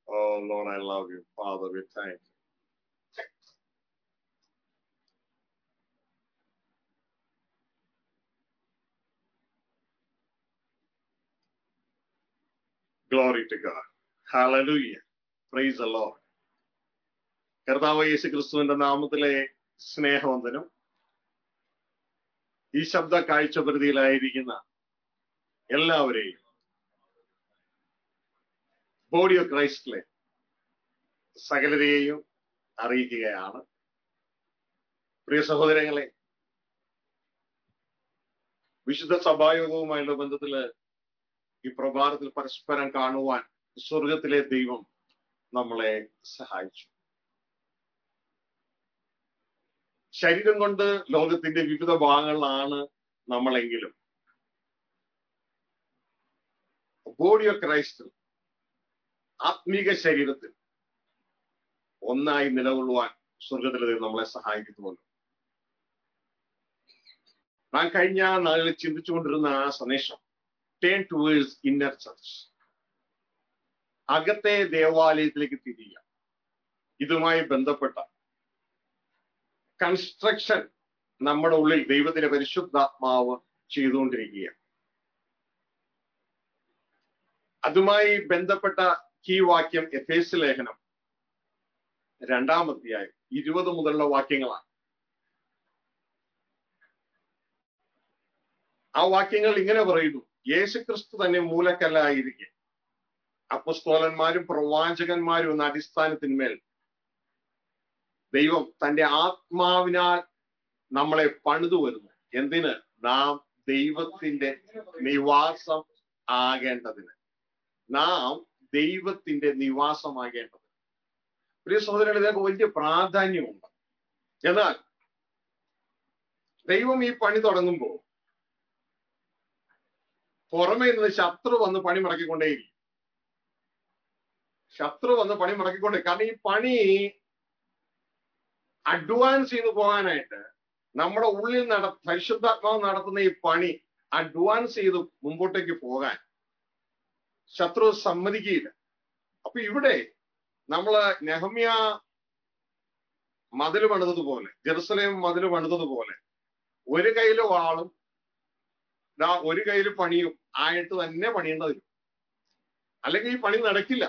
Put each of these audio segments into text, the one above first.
Oh Lord, I love you. Father, we thank you. Glory to God. Hallelujah. Praise the Lord. കർത്താവ് യേശു ക്രിസ്തുവിന്റെ നാമത്തിലെ സ്നേഹവന്ദനം ഈ ശബ്ദ കാഴ്ചപരിധിയിലായിരിക്കുന്ന എല്ലാവരെയും ബോഡി ഓഫ് ക്രൈസ്റ്റിലെ സകലരെയും അറിയിക്കുകയാണ് പ്രിയ സഹോദരങ്ങളെ വിശുദ്ധ സഭായോഗവുമായുള്ള ബന്ധത്തില് ഈ പ്രഭാതത്തിൽ പരസ്പരം കാണുവാൻ സ്വർഗത്തിലെ ദൈവം നമ്മളെ സഹായിച്ചു ശരീരം കൊണ്ട് ലോകത്തിന്റെ വിവിധ ഭാഗങ്ങളിലാണ് നമ്മളെങ്കിലും ബോഡി ഓഫ് ക്രൈസ്റ്റിൽ ആത്മീക ശരീരത്തിൽ ഒന്നായി നിലകൊള്ളുവാൻ സ്വർഗത്തിലെ ദൈവം നമ്മളെ സഹായിക്കുന്നുവല്ലോ നാം കഴിഞ്ഞ നാളിൽ ചിന്തിച്ചുകൊണ്ടിരുന്ന ആ സന്ദേശം ടേൺ ടുവേഴ്സ് ഇന്നർ ചർച്ച് അകത്തെ ദേവാലയത്തിലേക്ക് തിരിയുക ഇതുമായി ബന്ധപ്പെട്ട കൺസ്ട്രക്ഷൻ നമ്മുടെ ഉള്ളിൽ ദൈവത്തിന്റെ പരിശുദ്ധാത്മാവ് ചെയ്തുകൊണ്ടിരിക്കുക അതുമായി ബന്ധപ്പെട്ട ഈ വാക്യം എഫേസ് ലേഖനം രണ്ടാം അധ്യായം ഇരുപത് മുതലുള്ള വാക്യങ്ങളാണ് ആ വാക്യങ്ങൾ ഇങ്ങനെ പറയുന്നു യേശുക്രിസ്തു തന്നെ മൂലക്കല്ലായിരിക്കെ അപ്പസ്തോലന്മാരും പ്രവാചകന്മാരും എന്ന അടിസ്ഥാനത്തിന്മേൽ ദൈവം തന്റെ ആത്മാവിനാൽ നമ്മളെ പണിതു വരുന്നു എന്തിന് നാം ദൈവത്തിന്റെ നിവാസം ആകേണ്ടതിന് നാം ദൈവത്തിന്റെ നിവാസമാകേണ്ടത് പ്രിയ സഹോദരങ്ങൾ ഇതിനൊക്കെ വലിയ പ്രാധാന്യമുണ്ട് എന്നാൽ ദൈവം ഈ പണി തുടങ്ങുമ്പോൾ പുറമേ നിന്ന് ശത്രു വന്ന് പണി മുടക്കിക്കൊണ്ടേയിരിക്കും ശത്രു വന്ന് പണി മുടക്കിക്കൊണ്ടേ കാരണം ഈ പണി അഡ്വാൻസ് ചെയ്തു പോകാനായിട്ട് നമ്മുടെ ഉള്ളിൽ നട പരിശുദ്ധാത്മാവ് നടത്തുന്ന ഈ പണി അഡ്വാൻസ് ചെയ്ത് മുമ്പോട്ടേക്ക് പോകാൻ ശത്രു സമ്മതിക്കുകയില്ല അപ്പൊ ഇവിടെ നമ്മള് നെഹമ്യ മതിൽ പണിതതുപോലെ ജെറുസലേം മതിൽ പണിതതുപോലെ ഒരു കയ്യില് വാളും ദാ ഒരു കയ്യില് പണിയും ആയിട്ട് തന്നെ പണിയേണ്ടി വരും അല്ലെങ്കിൽ ഈ പണി നടക്കില്ല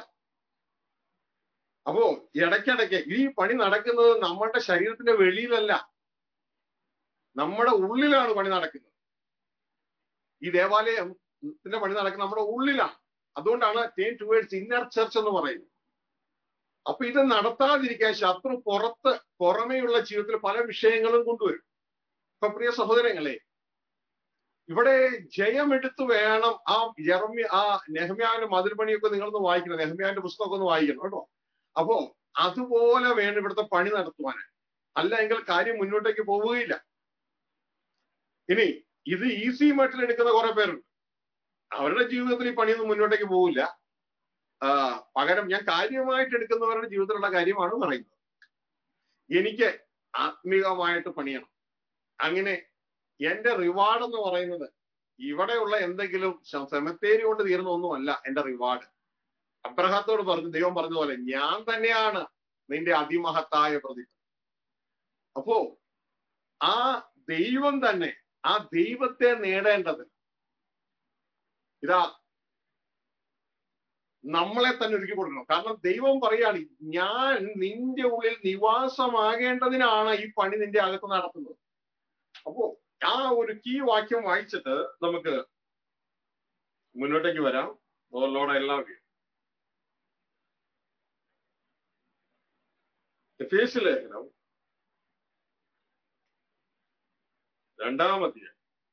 അപ്പോ ഇടയ്ക്കിടയ്ക്ക് ഈ പണി നടക്കുന്നത് നമ്മുടെ ശരീരത്തിന്റെ വെളിയിലല്ല നമ്മുടെ ഉള്ളിലാണ് പണി നടക്കുന്നത് ഈ ദേവാലയത്തിന്റെ പണി നടക്കുന്നത് നമ്മുടെ ഉള്ളിലാണ് അതുകൊണ്ടാണ് ടേൺ ടുവേഴ്സ് ഇന്നർ ചർച്ച് എന്ന് പറയുന്നത് അപ്പൊ ഇത് നടത്താതിരിക്കാൻ ശത്രു പുറത്ത് പുറമേയുള്ള ജീവിതത്തിൽ പല വിഷയങ്ങളും കൊണ്ടുവരും ഇപ്പൊ പ്രിയ സഹോദരങ്ങളെ ഇവിടെ ജയമെടുത്ത് വേണം ആ ജർമ്മി ആ നെഹമ്യാവിന്റെ മതിൽ പണിയൊക്കെ നിങ്ങളൊന്ന് വായിക്കണം നെഹമ്യാവിന്റെ പുസ്തകമൊക്കെ ഒന്ന് വായിക്കണം കേട്ടോ അപ്പോ അതുപോലെ വേണം ഇവിടുത്തെ പണി നടത്തുവാൻ അല്ല എങ്കിൽ കാര്യം മുന്നോട്ടേക്ക് പോവുകയില്ല ഇനി ഇത് ഈസി മട്ടിൽ എടുക്കുന്ന കുറെ പേരുണ്ട് അവരുടെ ജീവിതത്തിൽ ഈ പണിയൊന്നും മുന്നോട്ടേക്ക് പോവില്ല പകരം ഞാൻ കാര്യമായിട്ട് എടുക്കുന്നവരുടെ ജീവിതത്തിലുള്ള കാര്യമാണ് പറയുന്നത് എനിക്ക് ആത്മീകമായിട്ട് പണിയണം അങ്ങനെ എന്റെ റിവാർഡ് എന്ന് പറയുന്നത് ഇവിടെയുള്ള എന്തെങ്കിലും സെമത്തേരി കൊണ്ട് തീർന്ന ഒന്നുമല്ല എന്റെ റിവാർഡ് അബ്രഹത്തോട് പറഞ്ഞു ദൈവം പറഞ്ഞതുപോലെ ഞാൻ തന്നെയാണ് നിന്റെ അതിമഹത്തായ പ്രതിഫലം അപ്പോ ആ ദൈവം തന്നെ ആ ദൈവത്തെ നേടേണ്ടത് ഇതാ നമ്മളെ തന്നെ ഒരുക്കി കൊടുക്കണം കാരണം ദൈവം പറയാണ് ഞാൻ നിന്റെ ഉള്ളിൽ നിവാസമാകേണ്ടതിനാണ് ഈ പണി നിന്റെ അകത്ത് നടത്തുന്നത് അപ്പോ ആ ഒരു കീ വാക്യം വായിച്ചിട്ട് നമുക്ക് മുന്നോട്ടേക്ക് വരാം ലോഡ് എല്ലാവരും എഫേസ് ലേഖനം രണ്ടാമത്തെ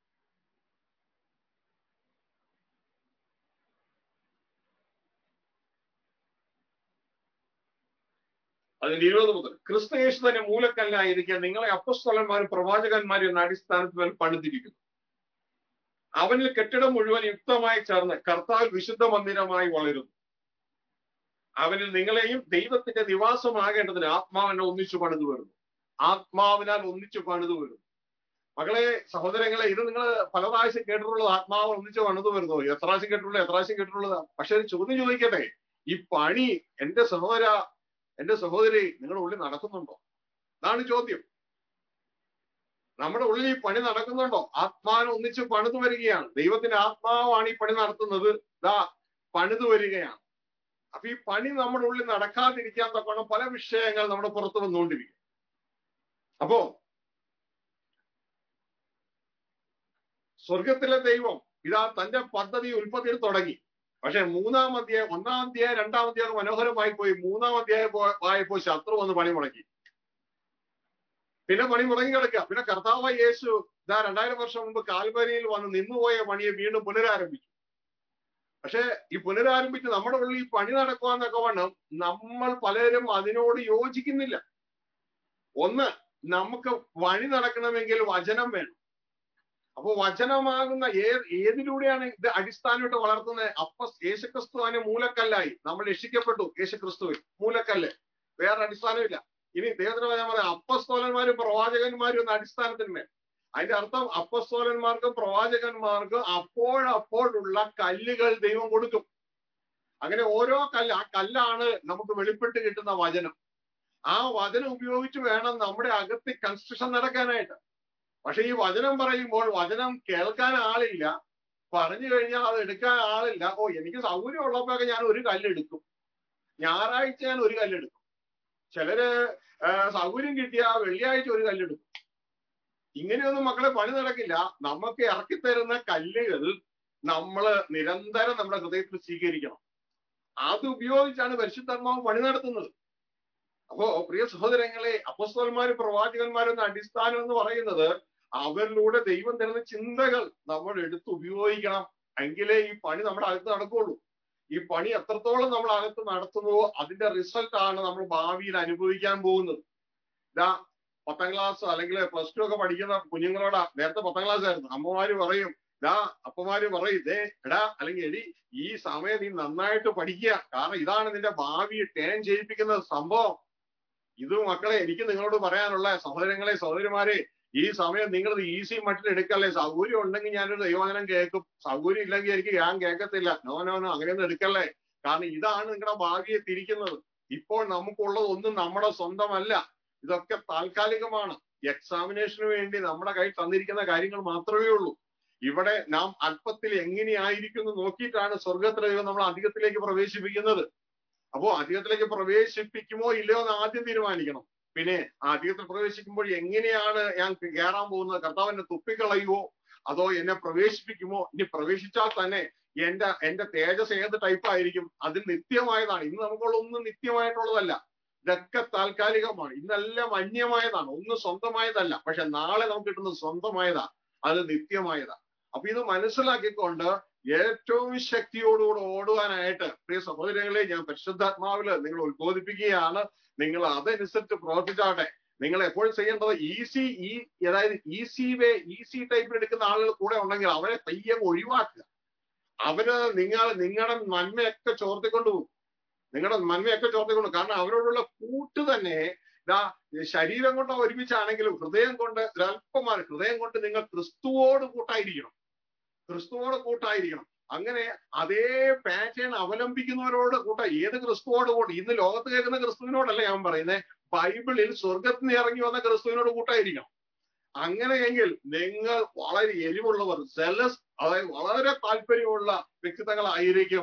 അതിന്റെ ഇരുപത് മുതൽ ക്രിസ്തു യേശു തന്നെ മൂലക്കല്ലായിരിക്കാൻ നിങ്ങളെ അപ്പസ്തലന്മാരും പ്രവാചകന്മാരും എന്ന അടിസ്ഥാനത്തിൽ പണിതിരിക്കുന്നു അവനിൽ കെട്ടിടം മുഴുവൻ യുക്തമായി ചേർന്ന് കർത്താവ് വിശുദ്ധ മന്ദിരമായി വളരുന്നു അവനിൽ നിങ്ങളെയും ദൈവത്തിന്റെ നിവാസമാകേണ്ടതിന് ആത്മാവിനെ ഒന്നിച്ചു പണിതു വരുന്നു ആത്മാവിനാൽ ഒന്നിച്ചു പണിതു വരുന്നു മകളെ സഹോദരങ്ങളെ ഇത് നിങ്ങൾ പല പ്രാവശ്യം കേട്ടിട്ടുള്ളത് ആത്മാവ് ഒന്നിച്ച് പണിതു വരുന്നു എത്ര പ്രാവശ്യം കേട്ടിട്ടുള്ളത് എത്ര പ്രാവശ്യം കേട്ടിട്ടുള്ളതാ പക്ഷെ ഒരു ചോദ്യം ചോദിക്കട്ടെ ഈ പണി എന്റെ സഹോദര എന്റെ സഹോദരി നിങ്ങളുടെ ഉള്ളിൽ നടക്കുന്നുണ്ടോ അതാണ് ചോദ്യം നമ്മുടെ ഉള്ളിൽ ഈ പണി നടക്കുന്നുണ്ടോ ആത്മാവിനെ ഒന്നിച്ച് പണിതു വരികയാണ് ദൈവത്തിന്റെ ആത്മാവാണ് ഈ പണി നടത്തുന്നത് ദാ പണിതു വരികയാണ് അപ്പൊ ഈ പണി നമ്മുടെ ഉള്ളിൽ നടക്കാതിരിക്കാൻ തക്കോണം പല വിഷയങ്ങൾ നമ്മുടെ പുറത്ത് വന്നുകൊണ്ടിരിക്കും അപ്പോ സ്വർഗത്തിലെ ദൈവം ഇതാ തന്റെ പദ്ധതി ഉൽപ്പത്തിയിൽ തുടങ്ങി പക്ഷെ മൂന്നാം അധ്യായം ഒന്നാം അധ്യായം രണ്ടാം അധ്യായം മനോഹരമായി പോയി മൂന്നാം അധ്യായം ആയപ്പോ ശത്രു വന്ന് പണി മുടക്കി പിന്നെ പണി മുടങ്ങി കിടക്കുക പിന്നെ കർത്താവ് യേശു ഇതാ രണ്ടായിരം വർഷം മുമ്പ് കാൽവരിയിൽ വന്ന് നിന്നുപോയ പണിയെ വീണ്ടും പുനരാരംഭിച്ചു പക്ഷെ ഈ പുനരാരംഭിച്ച് നമ്മുടെ ഉള്ളിൽ ഈ പണി നടക്കുവാന്നൊക്കെ വണ്ണം നമ്മൾ പലരും അതിനോട് യോജിക്കുന്നില്ല ഒന്ന് നമുക്ക് വഴി നടക്കണമെങ്കിൽ വചനം വേണം അപ്പൊ വചനമാകുന്ന ഏ ഏതിലൂടെയാണ് ഇത് അടിസ്ഥാനമായിട്ട് വളർത്തുന്നത് അപ്പ യേശുക്രിസ്തു അതിന് മൂലക്കല്ലായി നമ്മൾ രക്ഷിക്കപ്പെട്ടു യേശുക്രിസ്തുവിൽ മൂലക്കല്ല് വേറെ അടിസ്ഥാനമില്ല ഇനി ദൈവത്തിന് ഞാൻ പറയാം അപ്പസ്തോലന്മാരും പ്രവാചകന്മാരും എന്ന അടിസ്ഥാനത്തിന്മേൽ അതിന്റെ അർത്ഥം അപ്പസ്തോലന്മാർക്കും പ്രവാചകന്മാർക്കും അപ്പോഴപ്പോഴുള്ള കല്ലുകൾ ദൈവം കൊടുക്കും അങ്ങനെ ഓരോ കല്ല് ആ കല്ലാണ് നമുക്ക് വെളിപ്പെട്ട് കിട്ടുന്ന വചനം ആ വചനം ഉപയോഗിച്ച് വേണം നമ്മുടെ അകത്ത് കൺസ്ട്രക്ഷൻ നടക്കാനായിട്ട് പക്ഷെ ഈ വചനം പറയുമ്പോൾ വചനം കേൾക്കാൻ ആളില്ല പറഞ്ഞു കഴിഞ്ഞാൽ അത് എടുക്കാൻ ആളില്ല ഓ എനിക്ക് സൗകര്യം ഉള്ളപ്പോഴൊക്കെ ഞാൻ ഒരു കല്ലെടുക്കും ഞായറാഴ്ച ഞാൻ ഒരു കല്ലെടുക്കും ചിലര് സൗകര്യം കിട്ടിയ വെള്ളിയാഴ്ച ഒരു കല്ലെടുക്കും ഇങ്ങനെയൊന്നും മക്കളെ പണി നടക്കില്ല നമുക്ക് ഇറക്കി തരുന്ന കല്ലുകൾ നമ്മള് നിരന്തരം നമ്മുടെ ഹൃദയത്തിൽ സ്വീകരിക്കണം അത് ഉപയോഗിച്ചാണ് പരിശുദ്ധാത്മാവ് പണി നടത്തുന്നത് അപ്പോ പ്രിയ സഹോദരങ്ങളെ അപ്പസ്തോന്മാരും പ്രവാചകന്മാരും എന്ന അടിസ്ഥാനം എന്ന് പറയുന്നത് അവരിലൂടെ ദൈവം തരുന്ന ചിന്തകൾ നമ്മൾ എടുത്ത് ഉപയോഗിക്കണം എങ്കിലേ ഈ പണി നമ്മുടെ അകത്ത് നടക്കുകയുള്ളൂ ഈ പണി എത്രത്തോളം നമ്മൾ അകത്ത് നടത്തുന്നുവോ അതിന്റെ റിസൾട്ട് ആണ് നമ്മൾ ഭാവിയിൽ അനുഭവിക്കാൻ പോകുന്നത് ഇതാ പത്താം ക്ലാസ് അല്ലെങ്കിൽ പ്ലസ് ടു ഒക്കെ പഠിക്കുന്ന കുഞ്ഞുങ്ങളോടാ നേരത്തെ പത്താം ക്ലാസ് ആയിരുന്നു അമ്മമാര് പറയും ഇതാ അപ്പമാര് പറയും ഇതേ എടാ അല്ലെങ്കിൽ എടി ഈ സമയം നീ നന്നായിട്ട് പഠിക്കുക കാരണം ഇതാണ് നിന്റെ ഭാവിയെ ടേൺ ചെയ്യിപ്പിക്കുന്ന സംഭവം ഇത് മക്കളെ എനിക്ക് നിങ്ങളോട് പറയാനുള്ള സഹോദരങ്ങളെ സഹോദരിമാരെ ഈ സമയം നിങ്ങളത് ഈസി മട്ടിൽ എടുക്കല്ലേ സൗകര്യം ഉണ്ടെങ്കിൽ ഞാനൊരു ദൈവവചനം കേൾക്കും സൗകര്യം ഇല്ലെങ്കിൽ എനിക്ക് ഞാൻ കേൾക്കത്തില്ല നോ നോ നോ അങ്ങനെയൊന്നും എടുക്കല്ലേ കാരണം ഇതാണ് നിങ്ങളുടെ ഭാവിയെ തിരിക്കുന്നത് ഇപ്പോൾ നമുക്കുള്ളത് ഒന്നും നമ്മുടെ സ്വന്തമല്ല ഇതൊക്കെ താൽക്കാലികമാണ് എക്സാമിനേഷന് വേണ്ടി നമ്മുടെ കയ്യിൽ തന്നിരിക്കുന്ന കാര്യങ്ങൾ മാത്രമേ ഉള്ളൂ ഇവിടെ നാം അല്പത്തിൽ എങ്ങനെയായിരിക്കുന്നു നോക്കിയിട്ടാണ് സ്വർഗത്തിലെ ദൈവം നമ്മൾ അധികത്തിലേക്ക് പ്രവേശിപ്പിക്കുന്നത് അപ്പോ അധികത്തിലേക്ക് പ്രവേശിപ്പിക്കുമോ ഇല്ലയോ എന്ന് ആദ്യം തീരുമാനിക്കണം പിന്നെ ആ അധികത്തിൽ പ്രവേശിക്കുമ്പോൾ എങ്ങനെയാണ് ഞാൻ കയറാൻ പോകുന്നത് കർത്താവിനെ തുപ്പിക്കളയുവോ അതോ എന്നെ പ്രവേശിപ്പിക്കുമോ ഇനി പ്രവേശിച്ചാൽ തന്നെ എന്റെ എന്റെ തേജസ് ഏത് ടൈപ്പ് ആയിരിക്കും അത് നിത്യമായതാണ് ഇന്ന് നമുക്കുള്ള ഒന്നും നിത്യമായിട്ടുള്ളതല്ല ഇതൊക്കെ താൽക്കാലികമാണ് ഇന്നെല്ലാം അന്യമായതാണ് ഒന്നും സ്വന്തമായതല്ല പക്ഷെ നാളെ നമുക്ക് കിട്ടുന്നത് സ്വന്തമായതാ അത് നിത്യമായതാ അപ്പൊ ഇത് മനസ്സിലാക്കിക്കൊണ്ട് ഏറ്റവും ശക്തിയോടുകൂടെ ഓടുവാനായിട്ട് പ്രിയ സഹോദരങ്ങളെ ഞാൻ പരിശുദ്ധാത്മാവില് നിങ്ങൾ ഉദ്ബോധിപ്പിക്കുകയാണ് നിങ്ങൾ അതനുസരിച്ച് പ്രവർത്തിച്ചാട്ടെ നിങ്ങൾ എപ്പോഴും ചെയ്യേണ്ടത് ഈസി ഈ അതായത് ഈസി വേ ഈസി ടൈപ്പിൽ എടുക്കുന്ന ആളുകൾ കൂടെ ഉണ്ടെങ്കിൽ അവരെ പയ്യെ ഒഴിവാക്കുക അവര് നിങ്ങൾ നിങ്ങളുടെ നന്മയൊക്കെ ചോർത്തിക്കൊണ്ടു പോകും നിങ്ങളുടെ നന്മയൊക്കെ ചോർത്തിക്കൊണ്ടു കാരണം അവരോടുള്ള കൂട്ട് തന്നെ ഇതാ ശരീരം കൊണ്ട് ഒരുമിച്ചാണെങ്കിലും ഹൃദയം കൊണ്ട് ഒരല്പമാണ് ഹൃദയം കൊണ്ട് നിങ്ങൾ ക്രിസ്തുവോട് കൂട്ടായിരിക്കണം ക്രിസ്തുവോട് കൂട്ടായിരിക്കണം അങ്ങനെ അതേ പാറ്റേൺ അവലംബിക്കുന്നവരോട് കൂട്ട ഏത് ക്രിസ്തുവോട് കൂട്ട ഇന്ന് ലോകത്ത് കേൾക്കുന്ന ക്രിസ്തുവിനോടല്ല ഞാൻ പറയുന്നത് ബൈബിളിൽ സ്വർഗത്തിൽ നിന്ന് ഇറങ്ങി വന്ന ക്രിസ്തുവിനോട് കൂട്ടായിരിക്കണം അങ്ങനെയെങ്കിൽ നിങ്ങൾ വളരെ എരിവുള്ളവർ സെലസ് അതായത് വളരെ താല്പര്യമുള്ള വ്യക്തിത്വങ്ങളായിരിക്കും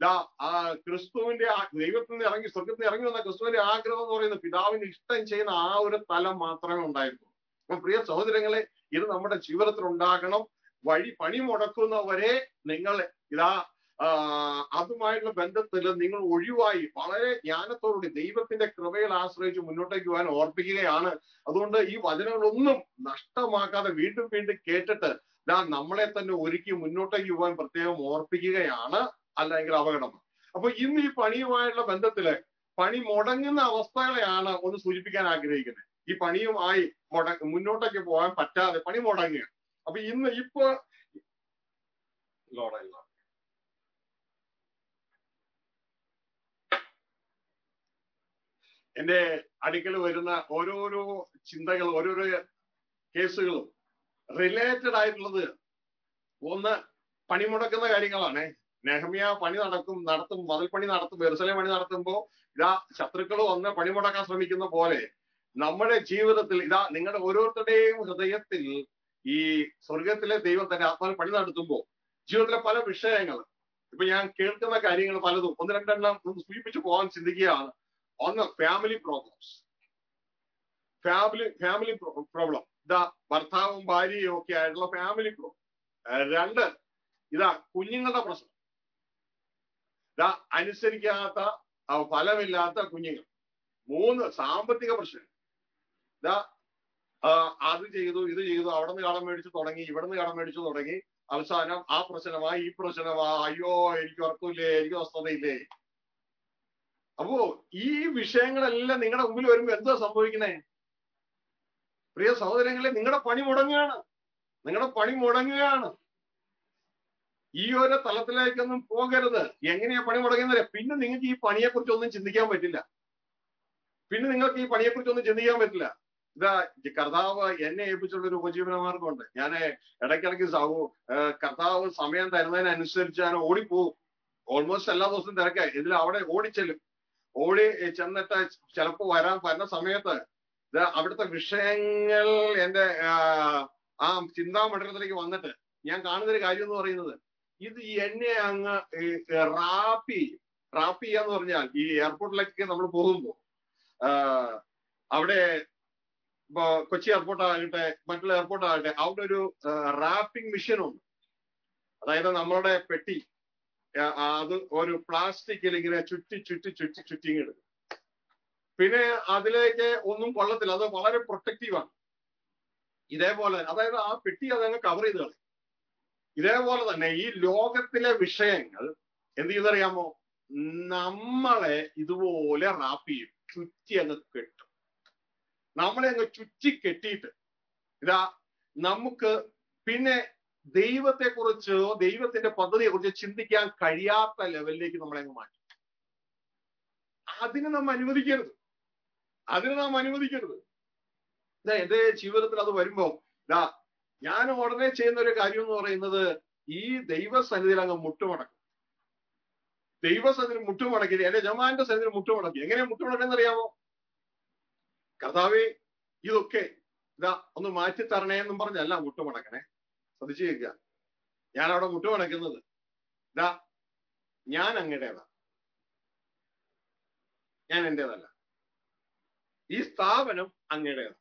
ആ ക്രിസ്തുവിന്റെ ദൈവത്തിൽ നിന്ന് ഇറങ്ങി സ്വർഗത്തിൽ നിന്ന് ഇറങ്ങി വന്ന ക്രിസ്തുവിന്റെ ആഗ്രഹം എന്ന് പറയുന്നത് പിതാവിന് ഇഷ്ടം ചെയ്യുന്ന ആ ഒരു തലം മാത്രമേ ഉണ്ടായിരുന്നു അപ്പൊ പ്രിയ സഹോദരങ്ങളെ ഇത് നമ്മുടെ ജീവിതത്തിൽ ഉണ്ടാകണം വഴി പണി മുടക്കുന്നവരെ നിങ്ങൾ ഇതാ അതുമായിട്ടുള്ള ബന്ധത്തിൽ നിങ്ങൾ ഒഴിവായി വളരെ ജ്ഞാനത്തോടുകൂടി ദൈവത്തിന്റെ കൃപയിൽ ആശ്രയിച്ച് മുന്നോട്ടേക്ക് പോകാൻ ഓർപ്പിക്കുകയാണ് അതുകൊണ്ട് ഈ വചനങ്ങളൊന്നും നഷ്ടമാക്കാതെ വീണ്ടും വീണ്ടും കേട്ടിട്ട് ഇതാ നമ്മളെ തന്നെ ഒരുക്കി മുന്നോട്ടേക്ക് പോകാൻ പ്രത്യേകം ഓർപ്പിക്കുകയാണ് അല്ലെങ്കിൽ അപകടമാണ് അപ്പൊ ഇന്ന് ഈ പണിയുമായുള്ള ബന്ധത്തില് പണി മുടങ്ങുന്ന അവസ്ഥകളെയാണ് ഒന്ന് സൂചിപ്പിക്കാൻ ആഗ്രഹിക്കുന്നത് ഈ പണിയുമായി മുട മുന്നോട്ടേക്ക് പോകാൻ പറ്റാതെ പണി മുടങ്ങുക അപ്പൊ ഇന്ന് ഇപ്പൊ ലോഡല്ല എന്റെ അടുക്കൽ വരുന്ന ഓരോരോ ചിന്തകൾ ഓരോരോ കേസുകളും റിലേറ്റഡ് ആയിട്ടുള്ളത് ഒന്ന് പണിമുടക്കുന്ന കാര്യങ്ങളാണ് നെഹമിയ പണി നടക്കും നടത്തും മതിൽ പണി നടത്തും ബെറുസലേം പണി നടത്തുമ്പോ ഇതാ ശത്രുക്കൾ വന്ന് പണിമുടക്കാൻ ശ്രമിക്കുന്ന പോലെ നമ്മുടെ ജീവിതത്തിൽ ഇതാ നിങ്ങളുടെ ഓരോരുത്തരുടെയും ഹൃദയത്തിൽ ഈ സ്വർഗത്തിലെ ദൈവം തന്റെ ആത്മാവിൽ പണി നടത്തുമ്പോൾ ജീവിതത്തിലെ പല വിഷയങ്ങൾ ഇപ്പൊ ഞാൻ കേൾക്കുന്ന കാര്യങ്ങൾ പലതും ഒന്ന് രണ്ടെണ്ണം ഒന്ന് സൂചിപ്പിച്ചു പോകാൻ ചിന്തിക്കുകയാണ് ഒന്ന് family problems family family problem ഇതാ ഭർത്താവും ഭാര്യയും ഒക്കെ ആയിട്ടുള്ള ഫാമിലി പ്രോബ്ലം രണ്ട് ഇതാ കുഞ്ഞുങ്ങളുടെ പ്രശ്നം ഇതാ അനുസരിക്കാത്ത ആ, ഫലമില്ലാത്ത കുഞ്ഞുങ്ങൾ മൂന്ന് സാമ്പത്തിക പ്രശ്നം ഇതാ ആ, അത് ചെയ്തു ഇത് ചെയ്തു അവിടെ നിന്ന് കടം മേടിച്ചു തുടങ്ങി ഇവിടെ നിന്ന് കടം മേടിച്ചു തുടങ്ങി അവസാനം ആ പ്രശ്നമാ ഈ പ്രശ്നമാ അയ്യോ എനിക്ക് ഉറക്കമില്ലേ എനിക്ക് സ്വസ്ഥതയില്ലേ അപ്പോ ഈ വിഷയങ്ങളെല്ലാം നിങ്ങളുടെ മുമ്പിൽ വരുമ്പോ എന്താ സംഭവിക്കണേ പ്രിയ സഹോദരങ്ങളെ നിങ്ങളുടെ പണി മുടങ്ങുകയാണ് നിങ്ങളുടെ പണി മുടങ്ങുകയാണ് ഈ ഒരു തലത്തിലേക്കൊന്നും പോകരുത് എങ്ങനെയാ പണി മുടങ്ങുന്നത് പിന്നെ നിങ്ങൾക്ക് ഈ പണിയെ കുറിച്ച് ഒന്നും ചിന്തിക്കാൻ പറ്റില്ല പിന്നെ നിങ്ങൾക്ക് ഈ പണിയെ കുറിച്ച് ഒന്നും ചിന്തിക്കാൻ പറ്റില്ല ഇതാ ഈ കർത്താവ് എന്നെ ഏൽപ്പിച്ചുള്ള ഒരു ഉപജീവന മാർഗമുണ്ട് ഞാൻ ഇടയ്ക്കിടയ്ക്ക് സഹു ഏഹ് കർത്താവ് സമയം തരുന്നതിനനുസരിച്ച് ഞാൻ ഓടിപ്പോവും ഓൾമോസ്റ്റ് എല്ലാ ദിവസവും തിരക്കായി ഇതിൽ അവിടെ ഓടിച്ചെല്ലും ഓടി ചെന്നിട്ട് ചിലപ്പോ വരാൻ വരുന്ന സമയത്ത് ഇത് അവിടുത്തെ വിഷയങ്ങൾ എന്റെ ആഹ്, ആ ചിന്താമണ്ഡലത്തിലേക്ക് വന്നിട്ട് ഞാൻ കാണുന്ന ഒരു കാര്യം എന്ന് പറയുന്നത് ഇത് എന്നെ അങ്ങ് ഈ റാപ്പി റാപ്പ് ചെയ്യാന്ന് പറഞ്ഞാൽ ഈ എയർപോർട്ടിലേക്ക് നമ്മൾ പോകുമ്പോ ആഹ്, അവിടെ ഇപ്പൊ കൊച്ചി എയർപോർട്ട് ആകട്ടെ മറ്റുള്ള എയർപോർട്ട് ആകട്ടെ അവിടെ ഒരു റാപ്പിംഗ് മെഷീൻ ഉണ്ട് അതായത് നമ്മളുടെ പെട്ടി ആ, അത് ഒരു പ്ലാസ്റ്റിക്കിൽ ഇങ്ങനെ ചുറ്റി ചുറ്റി ചുറ്റി ചുറ്റി ഇങ്ങ് എടുക്കും പിന്നെ അതിലേക്ക് ഒന്നും കൊള്ളത്തില്ല അത് വളരെ പ്രൊട്ടക്റ്റീവാണ് ഇതേപോലെ അതായത് ആ പെട്ടി അതങ്ങ് കവർ ചെയ്ത് കളയും ഇതേപോലെ തന്നെ ഈ ലോകത്തിലെ വിഷയങ്ങൾ എന്ത് ചെയ്തറിയാമോ നമ്മളെ ഇതുപോലെ റാപ്പ് ചെയ്യും ചുറ്റി അങ്ങ് കെട്ടും നമ്മളെ അങ്ങ് ചുറ്റി കെട്ടിയിട്ട് ഇതാ നമുക്ക് പിന്നെ ദൈവത്തെ കുറിച്ചോ ദൈവത്തിന്റെ പദ്ധതിയെ കുറിച്ച് ചിന്തിക്കാൻ കഴിയാത്ത ലെവലിലേക്ക് നമ്മളെ അങ്ങ് മാറ്റും അതിന് നാം അനുവദിക്കരുത് അതിന് നാം അനുവദിക്കരുത് ഇതാ എന്റെ ജീവിതത്തിൽ അത് വരുമ്പോ ഇതാ ഞാൻ ഉടനെ ചെയ്യുന്ന ഒരു കാര്യം എന്ന് പറയുന്നത് ഈ ദൈവസന്നിധിയിൽ അങ്ങ് മുട്ടുമടക്കും ദൈവസന്നിധി മുട്ടുമടക്കി എന്റെ ജമാന്റെ സന്നിധിയിൽ മുട്ടുമടക്കി എങ്ങനെയാ മുട്ടുമടക്കെന്ന് അറിയാമോ കർത്താവേ ഇതൊക്കെ ഇതാ ഒന്ന് മാറ്റി തരണേ എന്നും പറഞ്ഞല്ല മുട്ടുമടക്കണേ ശ്രദ്ധിച്ചു കേൾക്കുക ഞാൻ അവിടെ മുട്ടുമടക്കുന്നത് ഇതാ ഞാൻ അങ്ങടേതാ ഞാൻ എന്റേതല്ല ഈ സ്ഥാപനം അങ്ങടേതാണ്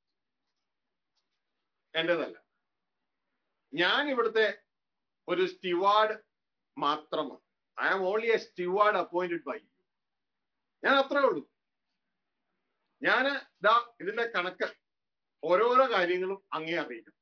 എന്റേതല്ല ഞാൻ ഇവിടുത്തെ ഒരു സ്റ്റിവാർഡ് മാത്രമാണ് I am only a steward appointed by you ഞാൻ അത്രേ ഉള്ളൂ ഞാൻ ഇതാ ഇതിന്റെ കണക്ക് ഓരോരോ കാര്യങ്ങളും അങ്ങേ അറിയിക്കും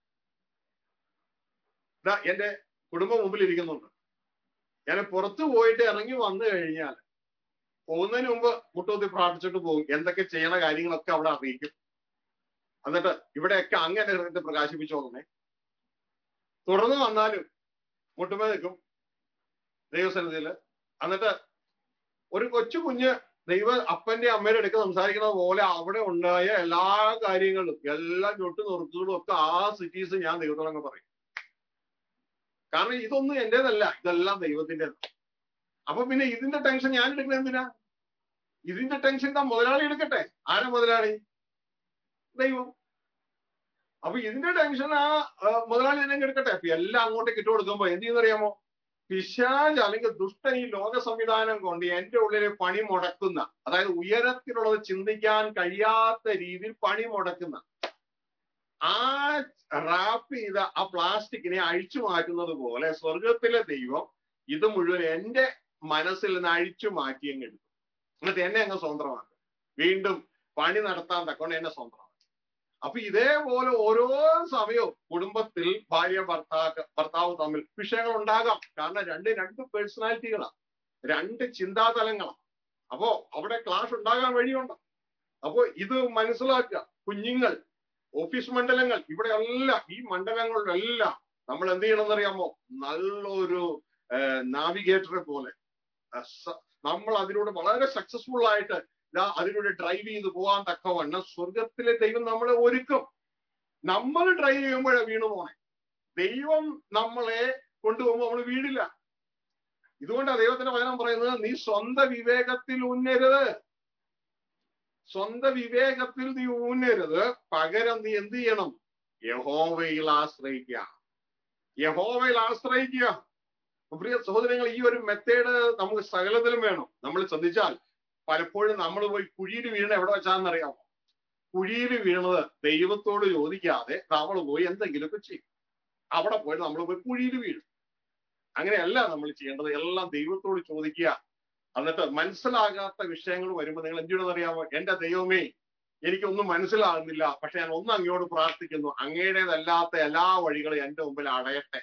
ഇതാ എന്റെ കുടുംബം മുമ്പിൽ ഇരിക്കുന്നുണ്ട് ഞാൻ പുറത്തു പോയിട്ട് ഇറങ്ങി വന്നു കഴിഞ്ഞാൽ പോകുന്നതിന് മുമ്പ് മുട്ടൂത്തി പ്രാർത്ഥിച്ചിട്ട് പോകും എന്തൊക്കെ ചെയ്യണ കാര്യങ്ങളൊക്കെ അവിടെ അറിയിക്കും എന്നിട്ട് ഇവിടെയൊക്കെ അങ്ങനെ ഹൃദയത്തെ പ്രകാശിപ്പിച്ചോന്നേ തുടർന്ന് വന്നാലും മുട്ടുമേ നിൽക്കും ദൈവസന്നിധിയില് എന്നിട്ട് ഒരു കൊച്ചു കുഞ്ഞ് ദൈവ അപ്പന്റെ അമ്മയുടെ അടുക്ക് സംസാരിക്കുന്നത് പോലെ അവിടെ ഉണ്ടായ എല്ലാ കാര്യങ്ങളും എല്ലാ ഞൊട്ടു നുറുക്കുകളും ഒക്കെ ആ സിറ്റീസ് ഞാൻ ദൈവത്തോടങ്ങ് പറയും കാരണം ഇതൊന്നും എന്റേതല്ല ഇതെല്ലാം ദൈവത്തിൻ്റെതാണ് അപ്പൊ പിന്നെ ഇതിന്റെ ടെൻഷൻ ഞാൻ എടുക്കുന്നത് എന്തിനാ ഇതിന്റെ ടെൻഷൻ താ മുതലാളി എടുക്കട്ടെ ആരാ മുതലാളി ദൈവം അപ്പൊ ഇതിന്റെ ടെൻഷൻ ആ ആ, മുതലാളി തന്നെ എടുക്കട്ടെ അപ്പൊ എല്ലാം അങ്ങോട്ടേക്ക് ഇട്ട് കൊടുക്കുമ്പോ എന്ത് ചെയ്യുന്നറിയാമോ പിശാജ് അല്ലെങ്കിൽ ദുഷ്ടൻ ഈ ലോക സംവിധാനം കൊണ്ട് എന്റെ ഉള്ളിൽ പണി മുടക്കുന്ന അതായത് ഉയരത്തിലുള്ളത് ചിന്തിക്കാൻ കഴിയാത്ത രീതിയിൽ പണി മുടക്കുന്ന ആ റാപ്പ് ചെയ്ത ആ പ്ലാസ്റ്റിക്കിനെ അഴിച്ചു മാറ്റുന്നത് പോലെ സ്വർഗത്തിലെ ദൈവം ഇത് മുഴുവൻ എന്റെ മനസ്സിൽ നിന്ന് അഴിച്ചു മാറ്റി അങ്ങ് എടുക്കും എന്നിട്ട് എന്നെ അങ്ങ് സ്വതന്ത്രമാക്കും വീണ്ടും പണി നടത്താൻ തക്കൊണ്ട് എന്നെ സ്വന്തമാക്കും അപ്പൊ ഇതേപോലെ ഓരോ സമയവും കുടുംബത്തിൽ ഭാര്യ ഭർത്താവ് ഭർത്താവ് തമ്മിൽ വിഷയങ്ങൾ ഉണ്ടാകാം കാരണം രണ്ട് രണ്ട് പേഴ്സണാലിറ്റികളാണ് രണ്ട് ചിന്താതലങ്ങളാണ് അപ്പോ അവിടെ ക്ലാഷ് ഉണ്ടാകാൻ വഴിയുണ്ട് അപ്പോ ഇത് മനസ്സിലാക്കുക കുഞ്ഞുങ്ങൾ ഓഫീസ് മണ്ഡലങ്ങൾ ഇവിടെ എല്ലാം ഈ മണ്ഡലങ്ങളിലെല്ലാം നമ്മൾ എന്ത് ചെയ്യണമെന്ന് അറിയാമോ നല്ലൊരു നാവിഗേറ്ററെ പോലെ ആ, സ- നമ്മൾ അതിലൂടെ വളരെ സക്സസ്ഫുൾ ആയിട്ട് ഇതാ അതിലൂടെ ഡ്രൈവ് ചെയ്ത് പോകാൻ തക്കവണ്ണം സ്വർഗത്തിലെ ദൈവം നമ്മളെ ഒരുക്കും നമ്മൾ ഡ്രൈവ് ചെയ്യുമ്പോഴേ വീണു പോണേ ദൈവം നമ്മളെ കൊണ്ടുപോകുമ്പോൾ നമ്മൾ വീടില്ല ഇതുകൊണ്ടാണ് ദൈവത്തിന്റെ വചനം പറയുന്നത് നീ സ്വന്തം വിവേകത്തിൽ ഉന്നരുത് സ്വന്തം വിവേകത്തിൽ നീ ഊന്നരുത് പകരം നീ എന്ത് ചെയ്യണം യഹോവയിൽ ആശ്രയിക്കുക യഹോവയിൽ ആശ്രയിക്കുക പ്രിയ സഹോദരങ്ങൾ ഈ ഒരു മെത്തേഡ് നമുക്ക് സകലത്തിലും വേണം നമ്മൾ ശ്രദ്ധിച്ചാൽ പലപ്പോഴും നമ്മൾ പോയി കുഴിയിൽ വീണ എവിടെ വെച്ചാന്നറിയാമോ കുഴിയിൽ വീണത് ദൈവത്തോട് ചോദിക്കാതെ നമ്മൾ പോയി എന്തെങ്കിലുമൊക്കെ ചെയ്യും അവിടെ പോയിട്ട് നമ്മൾ പോയി കുഴിയിൽ വീഴും അങ്ങനെയല്ല നമ്മൾ ചെയ്യേണ്ടത് എല്ലാം ദൈവത്തോട് ചോദിക്കുക എന്നിട്ട് മനസ്സിലാകാത്ത വിഷയങ്ങൾ വരുമ്പോൾ നിങ്ങൾ എന്തിനാണെന്ന് അറിയാമോ എന്റെ ദൈവമേ എനിക്കൊന്നും മനസ്സിലാകുന്നില്ല പക്ഷെ ഞാൻ ഒന്ന് അങ്ങയോട് പ്രാർത്ഥിക്കുന്നു അങ്ങയുടേതല്ലാത്ത എല്ലാ വഴികളും എന്റെ മുമ്പിൽ അടയട്ടെ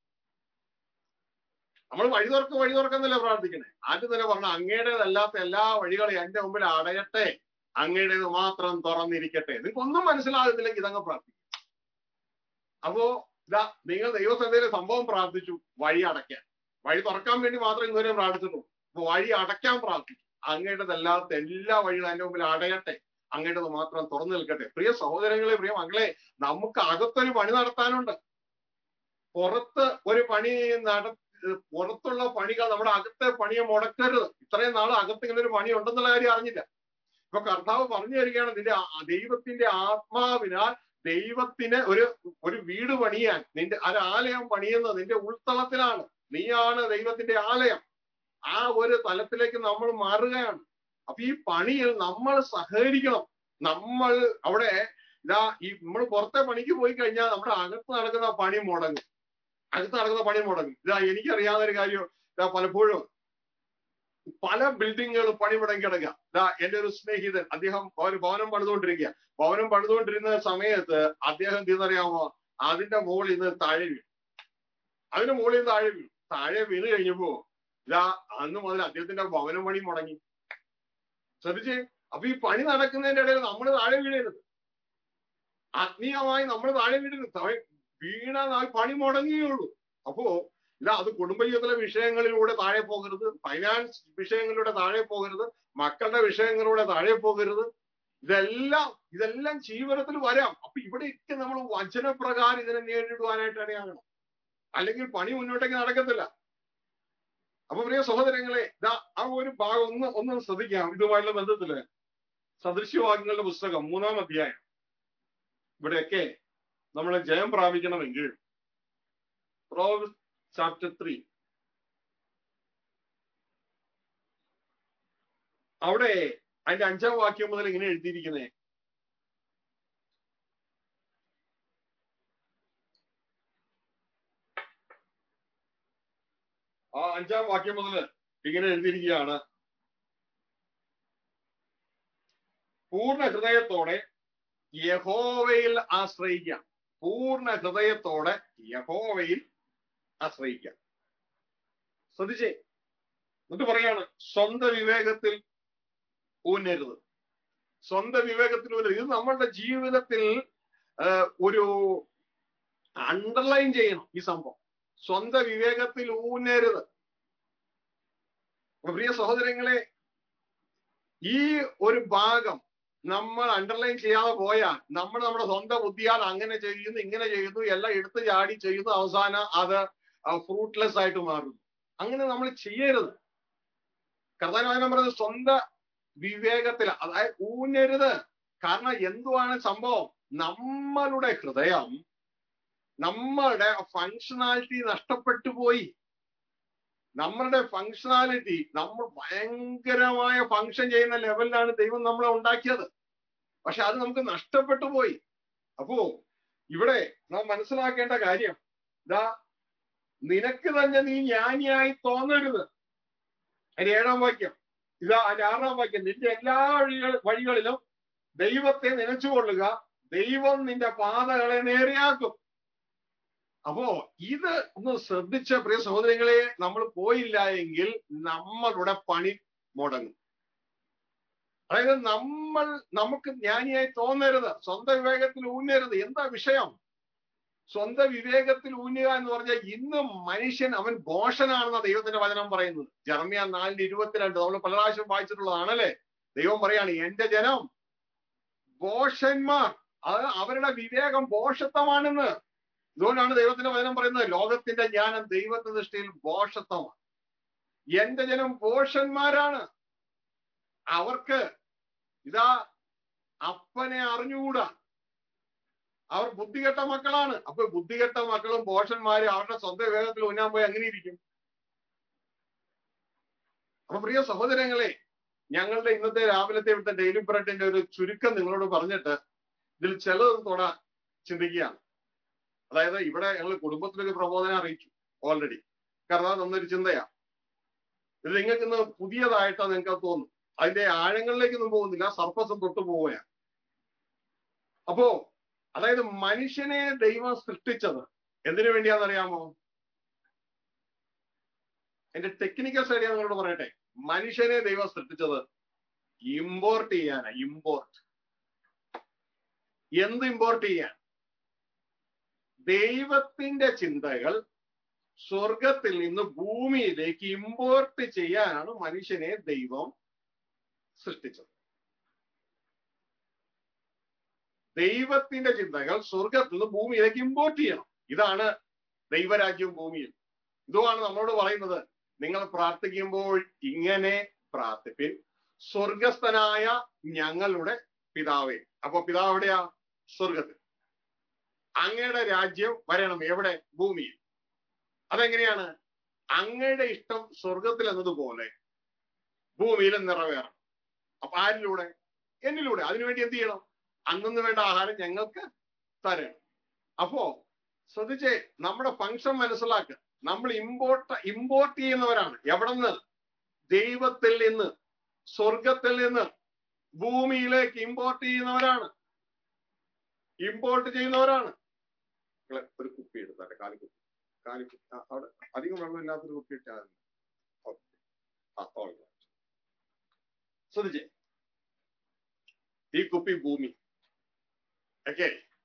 നമ്മൾ വഴി തുറക്ക് വഴി തുറക്കുന്നല്ലേ പ്രാർത്ഥിക്കണേ ആദ്യം തന്നെ പറഞ്ഞ അങ്ങയുടേതല്ലാത്ത എല്ലാ വഴികളും എന്റെ മുമ്പിൽ അടയട്ടെ അങ്ങയുടേത് മാത്രം തുറന്നിരിക്കട്ടെ നിങ്ങൾക്ക് ഒന്നും മനസ്സിലാകുന്നില്ലെങ്കിൽ ഇതങ്ങ് പ്രാർത്ഥിക്കും അപ്പോ ഇതാ നിങ്ങൾ ദൈവസഭയിലെ സംഭവം പ്രാർത്ഥിച്ചു വഴി അടയ്ക്കാൻ വഴി തുറക്കാൻ വേണ്ടി മാത്രം ഇന്നുവരെ പ്രാർത്ഥിച്ചിട്ടുള്ളൂ അപ്പൊ വഴി അടയ്ക്കാൻ പ്രാർത്ഥിച്ചു അങ്ങയുടേതല്ലാത്ത എല്ലാ വഴികളും എന്റെ മുമ്പിൽ അടയട്ടെ അങ്ങയുടേത് മാത്രം തുറന്നു നിൽക്കട്ടെ പ്രിയ സഹോദരങ്ങളെ പ്രിയ മകളെ നമുക്ക് അകത്തൊരു പണി നടത്താനുണ്ട് പുറത്ത് ഒരു പണി നട പുറത്തുള്ള പണികൾ നമ്മുടെ അകത്തെ പണിയെ മുടക്കരുത് ഇത്രയും നാൾ അകത്ത് ഇങ്ങനെ ഒരു പണി ഉണ്ടെന്നുള്ള കാര്യം അറിഞ്ഞില്ല ഇപ്പൊ കർത്താവ് പറഞ്ഞു തരികയാണ് നിന്റെ ആ- ദൈവത്തിന്റെ ആത്മാവിനാൽ ദൈവത്തിന് ഒരു ഒരു വീട് പണിയാൻ നിന്റെ ഒരു ആലയം പണിയുന്നത് നിന്റെ ഉൾത്തളത്തിലാണ് നീയാണ് ദൈവത്തിന്റെ ആലയം ആ ഒരു തലത്തിലേക്ക് നമ്മൾ മാറുകയാണ് അപ്പൊ ഈ പണിയിൽ നമ്മൾ സഹകരിക്കണം നമ്മൾ അവിടെ ഇതാ ഈ നമ്മൾ പുറത്തെ പണിക്ക് പോയി കഴിഞ്ഞാൽ നമ്മുടെ അകത്ത് നടക്കുന്ന പണി മുടങ്ങും അകത്ത് നടക്കുന്ന പണി മുടങ്ങും ഇതാ എനിക്കറിയാവുന്ന ഒരു കാര്യം ഇതാ പലപ്പോഴും പല ബിൽഡിങ്ങുകളും പണി മുടങ്ങി കിടക്കുക ഇതാ എന്റെ ഒരു സ്നേഹിതൻ അദ്ദേഹം ഒരു ഭവനം പണിതുകൊണ്ടിരിക്കുക ഭവനം പണിതുകൊണ്ടിരുന്ന സമയത്ത് അദ്ദേഹം എന്തെന്നറിയാമോ അതിന്റെ മുകളിൽ നിന്ന് താഴെ വീണു അതിന്റെ മുകളിൽ നിന്ന് താഴെ വീണു താഴെ വീണ് കഴിഞ്ഞപ്പോ ഇതാ അന്ന് മുതൽ അദ്ദേഹത്തിന്റെ ഭവനം പണി മുടങ്ങി ശ്രദ്ധിച്ചേ അപ്പൊ ഈ പണി നടക്കുന്നതിന്റെ ഇടയിൽ നമ്മൾ താഴെ വീഴരുത് ആത്മീയമായി നമ്മൾ താഴെ വീഴരുത് താഴെ വീണ പണി മുടങ്ങിയുള്ളൂ അപ്പോ ഇതാ അത് കുടുംബജീവിതത്തിലെ വിഷയങ്ങളിലൂടെ താഴെ പോകരുത് ഫൈനാൻസ് വിഷയങ്ങളിലൂടെ താഴെ പോകരുത് മക്കളുടെ വിഷയങ്ങളിലൂടെ താഴെ പോകരുത് ഇതെല്ലാം ഇതെല്ലാം ജീവിതത്തിൽ വരാം അപ്പൊ ഇവിടെയൊക്കെ നമ്മൾ വചനപ്രകാരം ഇതിനെ നേരിടുവാനായിട്ട് ഇടയാകണം അല്ലെങ്കിൽ പണി മുന്നോട്ടേക്ക് നടക്കത്തില്ല അപ്പൊ പ്രിയ സഹോദരങ്ങളെ ഇതാ ആ ഒരു ഭാഗം ഒന്ന് ഒന്ന് ശ്രദ്ധിക്കാം ഇതുമായിട്ടുള്ള ബന്ധത്തില് സദൃശ്യവാക്യങ്ങളുടെ പുസ്തകം മൂന്നാം അധ്യായം ഇവിടെയൊക്കെ നമ്മൾ ജയം പ്രാപിക്കണമെങ്കിൽ ചാപ്റ്റർ ത്രീ അവിടെ അതിന്റെ അഞ്ചാം വാക്യം മുതൽ ഇങ്ങനെ എഴുതിയിരിക്കുന്നേ ആ അഞ്ചാം വാക്യം മുതൽ ഇങ്ങനെ എഴുതിയിരിക്കുകയാണ് പൂർണ്ണ ഹൃദയത്തോടെ യഹോവയിൽ ആശ്രയിക്കാം പൂർണ്ണ ഹൃദയത്തോടെ യഹോവയിൽ ആശ്രയിക്കാം ശ്രദ്ധിച്ചേ എന്നിട്ട് പറയാണ് സ്വന്തം വിവേകത്തിൽ ഊന്നരുത് സ്വന്തം വിവേകത്തിൽ ഊന്നരുത് ഇത് നമ്മളുടെ ജീവിതത്തിൽ ഒരു അണ്ടർലൈൻ ചെയ്യണം ഈ സംഭവം സ്വന്തം വിവേകത്തിൽ ഊന്നരുത് പ്രിയ സഹോദരങ്ങളെ ഈ ഒരു ഭാഗം നമ്മൾ അണ്ടർലൈൻ ചെയ്യാതെ പോയാൽ നമ്മൾ നമ്മുടെ സ്വന്തം ബുദ്ധിയാൽ അങ്ങനെ ചെയ്യുന്നു ഇങ്ങനെ ചെയ്യുന്നു എല്ലാം എടുത്തു ചാടി ചെയ്യുന്നു അവസാനം അത് ഫ്രൂട്ട്ലെസ് ആയിട്ട് മാറുന്നു അങ്ങനെ നമ്മൾ ചെയ്യരുത് കർത്താൻ പറയുന്നത് സ്വന്തം വിവേകത്തിൽ അതായത് ഊന്നരുത് കാരണം എന്തുവാണ് സംഭവം നമ്മളുടെ ഹൃദയം നമ്മളുടെ ഫങ്ഷനാലിറ്റി നഷ്ടപ്പെട്ടു പോയി നമ്മളുടെ ഫങ്ഷനാലിറ്റി നമ്മൾ ഭയങ്കരമായ ഫങ്ഷൻ ചെയ്യുന്ന ലെവലിലാണ് ദൈവം നമ്മളെ ഉണ്ടാക്കിയത് പക്ഷെ അത് നമുക്ക് നഷ്ടപ്പെട്ടു പോയി അപ്പോ ഇവിടെ നാം മനസ്സിലാക്കേണ്ട കാര്യം ഇതാ നിനക്ക് തന്നെ നീ ജ്ഞാനിയായി തോന്നരുത് അതിന്റെ ഏഴാം വാക്യം ഇതാ അതിന്റെ ആറാം വാക്യം നിന്റെ എല്ലാ വഴികൾ വഴികളിലും ദൈവത്തെ നനച്ചുകൊള്ളുക ദൈവം നിന്റെ പാതകളെ നേരെയാക്കും അപ്പോ ഇത് ഒന്ന് ശ്രദ്ധിച്ച പ്രിയ സഹോദരങ്ങളെ നമ്മൾ പോയില്ല എങ്കിൽ നമ്മളുടെ പണി മുടങ്ങും അതായത് നമ്മൾ നമുക്ക് ജ്ഞാനിയായി തോന്നരുത് സ്വന്തം വിവേകത്തിൽ ഊന്നരുത് എന്താ വിഷയം സ്വന്തം വിവേകത്തിൽ ഊന്നുക എന്ന് പറഞ്ഞാൽ ഇന്നും മനുഷ്യൻ അവൻ ബോഷനാണെന്ന ദൈവത്തിന്റെ വചനം പറയുന്നത് ജർമ്മിയ നാലിന്റെ ഇരുപത്തിരണ്ട് നമ്മൾ പല പ്രാവശ്യം വായിച്ചിട്ടുള്ളതാണല്ലേ ദൈവം പറയാണ് എന്റെ ജനം ബോഷന്മാർ അത് അവരുടെ വിവേകം ബോഷത്വമാണെന്ന് ഇതുകൊണ്ടാണ് ദൈവത്തിന്റെ വചനം പറയുന്നത് ലോകത്തിന്റെ ജ്ഞാനം ദൈവത്തിന്റെ ദൃഷ്ടിയിൽ ബോഷത്വമാണ് എന്റെ ജനം പോഷന്മാരാണ് അവർക്ക് ഇതാ അപ്പനെ അറിഞ്ഞുകൂടാ അവർ ബുദ്ധികെട്ട മക്കളാണ് അപ്പൊ ബുദ്ധികെട്ട മക്കളും പോഷന്മാരും അവരുടെ സ്വന്തം വേഗത്തിൽ ഉന്നാൻ പോയി അങ്ങനെ ഇരിക്കും അപ്പൊ പ്രിയ സഹോദരങ്ങളെ ഞങ്ങളുടെ ഇന്നത്തെ രാവിലത്തെ ഇവിടുത്തെ ഡെയിലി ബ്രെഡിന്റെ ഒരു ചുരുക്കം നിങ്ങളോട് പറഞ്ഞിട്ട് ഇതിൽ ചിലത് തൊട ചിന്തിക്കുകയാണ് അതായത് ഇവിടെ ഞങ്ങൾ കുടുംബത്തിലൊരു പ്രബോധനം അറിയിച്ചു ഓൾറെഡി കാരണം അത് തന്നൊരു ചിന്തയാ ഇത് നിങ്ങൾക്ക് ഇന്ന് പുതിയതായിട്ടാ നിങ്ങൾക്ക് തോന്നും അതിന്റെ ആഴങ്ങളിലേക്കൊന്നും പോകുന്നില്ല സർഫസം തൊട്ട് പോവുകയാണ് അപ്പോ അതായത് മനുഷ്യനെ ദൈവം സൃഷ്ടിച്ചത് എന്തിനു വേണ്ടിയാണെന്നറിയാമോ എന്റെ ടെക്നിക്കൽ സൈഡ് ഞാൻ നിങ്ങളോട് പറയട്ടെ മനുഷ്യനെ ദൈവം സൃഷ്ടിച്ചത് ഇമ്പോർട്ട് ചെയ്യാനാ ഇമ്പോർട്ട് എന്ത് ഇമ്പോർട്ട് ചെയ്യാൻ ദൈവത്തിന്റെ ചിന്തകൾ സ്വർഗത്തിൽ നിന്ന് ഭൂമിയിലേക്ക് ഇമ്പോർട്ട് ചെയ്യാനാണ് മനുഷ്യനെ ദൈവം സൃഷ്ടിച്ചത് ദൈവത്തിന്റെ ചിന്തകൾ സ്വർഗത്തിൽ നിന്ന് ഭൂമിയിലേക്ക് ഇമ്പോർട്ട് ചെയ്യണം ഇതാണ് ദൈവരാജ്യവും ഭൂമിയിൽ ഇതുമാണ് നമ്മളോട് പറയുന്നത് നിങ്ങൾ പ്രാർത്ഥിക്കുമ്പോൾ ഇങ്ങനെ പ്രാർത്ഥിപ്പിൻ സ്വർഗസ്ഥനായ ഞങ്ങളുടെ പിതാവേ അപ്പൊ പിതാവ് എവിടെയാ സ്വർഗത്തിൽ അങ്ങയുടെ രാജ്യം വരണം എവിടെ ഭൂമിയിൽ അതെങ്ങനെയാണ് അങ്ങയുടെ ഇഷ്ടം സ്വർഗത്തിൽ എന്നതുപോലെ ഭൂമിയിലും നിറവേറണം അപ്പൊ ആരിലൂടെ എന്നിലൂടെ അതിനുവേണ്ടി എന്ത് ചെയ്യണം അന്നു വേണ്ട ആഹാരം ഞങ്ങൾക്ക് തരണം അപ്പോ ശ്രദ്ധിച്ചേ നമ്മുടെ ഫങ്ഷൻ മനസ്സിലാക്കുക നമ്മൾ ഇമ്പോർട്ട് ഇമ്പോർട്ട് ചെയ്യുന്നവരാണ് എവിടെ നിന്ന് ദൈവത്തിൽ നിന്ന് സ്വർഗത്തിൽ നിന്ന് ഭൂമിയിലേക്ക് ഇമ്പോർട്ട് ചെയ്യുന്നവരാണ് ഇമ്പോർട്ട് ചെയ്യുന്നവരാണ് നിങ്ങള് ഒരു കുപ്പി എടുത്താട്ടെ കാലിക്കുപ്പി കാലിക്കുപ്പി ആ, അവിടെ അധികം വെള്ളമില്ലാത്തൊരു കുപ്പി ഇട്ടാൽ മതി. ഓക്കേ. ആ all right. ശ്രദ്ധിച്ചേ ഈ കുപ്പി ഭൂമി ഓക്കെ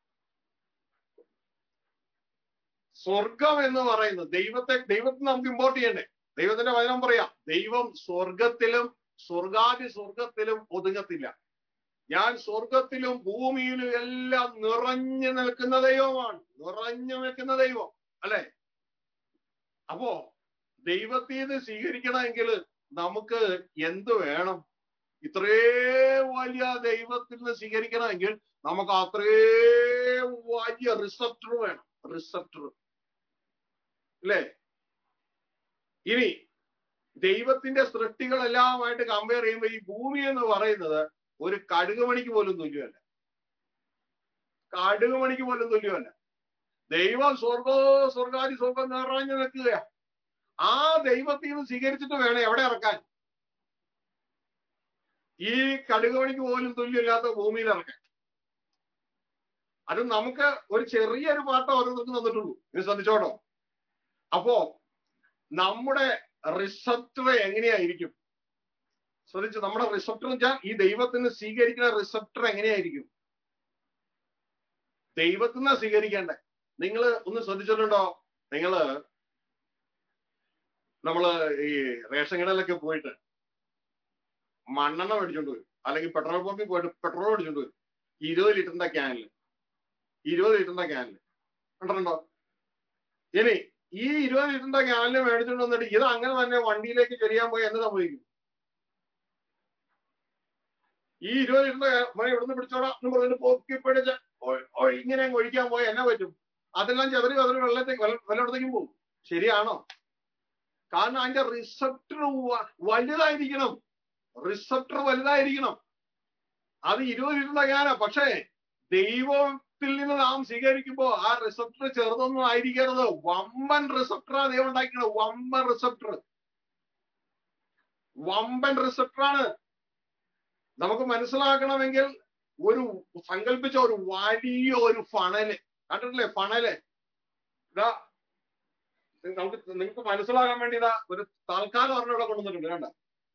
സ്വർഗം എന്ന് പറയുന്നത് ദൈവത്തെ ദൈവത്തെ നമുക്ക് ഇമ്പോർട്ട് ചെയ്യണ്ടേ ദൈവത്തിന്റെ വചനം പറയാം ദൈവം സ്വർഗത്തിലും സ്വർഗാദി സ്വർഗത്തിലും ഒതുങ്ങത്തില്ല ഞാൻ സ്വർഗത്തിലും ഭൂമിയിലും എല്ലാം നിറഞ്ഞു നിൽക്കുന്ന ദൈവമാണ് നിറഞ്ഞു നിൽക്കുന്ന ദൈവം അല്ലെ അപ്പോ ദൈവത്തിൽ നിന്ന് സ്വീകരിക്കണമെങ്കിൽ നമുക്ക് എന്ത് വേണം ഇത്രേ വലിയ ദൈവത്തിൽ നിന്ന് സ്വീകരിക്കണമെങ്കിൽ നമുക്ക് അത്രേ വലിയ റിസപ്റ്റർ വേണം റിസപ്റ്റർ അല്ലേ ഇനി ദൈവത്തിന്റെ സൃഷ്ടികളെല്ലാമായിട്ട് കമ്പയർ ചെയ്യുമ്പോൾ ഈ ഭൂമി എന്ന് പറയുന്നത് ഒരു കടുകുമണിക്ക് പോലും തുല്യമല്ല കടുകുമണിക്ക് പോലും തുല്യമല്ല ദൈവം സ്വർഗോ സ്വർഗാദി സ്വർഗം നിറഞ്ഞു നിൽക്കുക ആ ദൈവത്തിൽ നിന്ന് സ്വീകരിച്ചിട്ട് വേണം എവിടെ ഇറക്കാൻ ഈ കടുകുമണിക്ക് പോലും തുല്യമില്ലാത്ത ഭൂമിയിൽ ഇറക്കാൻ അത് നമുക്ക് ഒരു ചെറിയൊരു പാട്ടം ഓരോരുത്തർക്കും തന്നിട്ടുള്ളൂ ഇത് ശ്രദ്ധിച്ചോട്ടോ അപ്പോ നമ്മുടെ റിസപ്റ്റർ എങ്ങനെയായിരിക്കും ശ്രദ്ധിച്ചു നമ്മുടെ റിസപ്റ്റർ വെച്ചാൽ ഈ ദൈവത്തിന് സ്വീകരിക്കുന്ന റിസപ്റ്റർ എങ്ങനെയായിരിക്കും ദൈവത്തിന് സ്വീകരിക്കേണ്ടേ നിങ്ങൾ ഒന്ന് ശ്രദ്ധിച്ചിട്ടുണ്ടോ നിങ്ങള് നമ്മള് ഈ റേഷൻ കടയിലൊക്കെ പോയിട്ട് മണ്ണെണ്ണ മേടിച്ചോണ്ട് വരും അല്ലെങ്കിൽ പെട്രോൾ പമ്പിൽ പോയിട്ട് പെട്രോൾ മേടിച്ചോണ്ട് വരും ഇരുപത് ലിറ്ററിന്റെ ക്യാനിൽ ഇരുപത് ലിറ്ററിന്റെ ക്യാനിൽ കണ്ടിട്ടുണ്ടോ ഇനി ഈ ഇരുപത് ലിറ്ററിന്റെ ക്യാനിൽ മേടിച്ചോണ്ട് വന്നിട്ട് ഇത് അങ്ങനെ തന്നെ വണ്ടിയിലേക്ക് ചെറിയാൻ പോയി എന്ത് സംഭവിക്കും ഈ ഇരുപത് ലിറ്ററിന്റെ മഴ ഇവിടുന്ന് പിടിച്ചോടാ എന്ന് പറഞ്ഞിട്ട് പൊക്കി പിടിച്ച് ഒ- ഒ- ഇങ്ങനെ അങ്ങ് ഒഴിക്കാൻ പോയി എന്നാ പറ്റും അതെല്ലാം ചെതറി ചെതറി വെള്ളത്തേക്ക് വെള്ള- വെള്ളത്തിലേക്കും പോകും ശരിയാണോ കാരണം അതിന്റെ റിസപ്റ്റർ വലുതായിരിക്കണം റിസപ്റ്റർ വലുതായിരിക്കണം അത് ഇരുപത് ലിറ്ററിന്റെ ക്യാനാ പക്ഷേ ദൈവത്തിൽ നിന്ന് നാം സ്വീകരിക്കുമ്പോ ആ റിസപ്റ്റർ ചെറുതൊന്നും ആയിരിക്കരുത് വമ്പൻ റിസപ്റ്ററാ ദൈവം ഉണ്ടാക്കിയത് വമ്പൻ റിസപ്റ്റർ വമ്പൻ റിസപ്റ്ററാണ് നമുക്ക് മനസ്സിലാക്കണമെങ്കിൽ ഒരു സങ്കല്പിച്ച ഒരു വലിയ ഒരു ഫണല് കണ്ടിട്ടില്ലേ ഫണല് ഇതാ നമുക്ക് നിങ്ങൾക്ക് മനസ്സിലാകാൻ വേണ്ടി ഇതാ ഒരു താൽക്കാലം ഒരെണ്ണം ഇവിടെ കൊണ്ടുവന്നിട്ടുണ്ട് വേണ്ട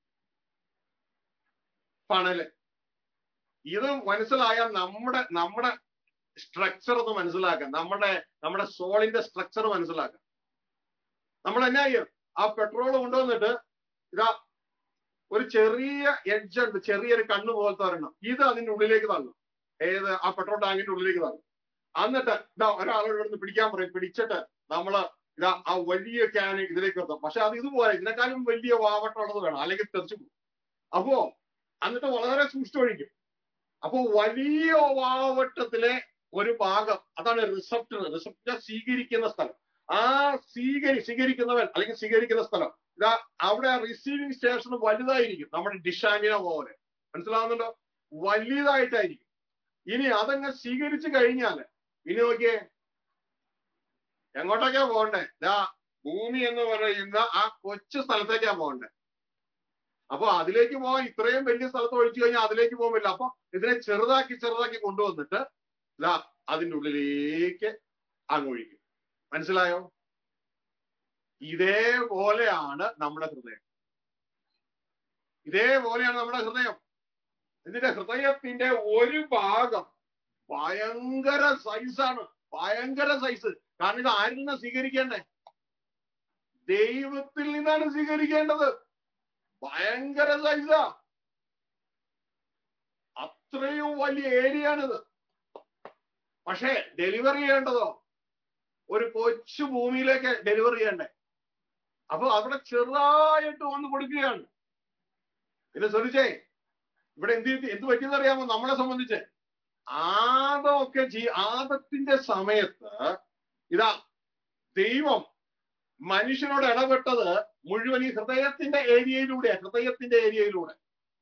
ഫണല് ഇത് മനസ്സിലായാൽ നമ്മുടെ നമ്മുടെ സ്ട്രക്ചർ ഒന്ന് മനസ്സിലാക്കാം നമ്മുടെ നമ്മുടെ സോളിന്റെ സ്ട്രക്ചർ മനസ്സിലാക്കാം നമ്മൾ എന്നാ ചെയ്യും ആ പെട്രോൾ കൊണ്ടുവന്നിട്ട് ഇതാ ഒരു ചെറിയ എഡ്ജ് ഉണ്ട് ചെറിയൊരു കണ്ണ് പോലത്തെ ഒരെണ്ണം ഇത് അതിന്റെ ഉള്ളിലേക്ക് തള്ളും ഏത് ആ പെട്രോൾ ടാങ്കിന്റെ ഉള്ളിലേക്ക് തള്ളും എന്നിട്ട് ഇതാ ഒരാളോട് ഇവിടുന്ന് പിടിക്കാൻ പറയും പിടിച്ചിട്ട് നമ്മള് ഇതാ ആ വലിയ ക്യാൻ ഇതിലേക്ക് എത്തും പക്ഷെ അത് ഇതുപോലെ ഇതിനേക്കാളും വലിയ വാവട്ടമുള്ളത് വേണം അല്ലെങ്കിൽ തെറിച്ചു പോകും അപ്പോ എന്നിട്ട് വളരെ സൂക്ഷിച്ചൊഴിക്കും അപ്പോ വലിയ വാവട്ടത്തിലെ ഒരു ഭാഗം അതാണ് റിസപ്റ്റർ റിസപ്റ്റർ സ്വീകരിക്കുന്ന സ്ഥലം ആ സ്വീകരി സ്വീകരിക്കുന്നവൻ അല്ലെങ്കിൽ സ്വീകരിക്കുന്ന സ്ഥലം ഇതാ അവിടെ റിസീവിംഗ് സ്റ്റേഷൻ വലുതായിരിക്കും നമ്മുടെ ഡിഷാനിന പോലെ മനസ്സിലാവുന്നുണ്ടോ വലിയതായിട്ടായിരിക്കും ഇനി അതങ്ങ് സ്വീകരിച്ചു കഴിഞ്ഞാല് ഇനി നോക്കിയേ എങ്ങോട്ടൊക്കെയാ പോകണ്ടേ ദാ ഭൂമി എന്ന് പറയുന്ന ആ കൊച്ചു സ്ഥലത്തേക്കാ പോകണ്ടേ അപ്പൊ അതിലേക്ക് പോകാൻ ഇത്രയും വലിയ സ്ഥലത്ത് ഒഴിച്ചു കഴിഞ്ഞാൽ അതിലേക്ക് പോകാൻ പറ്റില്ല അപ്പൊ ഇതിനെ ചെറുതാക്കി ചെറുതാക്കി കൊണ്ടുവന്നിട്ട് ഇതാ അതിന്റെ ഉള്ളിലേക്ക് അങ്ങ് ഒഴിക്കും മനസ്സിലായോ ഇതേപോലെയാണ് നമ്മുടെ ഹൃദയം ഇതേപോലെയാണ് നമ്മുടെ ഹൃദയം ഇതിന്റെ ഹൃദയത്തിന്റെ ഒരു ഭാഗം ഭയങ്കര സൈസാണ് ഭയങ്കര സൈസ് കാരണം ഇത് ആരിൽ നിന്നാണ് സ്വീകരിക്കേണ്ടേ ദൈവത്തിൽ നിന്നാണ് സ്വീകരിക്കേണ്ടത് ഭയങ്കര സൈസാ അത്രയും വലിയ ഏരിയ ആണിത് പക്ഷേ ഡെലിവറി ചെയ്യേണ്ടതോ ഒരു കൊച്ചു ഭൂമിയിലേക്ക് ഡെലിവറി ചെയ്യണ്ടേ അപ്പൊ അവിടെ ചെറുതായിട്ട് വന്ന് കൊടുക്കുകയാണ് ഇത് ശ്രദ്ധിച്ചേ ഇവിടെ എന്ത് ചെയ്ത് എന്ത് പറ്റിയെന്ന് അറിയാമോ നമ്മളെ സംബന്ധിച്ച് ആദമൊക്കെ ജീ ആദത്തിന്റെ സമയത്ത് ഇതാ ദൈവം മനുഷ്യനോട് ഇടപെട്ടത് മുഴുവൻ ഈ ഹൃദയത്തിന്റെ ഏരിയയിലൂടെ ഹൃദയത്തിന്റെ ഏരിയയിലൂടെ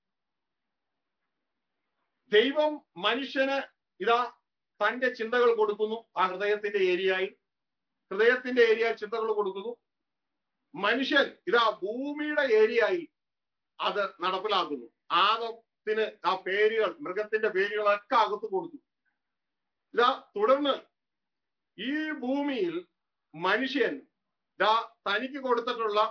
ദൈവം മനുഷ്യന് ഇതാ തന്റെ ചിന്തകൾ കൊടുക്കുന്നു ആ ഹൃദയത്തിന്റെ ഏരിയയിൽ ഹൃദയത്തിന്റെ ഏരിയയിൽ ചിന്തകൾ കൊടുക്കുന്നു മനുഷ്യൻ ഇതാ ഭൂമിയുടെ ഏരിയയിൽ അത് നടപ്പിലാക്കുന്നു ആദത്തിന് ആ പേരുകൾ മൃഗത്തിന്റെ പേരുകളൊക്കെ അകത്ത് കൊടുത്തു ഇതാ തുടർന്ന് ഈ ഭൂമിയിൽ മനുഷ്യൻ ഇതാ തനിക്ക് കൊടുത്തിട്ടുള്ള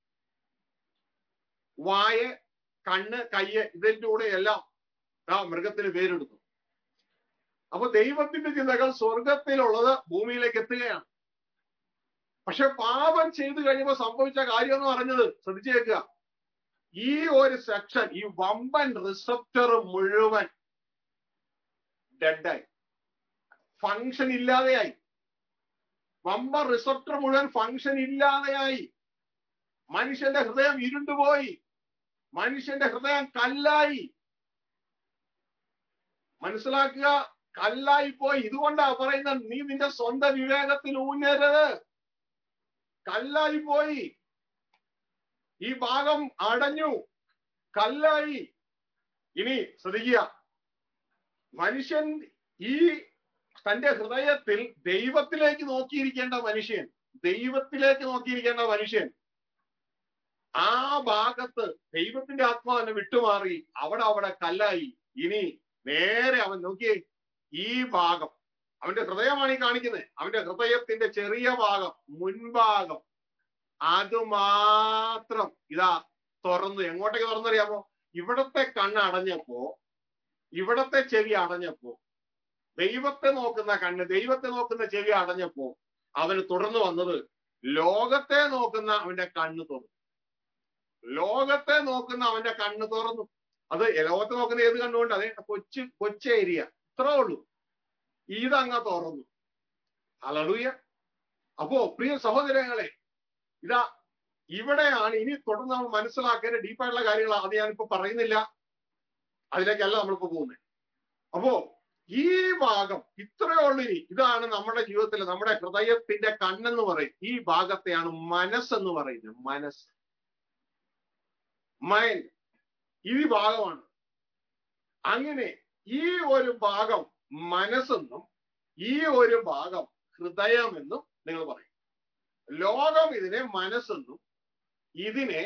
വായ കണ്ണ് കയ്യ് ഇതിന്റെ കൂടെ എല്ലാം ആ മൃഗത്തിന് പേരെടുത്തു അപ്പൊ ദൈവത്തിന്റെ ചിന്തകൾ സ്വർഗത്തിലുള്ളത് ഭൂമിയിലേക്ക് എത്തുകയാണ് പക്ഷെ പാപം ചെയ്തു കഴിയുമ്പോൾ സംഭവിച്ച കാര്യം എന്ന് പറഞ്ഞത് ശ്രദ്ധിച്ചേക്കുക ഈ ഒരു സെക്ഷൻ ഈ വമ്പൻ റിസപ്റ്റർ മുഴുവൻ ഡെഡായി ഫങ്ഷൻ ഇല്ലാതെയായി വമ്പൻ റിസപ്റ്റർ മുഴുവൻ ഫങ്ഷൻ ഇല്ലാതെയായി മനുഷ്യന്റെ ഹൃദയം ഇരുണ്ടുപോയി മനുഷ്യന്റെ ഹൃദയം കല്ലായി മനസ്സിലാക്കുക കല്ലായി പോയി ഇതുകൊണ്ടാ പറയുന്നത് നീ നിന്റെ സ്വന്തം വിവേകത്തിൽ ഊന്നരുത് കല്ലായി പോയി ഈ ഭാഗം അടഞ്ഞു കല്ലായി ഇനി ശ്രദ്ധിക്കുക മനുഷ്യൻ ഈ തന്റെ ഹൃദയത്തിൽ ദൈവത്തിലേക്ക് നോക്കിയിരിക്കേണ്ട മനുഷ്യൻ ദൈവത്തിലേക്ക് നോക്കിയിരിക്കേണ്ട മനുഷ്യൻ ആ ഭാഗത്ത് ദൈവത്തിന്റെ ആത്മാവിനെ വിട്ടുമാറി അവിടെ അവിടെ കല്ലായി ഇനി നേരെ അവൻ നോക്കിയേ ഈ ഭാഗം അവന്റെ ഹൃദയമാണ് ഈ കാണിക്കുന്നത് അവന്റെ ഹൃദയത്തിന്റെ ചെറിയ ഭാഗം മുൻഭാഗം അത് മാത്രം ഇതാ തുറന്നു എങ്ങോട്ടേക്ക് തുറന്നറിയാമോ ഇവിടത്തെ കണ്ണ് അടഞ്ഞപ്പോ ഇവിടത്തെ ചെവി അടഞ്ഞപ്പോ ദൈവത്തെ നോക്കുന്ന കണ്ണ് ദൈവത്തെ നോക്കുന്ന ചെവി അടഞ്ഞപ്പോ അവന് തുടർന്ന് വന്നത് ലോകത്തെ നോക്കുന്ന അവന്റെ കണ്ണ് തുറന്നു ലോകത്തെ നോക്കുന്ന അവന്റെ കണ്ണ് തുറന്നു അത് ലോകത്തെ നോക്കുന്ന ഏത് കണ്ണുകൊണ്ട് അതേ കൊച്ചു കൊച്ചു ഏരിയ ഇത്രേ ഉള്ളൂ ഇതങ്ങ തുറന്നു അലളുയ അപ്പോ പ്രിയ സഹോദരങ്ങളെ ഇതാ ഇവിടെയാണ് ഇനി തുടർന്ന് നമ്മൾ മനസ്സിലാക്കേണ്ട ഡീപ്പായിട്ടുള്ള കാര്യങ്ങൾ അത് ഞാനിപ്പോ പറയുന്നില്ല അതിലേക്കല്ല നമ്മളിപ്പോ പോകുന്നത് അപ്പോ ഈ ഭാഗം ഇത്രയേ ഉള്ളൂ ഇനി ഇതാണ് നമ്മുടെ ജീവിതത്തിൽ നമ്മുടെ ഹൃദയത്തിന്റെ കണ്ണെന്ന് പറയും ഈ ഭാഗത്തെയാണ് മനസ്സെന്ന് പറയുന്നത് മനസ്സ് മൈൻഡ് ഈ ഭാഗമാണ് അങ്ങനെ ഈ ഒരു ഭാഗം മനസ്സെന്നും ഈ ഒരു ഭാഗം ഹൃദയമെന്നും നിങ്ങൾ പറയും ലോകം ഇതിനെ മനസ്സെന്നും ഇതിനെ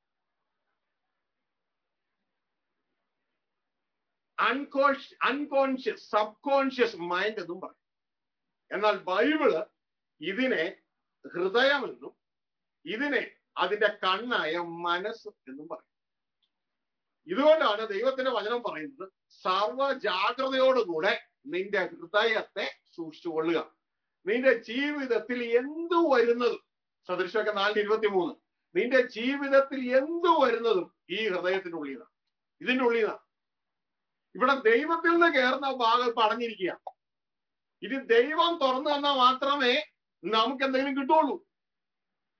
unconscious unconscious subconscious mind എന്നും പറയും എന്നാൽ ബൈബിള് ഇതിനെ ഹൃദയമെന്നും ഇതിനെ അതിന്റെ കണ്ണായ മനസ്സ് എന്നും പറയും ഇതുകൊണ്ടാണ് ദൈവത്തിന്റെ വചനം പറയുന്നത് സർവ ജാഗ്രതയോടുകൂടെ നിന്റെ ഹൃദയത്തെ സൂക്ഷിച്ചുകൊള്ളുക നിന്റെ ജീവിതത്തിൽ എന്തു വരുന്നതും സദൃശമൊക്കെ നാലിന് ഇരുപത്തി മൂന്ന് നിന്റെ ജീവിതത്തിൽ എന്തു വരുന്നതും ഈ ഹൃദയത്തിന്റെ ഉള്ളിലാണ് ഇതിന്റെ ഉള്ളിലാണ് ഇവിടെ ദൈവത്തിൽ നിന്ന് കയറുന്ന ഭാഗം ഇപ്പൊ അടഞ്ഞിരിക്കുക ഇത് ദൈവം തുറന്നു തന്നാൽ മാത്രമേ നമുക്ക് എന്തെങ്കിലും കിട്ടുള്ളൂ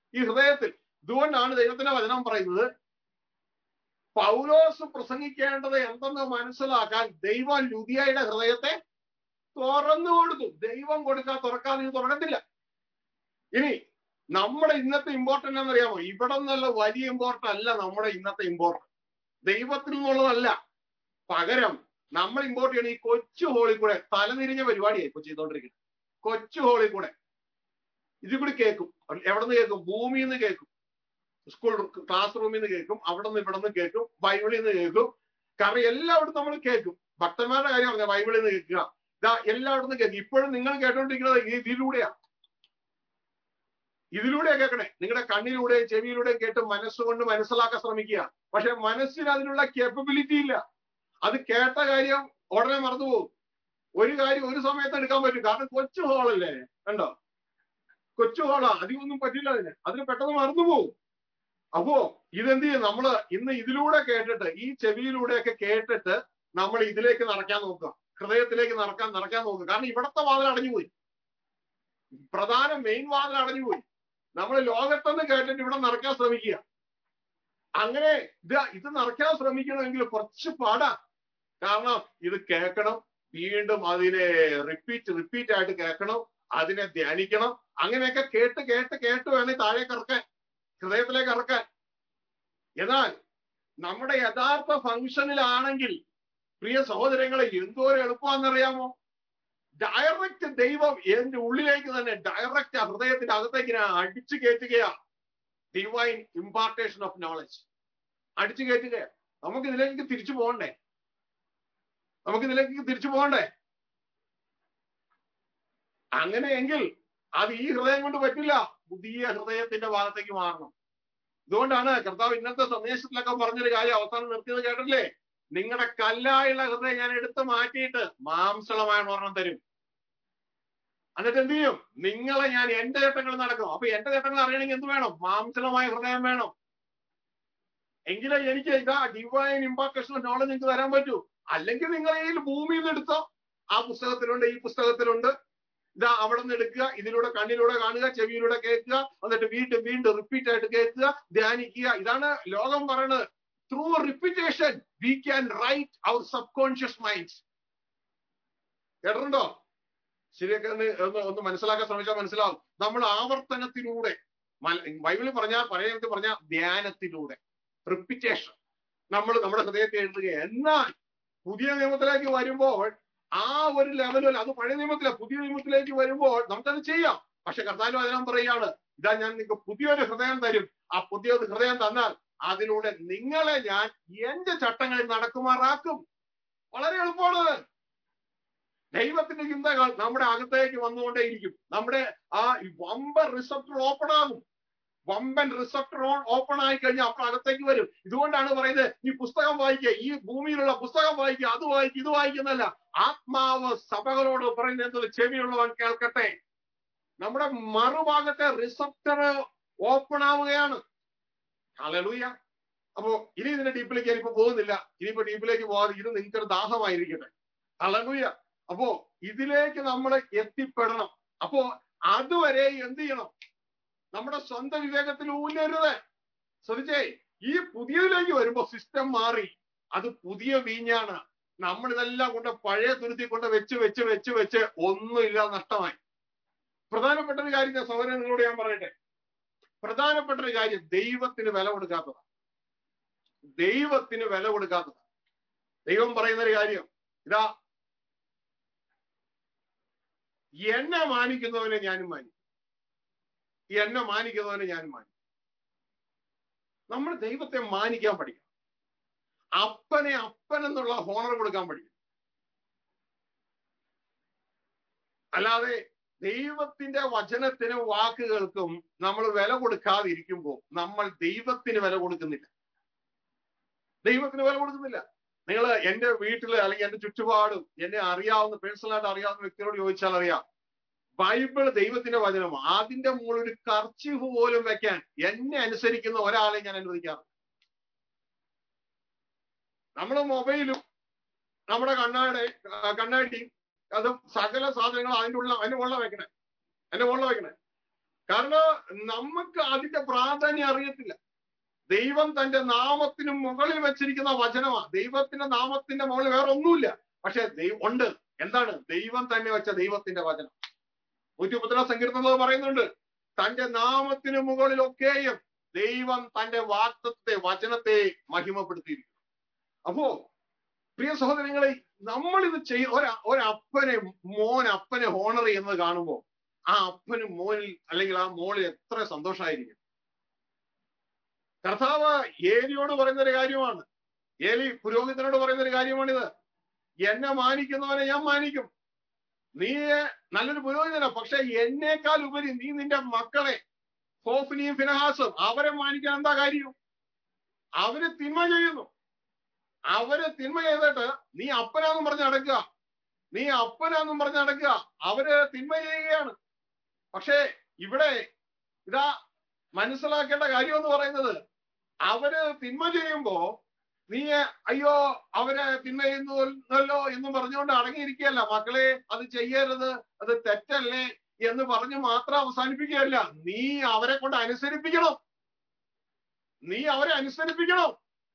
ഈ ഹൃദയത്തിൽ ഇതുകൊണ്ടാണ് ദൈവത്തിന്റെ വചനം പറയുന്നത് പൗലോസ് പ്രസംഗിക്കേണ്ടത് എന്തെന്ന് മനസ്സിലാക്കാൻ ദൈവം ലുതിയയുടെ ഹൃദയത്തെ തുറന്നു കൊടുത്തു ദൈവം കൊടുക്കാൻ തുറക്കാതെ ഇത് തുറക്കത്തില്ല ഇനി നമ്മുടെ ഇന്നത്തെ ഇമ്പോർട്ടന്റ് എന്നറിയാമോ ഇവിടെ നിന്നുള്ള വലിയ ഇമ്പോർട്ടന്റ് അല്ല നമ്മുടെ ഇന്നത്തെ ഇമ്പോർട്ടന്റ് ദൈവത്തിൽ നിന്നുള്ളതല്ല പകരം നമ്മൾ ഇമ്പോർട്ട് ചെയ്യണ ഈ കൊച്ചു ഹോളിൽ കൂടെ തലതിരിഞ്ഞ പരിപാടിയായി ഇപ്പൊ ചെയ്തോണ്ടിരിക്കുന്നത് കൊച്ചു ഹോളിൽ കൂടെ ഇതിൽ കൂടി കേൾക്കും എവിടെ നിന്ന് കേൾക്കും ഭൂമിയിൽ നിന്ന് കേൾക്കും സ്കൂൾ ക്ലാസ് റൂമിൽ നിന്ന് കേൾക്കും അവിടെ നിന്ന് ഇവിടെ നിന്ന് കേൾക്കും ബൈബിളിൽ നിന്ന് കേൾക്കും കാരണം എല്ലായിടത്തും നമ്മൾ കേൾക്കും ഭക്തന്മാരുടെ കാര്യം പറഞ്ഞ ബൈബിളിൽ നിന്ന് കേൾക്കുക ഇതാ എല്ലായിടത്തും കേൾക്കും ഇപ്പോഴും നിങ്ങൾ കേട്ടോണ്ടിരിക്കുന്നത് ഇതിലൂടെയാ ഇതിലൂടെ കേൾക്കണേ നിങ്ങളുടെ കണ്ണിലൂടെയും ചെവിയിലൂടെയും കേട്ട് മനസ്സുകൊണ്ട് മനസ്സിലാക്കാൻ ശ്രമിക്കുക പക്ഷെ മനസ്സിന് അതിനുള്ള കേപ്പബിലിറ്റി ഇല്ല അത് കേട്ട കാര്യം ഉടനെ മറന്നുപോകും ഒരു കാര്യം ഒരു സമയത്ത് എടുക്കാൻ പറ്റും കാരണം കൊച്ചു ഹോളല്ലേ കണ്ടോ കൊച്ചു ഹോളാ അധികമൊന്നും പറ്റില്ല അതിന് അതിന് പെട്ടെന്ന് മറന്നുപോകും അപ്പോ ഇതെന്ത് ചെയ്യും നമ്മള് ഇന്ന് ഇതിലൂടെ കേട്ടിട്ട് ഈ ചെവിയിലൂടെയൊക്കെ കേട്ടിട്ട് നമ്മൾ ഇതിലേക്ക് നടക്കാൻ നോക്കുക ഹൃദയത്തിലേക്ക് നടക്കാൻ നടക്കാൻ നോക്കുക കാരണം ഇവിടത്തെ വാതിൽ അടഞ്ഞുപോയി പ്രധാന മെയിൻ വാതിൽ അടഞ്ഞുപോയി നമ്മൾ ലോകത്തൊന്ന് കേട്ടിട്ട് ഇവിടെ നടക്കാൻ ശ്രമിക്കുക അങ്ങനെ ഇത് ഇത് നടക്കാൻ ശ്രമിക്കണമെങ്കിൽ കുറച്ച് പാടാ കാരണം ഇത് കേൾക്കണം വീണ്ടും അതിനെ റിപ്പീറ്റ് റിപ്പീറ്റ് ആയിട്ട് കേൾക്കണം അതിനെ ധ്യാനിക്കണം അങ്ങനെയൊക്കെ കേട്ട് കേട്ട് കേട്ട് വേണേ താഴേക്ക് ഇറക്കാൻ ഹൃദയത്തിലേക്ക് ഇറക്കാൻ എന്നാൽ നമ്മുടെ യഥാർത്ഥ ഫംഗ്ഷനിലാണെങ്കിൽ പ്രിയ സഹോദരങ്ങളെ എന്തോരം എളുപ്പമാണെന്നറിയാമോ ഡയറക്റ്റ് ദൈവം എന്റെ ഉള്ളിലേക്ക് തന്നെ ഡയറക്റ്റ് ഹൃദയത്തിന്റെ അകത്തേക്ക് ഞാൻ അടിച്ചു കയറ്റുകയാ ഡിവൈൻ ഇമ്പാർട്ടേഷൻ ഓഫ് നോളജ് അടിച്ചു കയറ്റുകയാ നമുക്ക് ഇതിലേക്ക് തിരിച്ചു പോകണ്ടേ നമുക്ക് ഇതിലേക്ക് തിരിച്ചു പോകണ്ടേ അങ്ങനെയെങ്കിൽ അത് ഈ ഹൃദയം കൊണ്ട് പറ്റില്ല പുതിയ ഹൃദയത്തിന്റെ ഭാഗത്തേക്ക് മാറണം ഇതുകൊണ്ടാണ് കർത്താവ് ഇന്നത്തെ സന്ദേശത്തിലൊക്കെ പറഞ്ഞൊരു കാര്യം അവസാനം നിർത്തിയത് കേട്ടില്ലേ നിങ്ങളുടെ കല്ലായുള്ള ഹൃദയം ഞാൻ എടുത്തു മാറ്റിയിട്ട് മാംസളമായ ഒരെണ്ണം തരും എന്നിട്ട് എന്ത് ചെയ്യും നിങ്ങളെ ഞാൻ എന്റെ ചട്ടങ്ങൾ നടക്കും അപ്പൊ എന്റെ ചട്ടങ്ങൾ അറിയണമെങ്കിൽ എന്ത് വേണം മാംസളമായ ഹൃദയം വേണം എങ്കിലേ എനിക്ക് ഇതാ ഡിവൈൻ ഇമ്പാർട്ടേഷൻ നോളജ് നിങ്ങൾക്ക് തരാൻ പറ്റൂ അല്ലെങ്കിൽ നിങ്ങൾ ഈ ഭൂമിയിൽ നിന്ന് എടുത്തോ ആ പുസ്തകത്തിലുണ്ട് ഈ പുസ്തകത്തിലുണ്ട് ഇതാ അവിടെ നിന്ന് എടുക്കുക ഇതിലൂടെ കണ്ണിലൂടെ കാണുക ചെവിയിലൂടെ കേൾക്കുക എന്നിട്ട് വീണ്ടും വീണ്ടും റിപ്പീറ്റ് ആയിട്ട് കേൾക്കുക ധ്യാനിക്കുക ഇതാണ് ലോകം പറയുന്നത് through repetition we can write our subconscious minds കേട്ടിട്ടുണ്ടോ ശരിയൊക്കെ ഒന്ന് ഒന്ന് ഒന്ന് മനസ്സിലാക്കാൻ ശ്രമിച്ചാൽ മനസ്സിലാവും നമ്മൾ ആവർത്തനത്തിലൂടെ ബൈബിളിൽ പറഞ്ഞാൽ പഴയ പറഞ്ഞ ധ്യാനത്തിലൂടെ റിപ്പീറ്റേഷൻ നമ്മൾ നമ്മുടെ ഹൃദയത്തെ എഴുതുക എന്നാൽ പുതിയ നിയമത്തിലേക്ക് വരുമ്പോൾ ആ ഒരു ലെവലിൽ അത് പഴയ നിയമത്തില പുതിയ നിയമത്തിലേക്ക് വരുമ്പോൾ നമുക്കത് ചെയ്യാം പക്ഷെ കർത്താവ് വചനം പറയുകയാണ് ഇതാ ഞാൻ നിങ്ങൾക്ക് പുതിയൊരു ഹൃദയം തരും ആ പുതിയൊരു ഹൃദയം തന്നാൽ അതിലൂടെ നിങ്ങളെ ഞാൻ എന്റെ ചട്ടങ്ങളിൽ നടക്കുമാറാക്കും വളരെ എളുപ്പമാണ് ദൈവത്തിന്റെ ചിന്തകൾ നമ്മുടെ അകത്തേക്ക് വന്നുകൊണ്ടേയിരിക്കും നമ്മുടെ ആ വമ്പൻ റിസപ്റ്റർ ഓപ്പൺ ആകും വമ്പൻ റിസപ്റ്റർ ഓപ്പൺ ആയി കഴിഞ്ഞാൽ അപ്പോൾ അകത്തേക്ക് വരും ഇതുകൊണ്ടാണ് പറയുന്നത് ഈ പുസ്തകം വായിക്കുക ഈ ഭൂമിയിലുള്ള പുസ്തകം വായിക്കുക അത് വായിക്കുക ഇത് വായിക്കുന്നല്ല ആത്മാവ് സഭകളോട് പറയുന്നത് എന്തത് ചെവിയുള്ളവൻ കേൾക്കട്ടെ നമ്മുടെ മറുഭാഗത്തെ റിസപ്റ്റർ ഓപ്പൺ ആവുകയാണ് ഹലലൂയ അപ്പോ ഇനി ഇതിന്റെ ഡീപ്പിലേക്ക് ഞാനിപ്പോ പോകുന്നില്ല ഇനിയിപ്പോ ഡീപ്പിലേക്ക് പോകാതെ ഇത് നിങ്ങൾക്കൊരു ദാഹമായിരിക്കട്ടെ ഹലലൂയ അപ്പോ ഇതിലേക്ക് നമ്മൾ എത്തിപ്പെടണം അപ്പോ അതുവരെ എന്ത് ചെയ്യണം നമ്മുടെ സ്വന്തം വിവേകത്തിൽ ഊന്നരുത് ശ്രദ്ധിച്ചേ ഈ പുതിയതിലേക്ക് വരുമ്പോ സിസ്റ്റം മാറി അത് പുതിയ വീഞ്ഞാണ് നമ്മൾ ഇതെല്ലാം കൊണ്ട് പഴയ തുരുത്തി കൊണ്ട് വെച്ച് വെച്ച് വെച്ച് വെച്ച് ഒന്നുമില്ല നഷ്ടമായി പ്രധാനപ്പെട്ട ഒരു കാര്യം ഞാൻ സഹോദരൻ നിങ്ങളോട് ഞാൻ പറയട്ടെ പ്രധാനപ്പെട്ട ഒരു കാര്യം ദൈവത്തിന് വില കൊടുക്കാത്തതാണ് ദൈവത്തിന് വില കൊടുക്കാത്തതാണ് ദൈവം പറയുന്ന ഒരു കാര്യം ഇതാ എന്നെ മാനിക്കുന്നവനെ ഞാനും മാനിക്കും എന്നെ മാനിക്കുന്നവനെ ഞാനും മാനിക്കും നമ്മൾ ദൈവത്തെ മാനിക്കാൻ പഠിക്കണം അപ്പനെ അപ്പൻ എന്നുള്ള ഹോണർ കൊടുക്കാൻ പഠിക്കണം അല്ലാതെ ദൈവത്തിന്റെ വചനത്തിനും വാക്കുകൾക്കും നമ്മൾ വില കൊടുക്കാതിരിക്കുമ്പോൾ നമ്മൾ ദൈവത്തിന് വില കൊടുക്കുന്നില്ല ദൈവത്തിന് വില കൊടുക്കുന്നില്ല നിങ്ങൾ എന്റെ വീട്ടില് അല്ലെങ്കിൽ എന്റെ ചുറ്റുപാടും എന്നെ അറിയാവുന്ന പേഴ്സണലായിട്ട് അറിയാവുന്ന വ്യക്തിയോട് ചോദിച്ചാൽ അറിയാം ബൈബിൾ ദൈവത്തിന്റെ വചനമാണ് അതിന്റെ മുകളിൽ ഒരു കർച്ചീഫ് പോലും വെക്കാൻ എന്നെ അനുസരിക്കുന്ന ഒരാളെ ഞാൻ അനുവദിക്കാറ് നമ്മുടെ മൊബൈലും നമ്മുടെ കണ്ണാടി കണ്ണാടിയും അതും സകല സാധനങ്ങളും അതിൻ്റെ ഉള്ള അതിന്റെ മുകളിൽ വെക്കണേ അതിന്റെ മുകളിൽ വെക്കണേ കാരണം നമുക്ക് അതിന്റെ പ്രാധാന്യം അറിയത്തില്ല ദൈവം തന്റെ നാമത്തിന് മുകളിൽ വെച്ചിരിക്കുന്ന വചനമാ ദൈവത്തിന്റെ നാമത്തിന്റെ മുകളിൽ വേറെ ഒന്നുമില്ല പക്ഷെ ദൈവം ഉണ്ട് എന്താണ് ദൈവം തന്നെ വെച്ച ദൈവത്തിന്റെ വചനം നൂറ്റി മുപ്പത്തിനാം സങ്കീർത്തനം പറയുന്നുണ്ട് തന്റെ നാമത്തിന് മുകളിലൊക്കെയും ദൈവം തന്റെ വാക്തത്തെ വചനത്തെ മഹിമപ്പെടുത്തിയിരിക്കുന്നു അപ്പോ പ്രിയ സഹോദരങ്ങളെ നമ്മൾ ഇത് ചെയ്യ ഒര ഒരപ്പനെ മോൻ അപ്പനെ ഹോണർ ചെയ്യുന്നത് കാണുമ്പോൾ ആ അപ്പന് മോനിൽ അല്ലെങ്കിൽ ആ മോളിൽ എത്ര സന്തോഷമായിരിക്കും കർത്താവ് ഏലിയോട് പറയുന്ന ഒരു കാര്യമാണ് ഏലി പുരോഹിതനോട് പറയുന്ന ഒരു കാര്യമാണിത് എന്നെ മാനിക്കുന്നവനെ ഞാൻ മാനിക്കും നീ നല്ലൊരു പുരോഹിതനാ പക്ഷെ എന്നേക്കാൾ ഉപരി നീ നിന്റെ മക്കളെ ഹോഫിനിയും ഫിനഹാസും അവരെ മാനിക്കാൻ എന്താ കാര്യം അവര് തിന്മ ചെയ്യുന്നു അവര് തിന്മ ചെയ്തിട്ട് നീ അപ്പനാന്നും പറഞ്ഞ് നടക്കുക നീ അപ്പനാന്നും പറഞ്ഞ് നടക്കുക അവര് തിന്മ ചെയ്യുകയാണ് പക്ഷേ ഇവിടെ ഇതാ മനസ്സിലാക്കേണ്ട കാര്യം എന്ന് പറയുന്നത് അവര് തിന്മ ചെയ്യുമ്പോ നീ അയ്യോ അവരെ തിന്മ ചെയ്യുന്നല്ലോ എന്ന് പറഞ്ഞുകൊണ്ട് അടങ്ങിയിരിക്കുകയല്ല മക്കളെ അത് ചെയ്യരുത് അത് തെറ്റല്ലേ എന്ന് പറഞ്ഞ് മാത്രം അവസാനിപ്പിക്കുകയല്ല നീ അവരെ കൊണ്ട് അനുസരിപ്പിക്കണം നീ അവരെ അനുസരിപ്പിക്കണം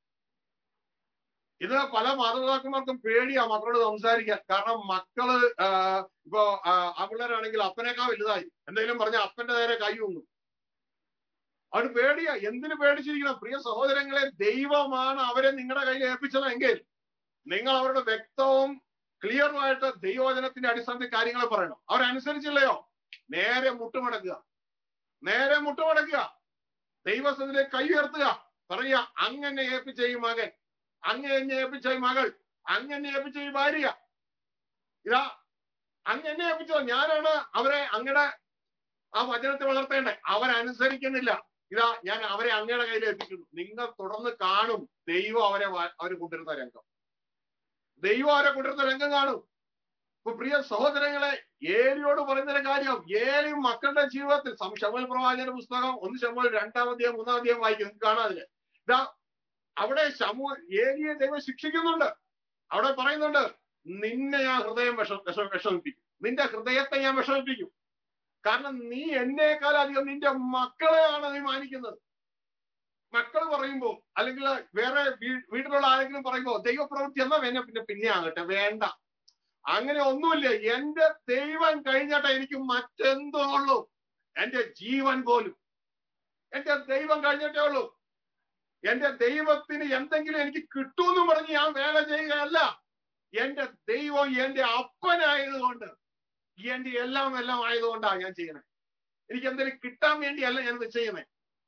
ഇത് പല മാതാപിതാക്കന്മാർക്കും പേടിയാ മക്കളോട് സംസാരിക്കാൻ കാരണം മക്കള് ഇപ്പോ ആ പിള്ളേരാണെങ്കിൽ അപ്പനേക്കാൾ വലുതായി എന്തെങ്കിലും പറഞ്ഞ അപ്പന്റെ നേരെ കൈ ഒന്നും അവന് പേടിയാ എന്തിനു പേടിച്ചിരിക്കണം പ്രിയ സഹോദരങ്ങളെ ദൈവമാണ് അവരെ നിങ്ങളുടെ കയ്യിൽ ഏൽപ്പിച്ചതെങ്കിൽ നിങ്ങൾ അവരുടെ വ്യക്തവും ക്ലിയറുമായിട്ട് ദൈവവചനത്തിന്റെ അടിസ്ഥാനത്തിൽ കാര്യങ്ങൾ പറയണം അവരനുസരിച്ചില്ലയോ നേരെ മുട്ടുമടക്കുക നേരെ മുട്ടുമടക്കുക ദൈവസ്ഥത്തിലേക്ക് കൈ ഉയർത്തുക പറയുക അങ്ങനെ ഏൽപ്പിച്ച ഈ മകൻ അങ്ങനെ ഏൽപ്പിച്ച ഈ മകൾ അങ്ങനെ ഏൽപ്പിച്ച ഈ ഭാര്യ ഇതാ അങ്ങനെ ഏൽപ്പിച്ചോ ഞാനാണ് അവരെ അങ്ങടെ ആ വചനത്തെ വളർത്തേണ്ടത് അവരനുസരിക്കുന്നില്ല ഇതാ ഞാൻ അവരെ അങ്ങയുടെ കയ്യിൽ എത്തിക്കുന്നു നിങ്ങൾ തുടർന്ന് കാണും ദൈവം അവരെ അവര് കൊണ്ടിരുന്ന രംഗം ദൈവം അവരെ കൊണ്ടിരുന്ന രംഗം കാണും ഇപ്പൊ പ്രിയ സഹോദരങ്ങളെ ഏലിയോട് പറയുന്ന കാര്യം ഏലി മക്കളുടെ ജീവിതത്തിൽ ശമൽ പ്രവാചന പുസ്തകം ഒന്ന് ശമൽ രണ്ടാം അധ്യായം മൂന്നാം അധ്യായം വായിക്കും നിങ്ങൾക്ക് കാണാതില് ഇതാ അവിടെ ശമു ഏലിയെ ദൈവം ശിക്ഷിക്കുന്നുണ്ട് അവിടെ പറയുന്നുണ്ട് നിന്നെ ഞാൻ ഹൃദയം വിഷ വിഷ വിഷമിപ്പിക്കും നിന്റെ ഹൃദയത്തെ ഞാൻ വിഷമിപ്പിക്കും കാരണം നീ എന്നേക്കാൾ അധികം നിന്റെ മക്കളെയാണ് നീ മാനിക്കുന്നത് മക്കൾ പറയുമ്പോ അല്ലെങ്കിൽ വേറെ വീട്ടിലുള്ള ആരെങ്കിലും പറയുമ്പോ ദൈവപ്രവൃത്തി എന്നാ വേന പിന്നെ പിന്നെ ആകട്ടെ വേണ്ട അങ്ങനെ ഒന്നുമില്ല എന്റെ ദൈവം കഴിഞ്ഞിട്ട് എനിക്ക് മറ്റെന്തോ ഉള്ളൂ എന്റെ ജീവൻ പോലും എന്റെ ദൈവം കഴിഞ്ഞിട്ടേ ഉള്ളൂ എന്റെ ദൈവത്തിന് എന്തെങ്കിലും എനിക്ക് കിട്ടുമെന്ന് പറഞ്ഞ് ഞാൻ വേല ചെയ്യുകയല്ല എന്റെ ദൈവം എന്റെ അപ്പനായതുകൊണ്ട് എന്റെ എല്ലാം എല്ലാം ആയതുകൊണ്ടാണ് ഞാൻ ചെയ്യുന്നത് എനിക്ക് എന്തെങ്കിലും കിട്ടാൻ വേണ്ടിയല്ല ഞാനിത് ചെയ്യുന്നത്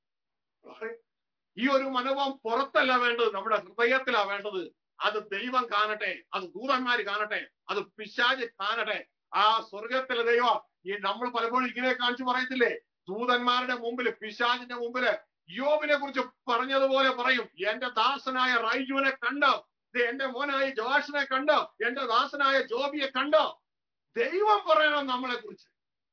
ഈ ഒരു മനോഭാവം പുറത്തല്ല വേണ്ടത് നമ്മുടെ ഹൃദയത്തിലാ വേണ്ടത് അത് ദൈവം കാണട്ടെ അത് ദൂതന്മാര് കാണട്ടെ അത് പിശാജ് കാണട്ടെ ആ സ്വർഗത്തിലെ ദൈവം ഈ നമ്മൾ പലപ്പോഴും ഇങ്ങനെ കാണിച്ചു പറയത്തില്ലേ ദൂതന്മാരുടെ മുമ്പിൽ പിശാജിന്റെ മുമ്പില് യോബിനെ കുറിച്ച് പറഞ്ഞതുപോലെ പറയും എന്റെ ദാസനായ റൈജുവിനെ കണ്ടോ എന്റെ മോനായ ജോഷിനെ കണ്ടോ എന്റെ ദാസനായ ജോബിയെ കണ്ടോ ദൈവം പറയണം നമ്മളെ കുറിച്ച്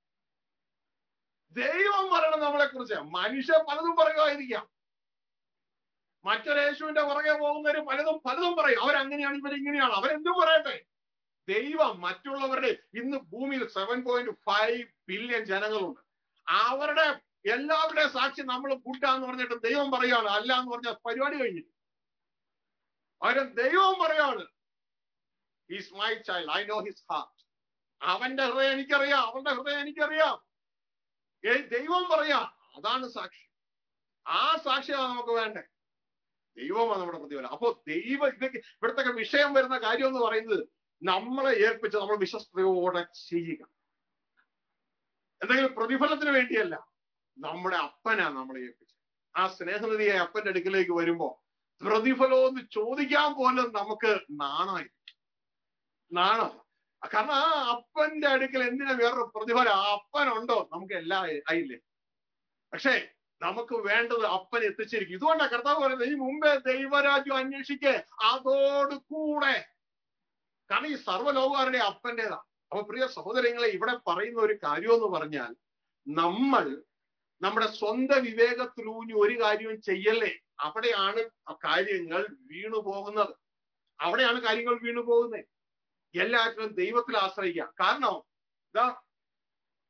ദൈവം പറയണം നമ്മളെ കുറിച്ച് മനുഷ്യ പലതും പറയുമായിരിക്കാം മറ്റൊരു യേശുവിന്റെ പുറകെ പോകുന്നവര് പലതും പലതും പറയും അവരങ്ങനെയാണ് ഇവരിങ്ങനെയാണ് അവരെന്തും പറയട്ടെ ദൈവം മറ്റുള്ളവരുടെ ഇന്ന് ഭൂമിയിൽ സെവൻ പോയിന്റ് ഫൈവ് ബില്യൺ ജനങ്ങളുണ്ട് അവരുടെ എല്ലാവരുടെയും സാക്ഷി നമ്മൾ കൂട്ടാന്ന് പറഞ്ഞിട്ട് ദൈവം പറയാണ് അല്ല എന്ന് പറഞ്ഞ പരിപാടി കഴിഞ്ഞു അവരെ ദൈവം പറയാണ് is my child I know his heart അവന്റെ ഹൃദയം എനിക്കറിയാം അവന്റെ ഹൃദയം എനിക്കറിയാം ദൈവം പറയാ അതാണ് സാക്ഷി ആ സാക്ഷിയാണ് നമുക്ക് വേണ്ടേ ദൈവമാണ് നമ്മുടെ പ്രതിഫലം അപ്പോ ദൈവ ഇതൊക്കെ ഇവിടത്തെ വിഷയം വരുന്ന കാര്യം എന്ന് പറയുന്നത് നമ്മളെ ഏൽപ്പിച്ച് നമ്മൾ വിശ്വസ്തയോടെ ചെയ്യുക എന്തെങ്കിലും പ്രതിഫലത്തിന് വേണ്ടിയല്ല നമ്മുടെ അപ്പനാ നമ്മളെ ഏൽപ്പിച്ചത് ആ സ്നേഹനിധിയായ അപ്പന്റെ അടുക്കിലേക്ക് വരുമ്പോ പ്രതിഫലം എന്ന് ചോദിക്കാൻ പോലും നമുക്ക് നാണമായി നാണം കാരണം ആ അപ്പന്റെ അടുക്കൽ എന്തിനാ വേറൊരു പ്രതിഫലം ആ അപ്പനുണ്ടോ നമുക്ക് എല്ലാം ആയില്ലേ പക്ഷേ നമുക്ക് വേണ്ടത് അപ്പൻ എത്തിച്ചിരിക്കും ഇതുകൊണ്ടാണ് കർത്താവ് പറയുന്നത് ഈ മുമ്പേ ദൈവരാജ്യം അന്വേഷിക്കേ അതോട് കൂടെ കാരണം ഈ സർവ്വലോകാരുടെ അപ്പന്റേതാ അപ്പൊ പ്രിയ സഹോദരങ്ങളെ ഇവിടെ പറയുന്ന ഒരു കാര്യം എന്ന് പറഞ്ഞാൽ നമ്മൾ നമ്മുടെ സ്വന്തം വിവേകത്തിലൂന്നി ഒരു കാര്യവും ചെയ്യല്ലേ അവിടെയാണ് കാര്യങ്ങൾ വീണു പോകുന്നത് അവിടെയാണ് കാര്യങ്ങൾ വീണു പോകുന്നത് എല്ലാറ്റിനും ദൈവത്തിൽ ആശ്രയിക്കുക കാരണം ഇതാ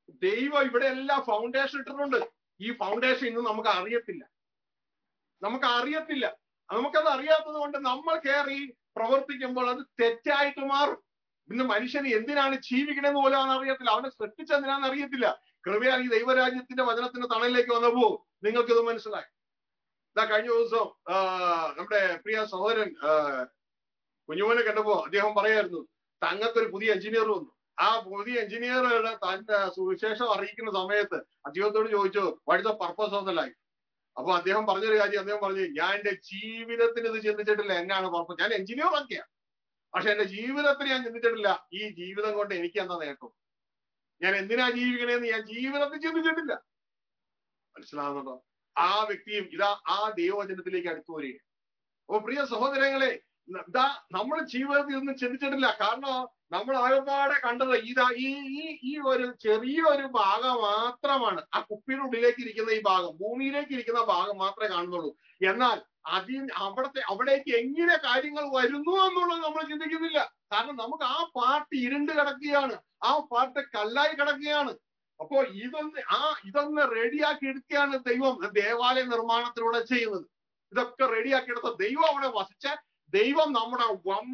ദൈവം ഇവിടെ എല്ലാം ഫൗണ്ടേഷൻ ഇട്ടിട്ടുണ്ട് ഈ ഫൗണ്ടേഷൻ ഇന്ന് നമുക്ക് അറിയത്തില്ല നമുക്ക് അറിയത്തില്ല നമുക്കത് അറിയാത്തത് കൊണ്ട് നമ്മൾ കയറി പ്രവർത്തിക്കുമ്പോൾ അത് തെറ്റായിട്ട് മാറും ഇന്ന് മനുഷ്യന് എന്തിനാണ് ജീവിക്കണമെന്ന് പോലും അവൻ അറിയത്തില്ല അവനെ സൃഷ്ടിച്ചെന്തിനാന്ന് അറിയത്തില്ല കൃപയാൽ ഈ ദൈവരാജ്യത്തിന്റെ വചനത്തിന്റെ തണലിലേക്ക് വന്നപ്പോ നിങ്ങൾക്കിത് മനസ്സിലായി ഇതാ കഴിഞ്ഞ ദിവസം ആ, നമ്മുടെ പ്രിയ സഹോദരൻ ആ, കുഞ്ഞുമോനെ കണ്ടപ്പോ അദ്ദേഹം പറയായിരുന്നു തങ്ങൾക്കൊരു പുതിയ എഞ്ചിനീയർ വന്നു ആ പുതിയ എഞ്ചിനീയർ തന്റെ സുവിശേഷം അറിയിക്കുന്ന സമയത്ത് അദ്ദേഹത്തോട് ചോദിച്ചു what the purpose of the life അപ്പൊ അദ്ദേഹം പറഞ്ഞൊരു കാര്യം അദ്ദേഹം പറഞ്ഞു ഞാൻ എന്റെ ജീവിതത്തിന് ഇത് ചിന്തിച്ചിട്ടില്ല എന്നാണ് പർപ്പസ് ഞാൻ എഞ്ചിനീയർ ഒക്കെയാ പക്ഷെ എന്റെ ജീവിതത്തിന് ഞാൻ ചിന്തിച്ചിട്ടില്ല ഈ ജീവിതം കൊണ്ട് എനിക്ക് എന്താ നേട്ടം ഞാൻ എന്തിനാ ജീവിക്കണേന്ന് ഞാൻ ജീവിതത്തിൽ ചിന്തിച്ചിട്ടില്ല മനസ്സിലാകുന്നുണ്ടോ ആ വ്യക്തിയും ഇതാ ആ ദൈവവചനത്തിലേക്ക് അടുത്തു വരിക അപ്പൊ പ്രിയ സഹോദരങ്ങളെ ഇതാ നമ്മൾ ജീവിതത്തിൽ ഒന്നും ചിന്തിച്ചിട്ടില്ല കാരണം നമ്മൾ ആകപ്പാടെ കണ്ടത് ഇതാ ഈ ഈ ഈ ഒരു ചെറിയൊരു ഭാഗം മാത്രമാണ് ആ കുപ്പിയുടെ ഉള്ളിലേക്ക് ഇരിക്കുന്ന ഈ ഭാഗം ഭൂമിയിലേക്ക് ഇരിക്കുന്ന ഭാഗം മാത്രമേ കാണുന്നുള്ളൂ എന്നാൽ അതിൽ അവിടത്തെ അവിടേക്ക് എങ്ങനെ കാര്യങ്ങൾ വരുന്നു എന്നുള്ളത് നമ്മൾ ചിന്തിക്കുന്നില്ല കാരണം നമുക്ക് ആ പാർട്ട് ഇരുണ്ട് കിടക്കുകയാണ് ആ പാർട്ട് കല്ലായി കിടക്കുകയാണ് അപ്പോ ഇതൊന്ന് ആ ഇതൊന്ന് റെഡിയാക്കി എടുക്കുകയാണ് ദൈവം ദേവാലയ നിർമ്മാണത്തിലൂടെ ചെയ്യുന്നത് ഇതൊക്കെ റെഡിയാക്കി എടുത്ത ദൈവം അവിടെ വസിച്ച ദൈവം നമ്മുടെ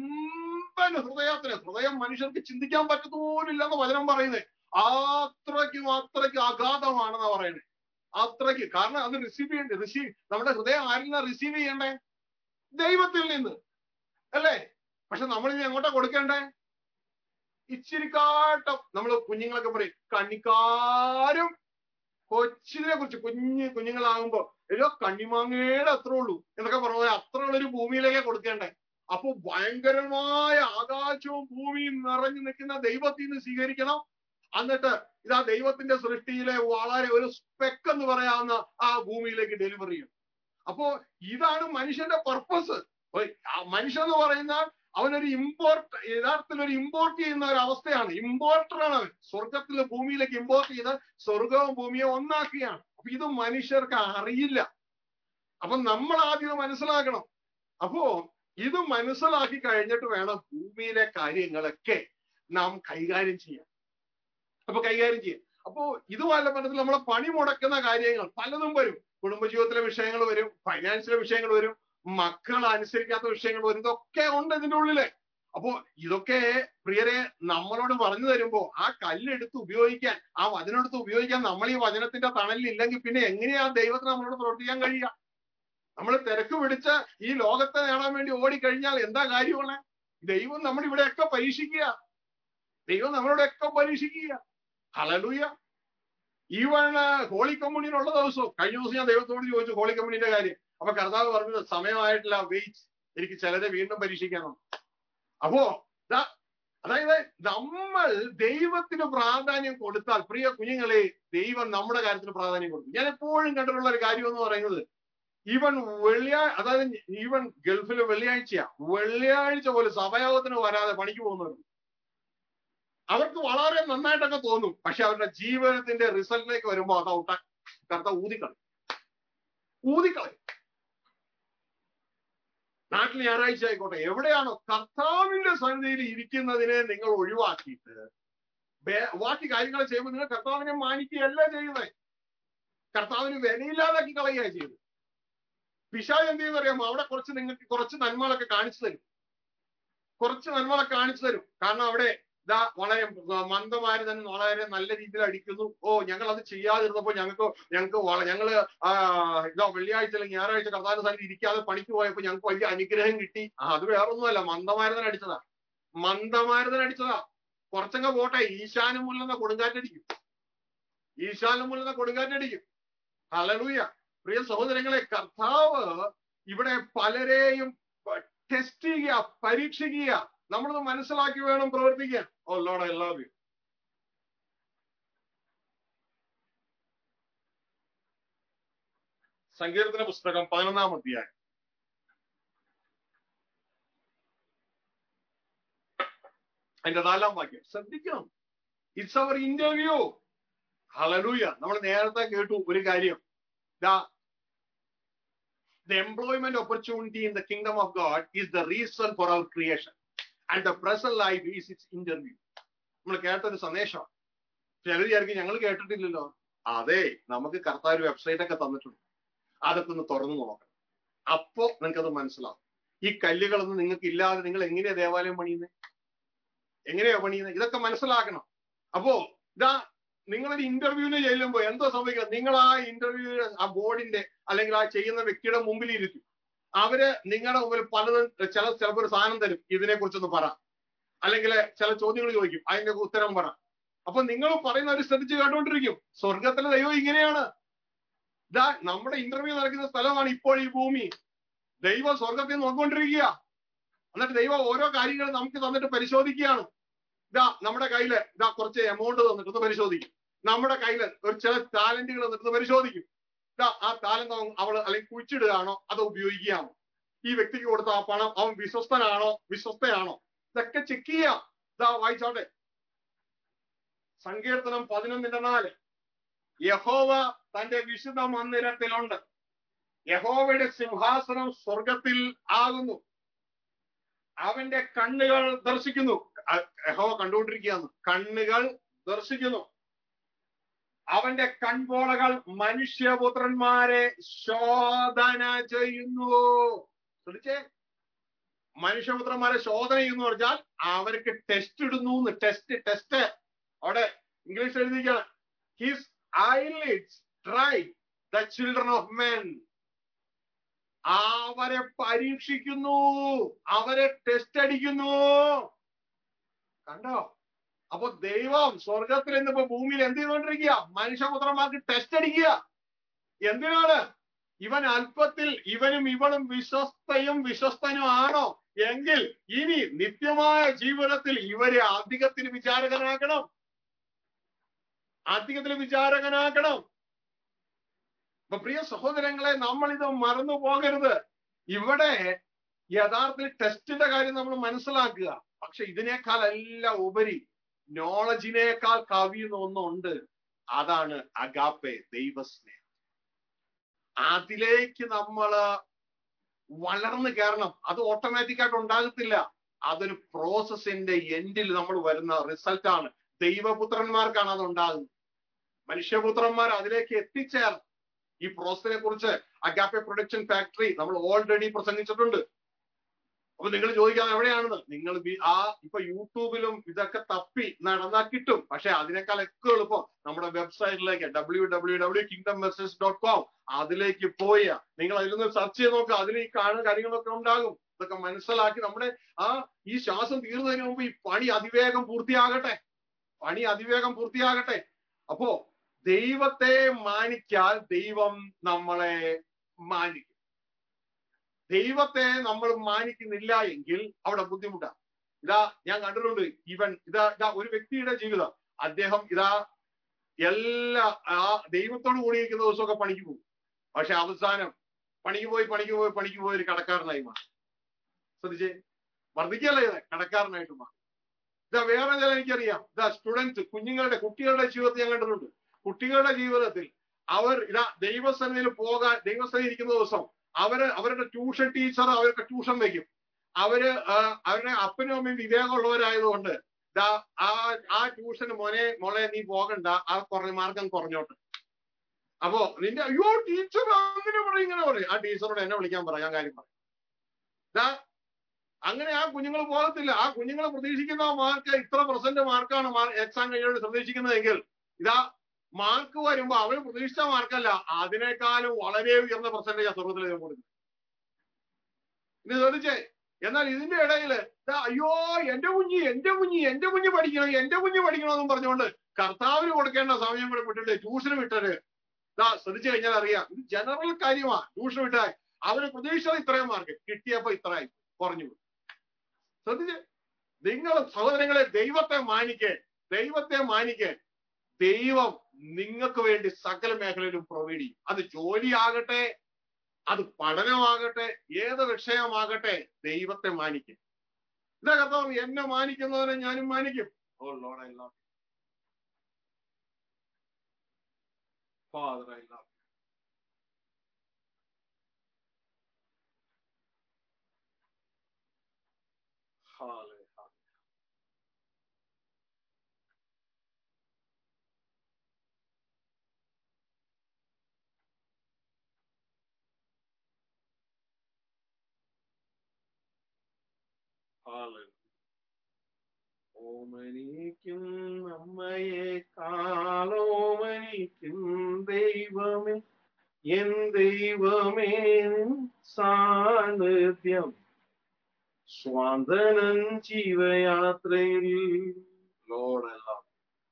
വമ്പൻ ഹൃദയത്തിന് ഹൃദയം മനുഷ്യർക്ക് ചിന്തിക്കാൻ പറ്റത്തു പോലില്ല എന്ന് വചനം പറയുന്നത് അത്രയ്ക്കും അത്രയ്ക്കും അഗാധമാണെന്നാ പറയുന്നത് അത്രയ്ക്ക് കാരണം അത് റിസീവ് ചെയ്യേണ്ട റിസീവ് നമ്മുടെ ഹൃദയം ആരിൽ നിന്ന് റിസീവ് ചെയ്യണ്ടേ ദൈവത്തിൽ നിന്ന് അല്ലേ പക്ഷെ നമ്മൾ ഇനി എങ്ങോട്ടാ കൊടുക്കേണ്ടേ ഇച്ചിരി കാട്ടം നമ്മൾ കുഞ്ഞുങ്ങളൊക്കെ പറയും കണ്ണിക്കാരും കൊച്ചിനെ കുറിച്ച് കുഞ്ഞ് കുഞ്ഞുങ്ങളാകുമ്പോ ഏതോ കണ്ണിമാങ്ങയുടെ അത്രേ ഉള്ളൂ എന്നൊക്കെ പറഞ്ഞത് അത്ര ഉള്ളൊരു ഭൂമിയിലേക്കാ കൊടുക്കേണ്ടേ അപ്പൊ ഭയങ്കരമായ ആകാശവും ഭൂമിയും നിറഞ്ഞു നിൽക്കുന്ന ദൈവത്തിൽ നിന്ന് സ്വീകരിക്കണം എന്നിട്ട് ഇതാ ദൈവത്തിന്റെ സൃഷ്ടിയിലെ വളരെ ഒരു സ്പെക്ക് എന്ന് പറയാവുന്ന ആ ഭൂമിയിലേക്ക് ഡെലിവറി ചെയ്യും അപ്പോ ഇതാണ് മനുഷ്യന്റെ പർപ്പസ് മനുഷ്യൻ എന്ന് പറയുന്ന അവനൊരു ഇമ്പോർട്ട് യഥാർത്ഥത്തിൽ ഒരു ഇമ്പോർട്ട് ചെയ്യുന്ന ഒരു അവസ്ഥയാണ് ഇമ്പോർട്ടറാണ് അവൻ സ്വർഗത്തിൽ ഭൂമിയിലേക്ക് ഇമ്പോർട്ട് ചെയ്ത് സ്വർഗവും ഭൂമിയെ ഒന്നാക്കുകയാണ് അപ്പൊ ഇത് മനുഷ്യർക്ക് അറിയില്ല അപ്പൊ നമ്മൾ ആദ്യം മനസ്സിലാക്കണം അപ്പോ ഇത് മനസ്സിലാക്കി കഴിഞ്ഞിട്ട് വേണം ഭൂമിയിലെ കാര്യങ്ങളൊക്കെ നാം കൈകാര്യം ചെയ്യാൻ അപ്പൊ കൈകാര്യം ചെയ്യാം അപ്പോ ഇത് വല്ല പറ്റത്തിൽ നമ്മളെ പണി മുടക്കുന്ന കാര്യങ്ങൾ പലതും വരും കുടുംബജീവിതത്തിലെ വിഷയങ്ങൾ വരും ഫൈനാൻസിലെ വിഷയങ്ങൾ വരും മക്കൾ അനുസരിക്കാത്ത വിഷയങ്ങൾ വരും ഇതൊക്കെ ഉണ്ട് ഇതിന്റെ ഉള്ളില് അപ്പോ ഇതൊക്കെ പ്രിയരെ നമ്മളോട് പറഞ്ഞു തരുമ്പോ ആ കല്ലെടുത്ത് ഉപയോഗിക്കാൻ ആ വചനെടുത്ത് ഉപയോഗിക്കാൻ നമ്മൾ ഈ വചനത്തിന്റെ തണലിൽ ഇല്ലെങ്കിൽ പിന്നെ എങ്ങനെയാ ദൈവത്തിന് നമ്മളോട് പ്രവർത്തിക്കാൻ കഴിയുക നമ്മൾ തിരക്ക് പിടിച്ച് ഈ ലോകത്തെ നേടാൻ വേണ്ടി ഓടിക്കഴിഞ്ഞാൽ എന്താ കാര്യമുള്ള ദൈവം നമ്മൾ ഇവിടെയൊക്കെ പരീക്ഷിക്കുക ദൈവം നമ്മളോടൊക്കെ പരീക്ഷിക്കുക ഹലലൂയ ഈവൺ ഹോളി കമ്മ്യൂണിയൻ ഉള്ള ദിവസവും കഴിഞ്ഞ ദിവസം ഞാൻ ദൈവത്തോട് ചോദിച്ചു ഹോളി കമ്മ്യൂണിന്റെ കാര്യം അപ്പൊ കർത്താവ് പറഞ്ഞത് സമയമായിട്ടില്ല വെയിറ്റ് എനിക്ക് ചിലരെ വീണ്ടും പരീക്ഷിക്കണം അപ്പോ അതായത് നമ്മൾ ദൈവത്തിന് പ്രാധാന്യം കൊടുത്താൽ പ്രിയ കുഞ്ഞുങ്ങളെ ദൈവം നമ്മുടെ കാര്യത്തിന് പ്രാധാന്യം കൊടുക്കും ഞാൻ എപ്പോഴും കണ്ടിട്ടുള്ള ഒരു കാര്യം എന്ന് പറയുന്നത് ഈവൻ വെള്ളിയാഴ്ച അതായത് ഈവൻ ഗൾഫിൽ വെള്ളിയാഴ്ചയാ വെള്ളിയാഴ്ച പോലും സഭയോഗത്തിന് വരാതെ പണിക്ക് പോകുന്നവരുണ്ട് അവർക്ക് വളരെ നന്നായിട്ടൊക്കെ തോന്നും പക്ഷെ അവരുടെ ജീവിതത്തിന്റെ റിസൾട്ടിലേക്ക് വരുമ്പോ അത് ഔട്ട കർത്ത ഊതിക്കളി ഊതിക്കളി നാട്ടിൽ ഞായറാഴ്ച ആയിക്കോട്ടെ എവിടെയാണോ കർത്താവിന്റെ സന്നിധിയിൽ ഇരിക്കുന്നതിനെ നിങ്ങൾ ഒഴിവാക്കിയിട്ട് ബാക്കി കാര്യങ്ങൾ ചെയ്യുമ്പോൾ നിങ്ങൾ കർത്താവിനെ മാനിക്കുകയല്ല ചെയ്യുന്നത് കർത്താവിന് വിലയില്ലാതാക്കി കളയുക ചെയ്തു പിശാജ് എന്ത് ചെയ്യുന്നറിയാമോ അവിടെ കുറച്ച് നിങ്ങൾക്ക് കുറച്ച് നന്മകളൊക്കെ കാണിച്ചു തരും കുറച്ച് നന്മകളൊക്കെ കാണിച്ചു തരും കാരണം അവിടെ ഇതാ വളരെ മന്ദമാര് തന്നെ വളരെ നല്ല രീതിയിൽ അടിക്കുന്നു ഓ ഞങ്ങൾ അത് ചെയ്യാതിരുന്നപ്പോ ഞങ്ങൾക്ക് ഞങ്ങൾക്ക് ഞങ്ങള് ഇതാ വെള്ളിയാഴ്ച അല്ലെങ്കിൽ ഞായറാഴ്ച കർത്താന സ്ഥലത്ത് ഇരിക്കാതെ പണിക്ക് പോയപ്പോ ഞങ്ങൾക്ക് വലിയ അനുഗ്രഹം കിട്ടി അത് വേറൊന്നുമല്ല മന്ദമാരുതൻ അടിച്ചതാ മന്ദമാരുതൻ അടിച്ചതാ കുറച്ചങ്ങ് പോട്ടെ ഈശാനം മുല്ലെന്ന കൊടുങ്കാറ്റടിക്കും ഈശാനം മുല്ലെന്ന കൊടുങ്കാറ്റടിക്കും ഹലലൂയ പ്രിയ സഹോദരങ്ങളെ കർത്താവ് ഇവിടെ പലരെയും ടെസ്റ്റ് ചെയ്യുക പരീക്ഷിക്കുക നമ്മളത് മനസ്സിലാക്കി വേണം പ്രവർത്തിക്കാൻ oh lord I love you സങ്കീർത്തന പുസ്തകം പതിനൊന്നാം അധ്യായം അതിന്റെ നാലാം വാക്യം ശ്രദ്ധിക്കണം ഇറ്റ്സ് അവർ ഇന്റർവ്യൂ ഹലലൂയ നമ്മൾ നേരത്തെ കേട്ടു ഒരു കാര്യം the employment opportunity in the kingdom of God is the reason for our creation. And the present life is its interview. നമ്മൾ കേട്ടൊരു സന്ദേശമാണ് ചിലർ വിചാരിക്കും ഞങ്ങൾ കേട്ടിട്ടില്ലല്ലോ അതെ നമുക്ക് കർത്താവ് വെബ്സൈറ്റ് ഒക്കെ തന്നിട്ടുണ്ട് അതൊക്കെ ഒന്ന് തുറന്നു നോക്കണം അപ്പോ നിങ്ങൾക്കത് മനസ്സിലാവും ഈ കല്ലുകളൊന്നും നിങ്ങൾക്ക് ഇല്ലാതെ നിങ്ങൾ എങ്ങനെയാ ദേവാലയം പണിയുന്നത് എങ്ങനെയാ പണിയുന്നത് ഇതൊക്കെ മനസ്സിലാക്കണം അപ്പോ ഇതാ നിങ്ങളൊരു ഇന്റർവ്യൂവിന് ചെല്ലുമ്പോൾ എന്തോ സംഭവിക്കുന്നത് നിങ്ങൾ ആ ഇന്റർവ്യൂ ആ ബോർഡിന്റെ അല്ലെങ്കിൽ ആ ചെയ്യുന്ന വ്യക്തിയുടെ മുമ്പിൽ ഇരിക്കും അവര് നിങ്ങളുടെ മുമ്പിൽ പലതും ചില ചിലപ്പോൾ ഒരു സാധനം തരും ഇതിനെ കുറിച്ചൊന്ന് പറ അല്ലെങ്കിൽ ചില ചോദ്യങ്ങൾ ചോദിക്കും അതിന്റെ ഉത്തരം പറ അപ്പൊ നിങ്ങൾ പറയുന്നവർ ശ്രദ്ധിച്ച് കേട്ടോണ്ടിരിക്കും സ്വർഗത്തിലെ ദൈവം ഇങ്ങനെയാണ് ഇതാ നമ്മുടെ ഇന്റർവ്യൂ നടക്കുന്ന സ്ഥലമാണ് ഇപ്പോൾ ഈ ഭൂമി ദൈവം സ്വർഗത്തിൽ നോക്കിക്കൊണ്ടിരിക്കുക എന്നിട്ട് ദൈവം ഓരോ കാര്യങ്ങൾ നമുക്ക് തന്നിട്ട് പരിശോധിക്കുകയാണ് ഇതാ നമ്മുടെ കയ്യില് ഇതാ കുറച്ച് എമൗണ്ട് തന്നിട്ട് ഒന്ന് പരിശോധിക്കും നമ്മുടെ കയ്യില് ഒരു ചില ടാലന്റുകൾ തന്നിട്ട് പരിശോധിക്കും ഇതാ ആ ടാലന്റ് അവൾ അല്ലെങ്കിൽ കുഴിച്ചിടുകയാണോ അതോ ഉപയോഗിക്കുകയാണോ ഈ വ്യക്തിക്ക് കൊടുത്ത ആ പണം അവൻ വിശ്വസ്തനാണോ വിശ്വസ്തയാണോ ഇതൊക്കെ ചെക്ക് ചെയ്യാം ഇതാ വായിച്ചോട്ടെ സങ്കീർത്തനം പതിനൊന്നിന്റെ നാല് യഹോവ തന്റെ വിശുദ്ധ മന്ദിരത്തിലുണ്ട് യഹോവയുടെ സിംഹാസനം സ്വർഗത്തിൽ ആകുന്നു അവന്റെ കണ്ണുകൾ ദർശിക്കുന്നു യഹോവ കണ്ടുകൊണ്ടിരിക്കുകയാണ് കണ്ണുകൾ ദർശിക്കുന്നു അവന്റെ കൺപോളകൾ മനുഷ്യപുത്രന്മാരെ ശോധന ചെയ്യുന്നു ശ്രദ്ധിച്ചേ മനുഷ്യപുത്രന്മാരെ ശോധന ചെയ്യുന്നു പറഞ്ഞാൽ അവർക്ക് ടെസ്റ്റ് ഇടുന്നു ടെസ്റ്റ് ടെസ്റ്റ് അവിടെ ഇംഗ്ലീഷ് എഴുതിയിരിക്കുകയാണ് his eyelids try the children of men അവരെ പരീക്ഷിക്കുന്നു അവരെ ടെസ്റ്റ് അടിക്കുന്നു കണ്ടോ അപ്പൊ ദൈവം സ്വർഗത്തിൽ എന്നിപ്പോ ഭൂമിയിൽ എന്ത് ചെയ്തുകൊണ്ടിരിക്കുക മനുഷ്യപുത്രന്മാർക്ക് ടെസ്റ്റ് അടിക്കുക എന്തിനാണ് ഇവൻ അല്പത്തിൽ ഇവനും ഇവളും വിശ്വസ്തയും വിശ്വസ്തനും ആണോ എങ്കിൽ ഇനി നിത്യമായ ജീവിതത്തിൽ ഇവരെ അധികത്തിന് വിചാരകനാക്കണം അധികത്തിന് വിചാരകനാക്കണം അപ്പൊ പ്രിയ സഹോദരങ്ങളെ നമ്മൾ ഇത് മറന്നു പോകരുത് ഇവിടെ യഥാർത്ഥത്തിൽ ടെസ്റ്റിന്റെ കാര്യം നമ്മൾ മനസ്സിലാക്കുക പക്ഷെ ഇതിനേക്കാൾ എല്ലാം ഉപരി നോളജിനേക്കാൾ കവിയുന്ന ഒന്നുണ്ട് അതാണ് അഗാപ്പെ ദൈവസ്നേഹം അതിലേക്ക് നമ്മൾ വളർന്നു കയറണം അത് ഓട്ടോമാറ്റിക് ആയിട്ട് ഉണ്ടാകത്തില്ല അതൊരു പ്രോസസ്സിന്റെ എൻഡിൽ നമ്മൾ വരുന്ന റിസൾട്ട് ആണ് ദൈവപുത്രന്മാർക്കാണ് അത് ഉണ്ടാകുന്നത് മനുഷ്യപുത്രന്മാർ അതിലേക്ക് എത്തിച്ചേർന്ന് ഈ പ്രോസസിനെ കുറിച്ച് അഗാപ്പെ പ്രൊഡക്ഷൻ ഫാക്ടറി നമ്മൾ ഓൾറെഡി പ്രസംഗിച്ചിട്ടുണ്ട് അപ്പൊ നിങ്ങൾ ചോദിക്കാൻ എവിടെയാണെന്ന് നിങ്ങൾ ആ ഇപ്പൊ യൂട്യൂബിലും ഇതൊക്കെ തപ്പി നടന്നാ കിട്ടും പക്ഷെ അതിനേക്കാൾ ഒക്കെ എളുപ്പം നമ്മുടെ വെബ്സൈറ്റിലേക്ക് W W W kingdom message dot com അതിലേക്ക് പോയി നിങ്ങൾ അതിലൊന്ന് സെർച്ച് ചെയ്ത് നോക്കുക അതിൽ ഈ കാണുന്ന കാര്യങ്ങളൊക്കെ ഉണ്ടാകും ഇതൊക്കെ മനസ്സിലാക്കി നമ്മുടെ ആ ഈ ശ്വാസം തീർന്നതിന് മുമ്പ് ഈ പണി അതിവേഗം പൂർത്തിയാകട്ടെ പണി അതിവേഗം പൂർത്തിയാകട്ടെ അപ്പോ ദൈവത്തെ മാനിച്ചാൽ ദൈവം നമ്മളെ മാനിക്കും ദൈവത്തെ നമ്മൾ മാനിക്കുന്നില്ല എങ്കിൽ അവിടെ ബുദ്ധിമുട്ടാണ് ഇതാ ഞാൻ കണ്ടിട്ടുണ്ട് ഇവൻ ഇതാ ഇതാ ഒരു വ്യക്തിയുടെ ജീവിതം അദ്ദേഹം ഇതാ എല്ലാ ആ ദൈവത്തോട് കൂടിയിരിക്കുന്ന ദിവസമൊക്കെ പണിക്ക് പോകും പക്ഷെ അവസാനം പണിക്ക് പോയി പണിക്ക് പോയി പണിക്ക് പോയി ഒരു കടക്കാരനായി മാറി ശ്രദ്ധിച്ചേ വർദ്ധിക്കല്ലേ ഇത് കടക്കാരനായിട്ട് മാറി ഇതാ വേറെ ചില എനിക്കറിയാം ഇതാ സ്റ്റുഡൻസ് കുഞ്ഞുങ്ങളുടെ കുട്ടികളുടെ ജീവിതത്തിൽ ഞാൻ കണ്ടിട്ടുണ്ട് കുട്ടികളുടെ ജീവിതത്തിൽ അവർ ഇതാ ദൈവസന്നിധിയിൽ പോകാൻ ദൈവസന്നിധി ഇരിക്കുന്ന ദിവസം അവര് അവരുടെ ട്യൂഷൻ ടീച്ചർ അവർക്ക് ട്യൂഷൻ വയ്ക്കും അവര് അവരുടെ അപ്പനും അമ്മയും വിവേകമുള്ളവരായതുകൊണ്ട് ദാ ആ ആ ട്യൂഷന് മോനെ മോളെ നീ പോകണ്ട ആ കുറഞ്ഞ മാർഗം കുറഞ്ഞോട്ട് അപ്പോ നിന്റെ അയ്യോ ടീച്ചർ അങ്ങനെ പറയും ഇങ്ങനെ പറയും ആ ടീച്ചറോട് എന്നെ വിളിക്കാൻ പറ ഞാൻ കാര്യം പറയും ദാ അങ്ങനെ ആ കുഞ്ഞുങ്ങൾ പോകത്തില്ല ആ കുഞ്ഞുങ്ങൾ പ്രതീക്ഷിക്കുന്ന മാർക്ക് ഇത്ര പെർസെന്റ് മാർക്കാണ് എക്സാം കഴിഞ്ഞോട് പ്രതീക്ഷിക്കുന്നതെങ്കിൽ ഇതാ മാർക്ക് വരുമ്പോ അവര് പ്രതീക്ഷിച്ച മാർക്കല്ല അതിനേക്കാളും വളരെ ഉയർന്ന പെർസെന്റേജ് സ്വർഗത്തിൽ ദൈവം കൊടുക്കും ഇനി ശ്രദ്ധിച്ചേ എന്നാൽ ഇതിന്റെ ഇടയിൽ അയ്യോ എന്റെ കുഞ്ഞി എന്റെ കുഞ്ഞി എന്റെ കുഞ്ഞ് പഠിക്കണം എന്റെ കുഞ്ഞ് പഠിക്കണമെന്നും പറഞ്ഞുകൊണ്ട് കർത്താവിന് കൊടുക്കേണ്ട സമയം കൂടെ വിട്ടിട്ട് ട്യൂഷന് വിട്ടത് ഇതാ ശ്രദ്ധിച്ചു കഴിഞ്ഞാൽ അറിയാം ഇത് ജനറൽ കാര്യമാ ട്യൂഷൻ വിട്ടാൽ അവര് പ്രതീക്ഷിച്ചത് ഇത്രയും മാർക്ക് കിട്ടിയപ്പോ ഇത്രയായി കുറഞ്ഞു ശ്രദ്ധിച്ച് നിങ്ങൾ സഹോദരങ്ങളെ ദൈവത്തെ മാനിക്കേ ദൈവത്തെ മാനിക്കേ ദൈവം നിങ്ങൾക്ക് വേണ്ടി സകല മേഖലയിലും പ്രൊവൈഡ് ചെയ്യും അത് ജോലിയാകട്ടെ അത് പഠനമാകട്ടെ ഏത് വിഷയമാകട്ടെ ദൈവത്തെ മാനിക്കും ഇതാ കർത്താവ് എന്നെ മാനിക്കുന്നവരെ ഞാനും മാനിക്കും oh lord I love father I love Hallelujah. Hallelujah. ഓമനിക്കും അമ്മയെ കാലോമനിക്കും ദൈവമേ എൻ ദൈവമേ നിൻ സാന്നിധ്യം സ്വാതനം ജീവയാത്രയിൽ ലോഡെല്ലാം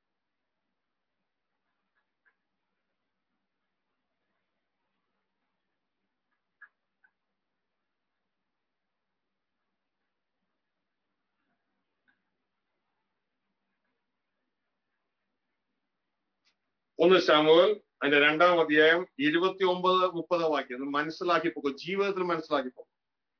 ഒന്ന് ശാമുവൽ അതിന്റെ രണ്ടാം അധ്യായം ഇരുപത്തി ഒമ്പത് മുപ്പത് വാക്യം ഇത് മനസ്സിലാക്കി പോകും ജീവിതത്തിൽ മനസ്സിലാക്കി പോകും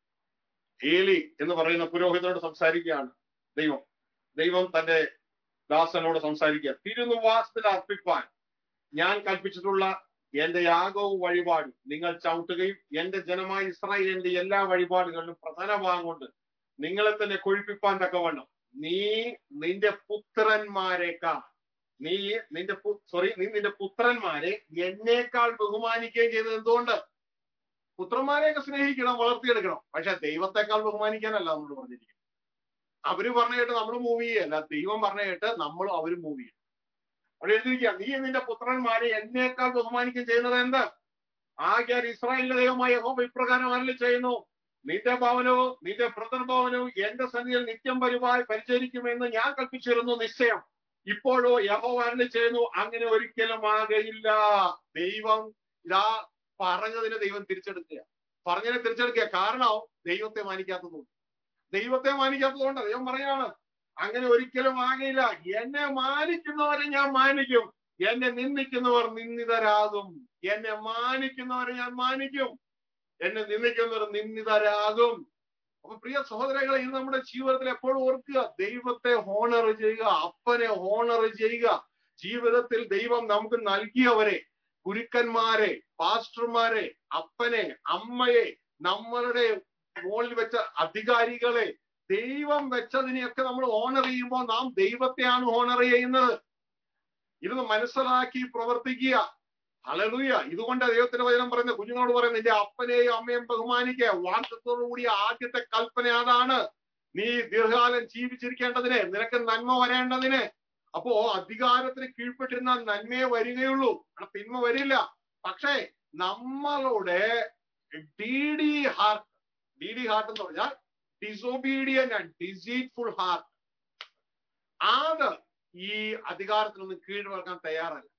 ഏലി എന്ന് പറയുന്ന പുരോഹിതനോട് സംസാരിക്കുകയാണ് ദൈവം ദൈവം തന്റെ ദാസനോട് സംസാരിക്കുക തിരുനിവാസത്തിൽ അർപ്പിപ്പാൻ ഞാൻ കൽപ്പിച്ചിട്ടുള്ള എന്റെ യാഗവും വഴിപാടും നിങ്ങൾ ചവിട്ടുകയും എന്റെ ജനമായ ഇസ്രായേലിന്റെ എല്ലാ വഴിപാടുകളിലും പ്രധാന ഭാഗം കൊണ്ട് നിങ്ങളെ തന്നെ കൊഴിപ്പിപ്പാൻ തക്കവണ്ണം നീ നിന്റെ പുത്രന്മാരെക്കാൾ നീ നിന്റെ സോറി നീ നിന്റെ പുത്രന്മാരെ എന്നേക്കാൾ ബഹുമാനിക്കുകയും ചെയ്തത് എന്തുകൊണ്ട് പുത്രന്മാരെയൊക്കെ സ്നേഹിക്കണം വളർത്തിയെടുക്കണം പക്ഷെ ദൈവത്തെക്കാൾ ബഹുമാനിക്കാനല്ല നമ്മൾ പറഞ്ഞിരിക്കുന്നത് അവര് പറഞ്ഞ കേട്ട് നമ്മൾ മൂവ് ചെയ്യല്ല ദൈവം പറഞ്ഞ കേട്ട് നമ്മൾ അവര് മൂവ് ചെയ്യും അവിടെ എഴുതിയിരിക്കുക നീ നിന്റെ പുത്രന്മാരെ എന്നേക്കാൾ ബഹുമാനിക്കുകയും ചെയ്യുന്നത് എന്ത് ആകെ ഇസ്രായേലിന്റെ ദൈവമായ യഹോവ ഇപ്രകാരം അരളി ചെയ്യുന്നു നിന്റെ ഭവനവും നിന്റെ ബ്രദർ ഭവനവും എന്റെ സന്നിധിയിൽ നിത്യം പരിപാടി പരിചരിക്കുമെന്ന് ഞാൻ കൽപ്പിച്ചിരുന്നു നിശ്ചയം ഇപ്പോഴോ യഹോവ അരളി ചെയ്യുന്നു അങ്ങനെ ഒരിക്കലും ആകയില്ല ദൈവം ഇതാ പറഞ്ഞതിനെ ദൈവം തിരിച്ചെടുക്കുക പറഞ്ഞതിനെ തിരിച്ചെടുക്കുക കാരണം ദൈവത്തെ മാനിക്കാത്തതുകൊണ്ട് ദൈവത്തെ മാനിക്കാത്തതുകൊണ്ട് ദൈവം പറയാണ് അങ്ങനെ ഒരിക്കലും ആകയില്ല എന്നെ മാനിക്കുന്നവരെ ഞാൻ മാനിക്കും എന്നെ നിന്ദിക്കുന്നവർ നിന്ദിതരാകും എന്നെ മാനിക്കുന്നവരെ ഞാൻ മാനിക്കും എന്നെ നിന്ദിക്കുന്നവർ നിന്ദിതരാകും അപ്പൊ പ്രിയ സഹോദരങ്ങളെ ഇത് നമ്മുടെ ജീവിതത്തിൽ എപ്പോഴും ഓർക്കുക ദൈവത്തെ ഹോണർ ചെയ്യുക അപ്പനെ ഹോണർ ചെയ്യുക ജീവിതത്തിൽ ദൈവം നമുക്ക് നൽകിയവരെ ഗുരുക്കന്മാരെ പാസ്റ്റർമാരെ അപ്പനെ അമ്മയെ നമ്മളുടെ മുകളിൽ വെച്ച അധികാരികളെ ദൈവം വെച്ചതിനെയൊക്കെ നമ്മൾ ഓണർ ചെയ്യുമ്പോൾ നാം ദൈവത്തെയാണ് ഓണർ ചെയ്യുന്നത് ഇത് മനസ്സിലാക്കി പ്രവർത്തിക്കുക അലലുയ ഇതുകൊണ്ട് ദൈവത്തിന്റെ വചനം പറയുന്നത് കുഞ്ഞുങ്ങളോട് പറയുന്നത് നിന്റെ അപ്പനെയും അമ്മയും ബഹുമാനിക്കുക വാർത്തത്തോടുകൂടി ആദ്യത്തെ കൽപ്പന അതാണ് നീ ദീർഘകാലം ജീവിച്ചിരിക്കേണ്ടതിന് നിനക്ക് നന്മ വരേണ്ടതിന് അപ്പോ അധികാരത്തിന് കീഴ്പ്പെട്ടിരുന്ന നന്മയെ വരികയുള്ളൂ തിന്മ വരില്ല പക്ഷേ നമ്മളുടെ D D heart D D heart എന്ന് പറഞ്ഞാൽ ഡിസോബീഡിയൻ ആൻഡ് ഡിസീറ്റ്ഫുൾ ഹാർട്ട് അത് ഈ അധികാരത്തിനൊന്നും കീഴ്വെക്കാൻ തയ്യാറല്ല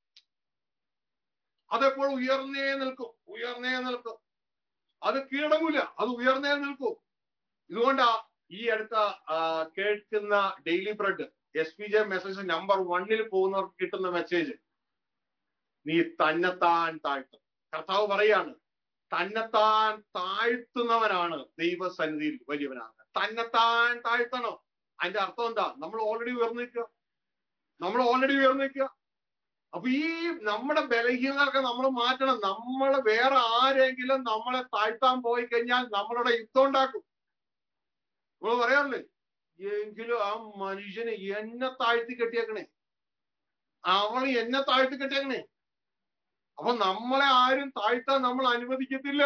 അതെപ്പോൾ ഉയർന്നേ നിൽക്കും ഉയർന്നേ നിൽക്കും അത് കീഴടങ്ങൂല അത് ഉയർന്നേ നിൽക്കും ഇതുകൊണ്ടാ ഈ അടുത്ത കേൾക്കുന്ന daily bread S P J message number വണ്ണിൽ പോകുന്നവർക്ക് കിട്ടുന്ന മെസ്സേജ് നീ തന്നെത്താൻ താഴ്ത്തും കർത്താവ് പറയാണ് തന്നെത്താൻ താഴ്ത്തുന്നവനാണ് ദൈവസന്നിധിയിൽ വലിയവനാണ് തന്നെത്താൻ താഴ്ത്തണം അതിന്റെ അർത്ഥം എന്താ നമ്മൾ ഓൾറെഡി ഉയർന്നു നിൽക്കുക നമ്മൾ ഓൾറെഡി ഉയർന്നു നിൽക്കുക അപ്പൊ ഈ നമ്മുടെ ബലഹീനതയൊക്കെ നമ്മൾ മാറ്റണം നമ്മൾ വേറെ ആരെങ്കിലും നമ്മളെ താഴ്ത്താൻ പോയി കഴിഞ്ഞാൽ നമ്മളുടെ യുദ്ധം ഉണ്ടാക്കും നമ്മൾ പറയാറില്ലേ എങ്കിലും ആ മനുഷ്യന് എന്നെ താഴ്ത്തി കെട്ടിയേക്കണേ അവൾ എന്നെ താഴ്ത്തി കെട്ടിയേക്കണേ അപ്പൊ നമ്മളെ ആരും താഴ്ത്താൻ നമ്മൾ അനുവദിക്കത്തില്ല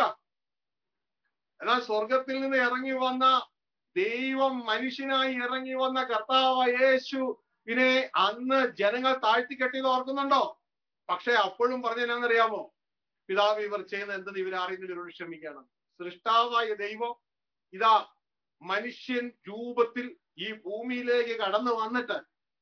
എന്നാൽ സ്വർഗത്തിൽ നിന്ന് ഇറങ്ങി വന്ന ദൈവം മനുഷ്യനായി ഇറങ്ങി വന്ന കർത്താവ് യേശു പിന്നെ അന്ന് ജനങ്ങൾ താഴ്ത്തി കെട്ടിയത് ഓർക്കുന്നുണ്ടോ പക്ഷെ അപ്പോഴും പറഞ്ഞെന്നറിയാമോ പിതാവ് ഇവർ ചെയ്യുന്ന എന്തെന്ന് ഇവർ അറിയുന്നില്ല ഇവരോട് ക്ഷമിക്കണം സൃഷ്ടാവായ ദൈവം ഇതാ മനുഷ്യൻ രൂപത്തിൽ ഈ ഭൂമിയിലേക്ക് കടന്നു വന്നിട്ട്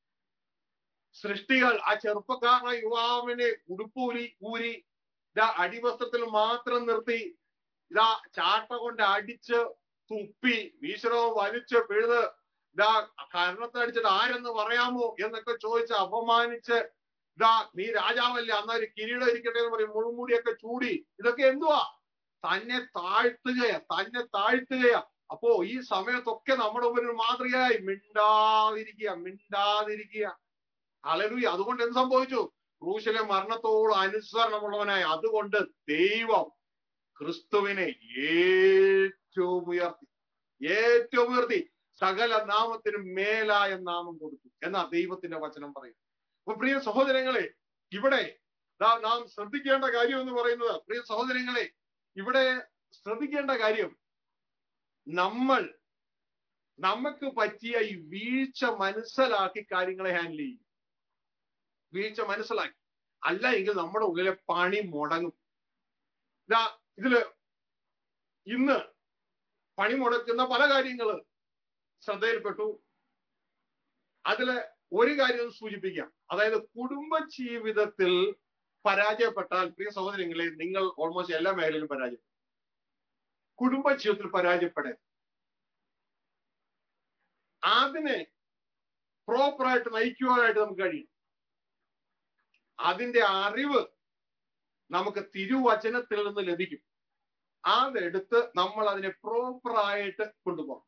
സൃഷ്ടികൾ ആ ചെറുപ്പക്കാരനായ യുവാവിനെ ഉടുപ്പൂരി ഊരി ഇതാ അടിവസ്ത്രത്തിൽ മാത്രം നിർത്തി ഇതാ ചാട്ട കൊണ്ട് അടിച്ച് തുപ്പി വീശ്വരവും വലിച്ച് പിഴുത് ഇതാ കരണത്തടിച്ചിട്ട് ആരെന്ന് പറയാമോ എന്നൊക്കെ ചോദിച്ച് അപമാനിച്ച് ഇതാ നീ രാജാവല്ലേ അന്ന് ഒരു കിരീടം ഇരിക്കട്ടെ എന്ന് പറയും മുഴുമുടിയൊക്കെ ചൂടി ഇതൊക്കെ എന്തുവാ തന്നെ താഴ്ത്തുകയാ തന്നെ താഴ്ത്തുകയാ അപ്പോ ഈ സമയത്തൊക്കെ നമ്മുടെ മുമ്പിൽ മാതൃകയായി മിണ്ടാതിരിക്കുക മിണ്ടാതിരിക്കുക അലലുയ അതുകൊണ്ട് എന്ത് സംഭവിച്ചു ക്രൂശിലെ മരണത്തോട് അനുസരണമുള്ളവനായി അതുകൊണ്ട് ദൈവം ക്രിസ്തുവിനെ ഏറ്റവും ഉയർത്തി ഏറ്റവും ഉയർത്തി സകല നാമത്തിനും മേലായ നാമം കൊടുത്തു എന്നാ ദൈവത്തിന്റെ വചനം പറയും അപ്പൊ പ്രിയ സഹോദരങ്ങളെ ഇവിടെ നാം ശ്രദ്ധിക്കേണ്ട കാര്യം എന്ന് പറയുന്നത് പ്രിയ സഹോദരങ്ങളെ ഇവിടെ ശ്രദ്ധിക്കേണ്ട കാര്യം നമ്മൾ നമുക്ക് പറ്റിയ ഈ വീഴ്ച മനസ്സിലാക്കി കാര്യങ്ങളെ ഹാൻഡിൽ ചെയ്യും വീഴ്ച മനസ്സിലാക്കി അല്ല എങ്കിൽ നമ്മുടെ ഉള്ളിലെ പണി മുടങ്ങും ഇതാ ഇതില് ഇന്ന് പണി മുടക്കുന്ന പല കാര്യങ്ങള് ശ്രദ്ധയിൽപ്പെട്ടു അതില് ഒരു കാര്യം സൂചിപ്പിക്കാം അതായത് കുടുംബ ജീവിതത്തിൽ പരാജയപ്പെട്ടാൽ പ്രിയ സഹോദരങ്ങളെ നിങ്ങൾ ഓൾമോസ്റ്റ് എല്ലാ മേഖലയിലും പരാജയം കുടുംബ ജീവിതത്തിൽ പരാജയപ്പെടേ അതിനെ പ്രോപ്പറായിട്ട് നയിക്കുവാനായിട്ട് നമുക്ക് കഴിയും അതിന്റെ അറിവ് നമുക്ക് തിരുവചനത്തിൽ നിന്ന് ലഭിക്കും അതെടുത്ത് നമ്മൾ അതിനെ പ്രോപ്പറായിട്ട് കൊണ്ടുപോകണം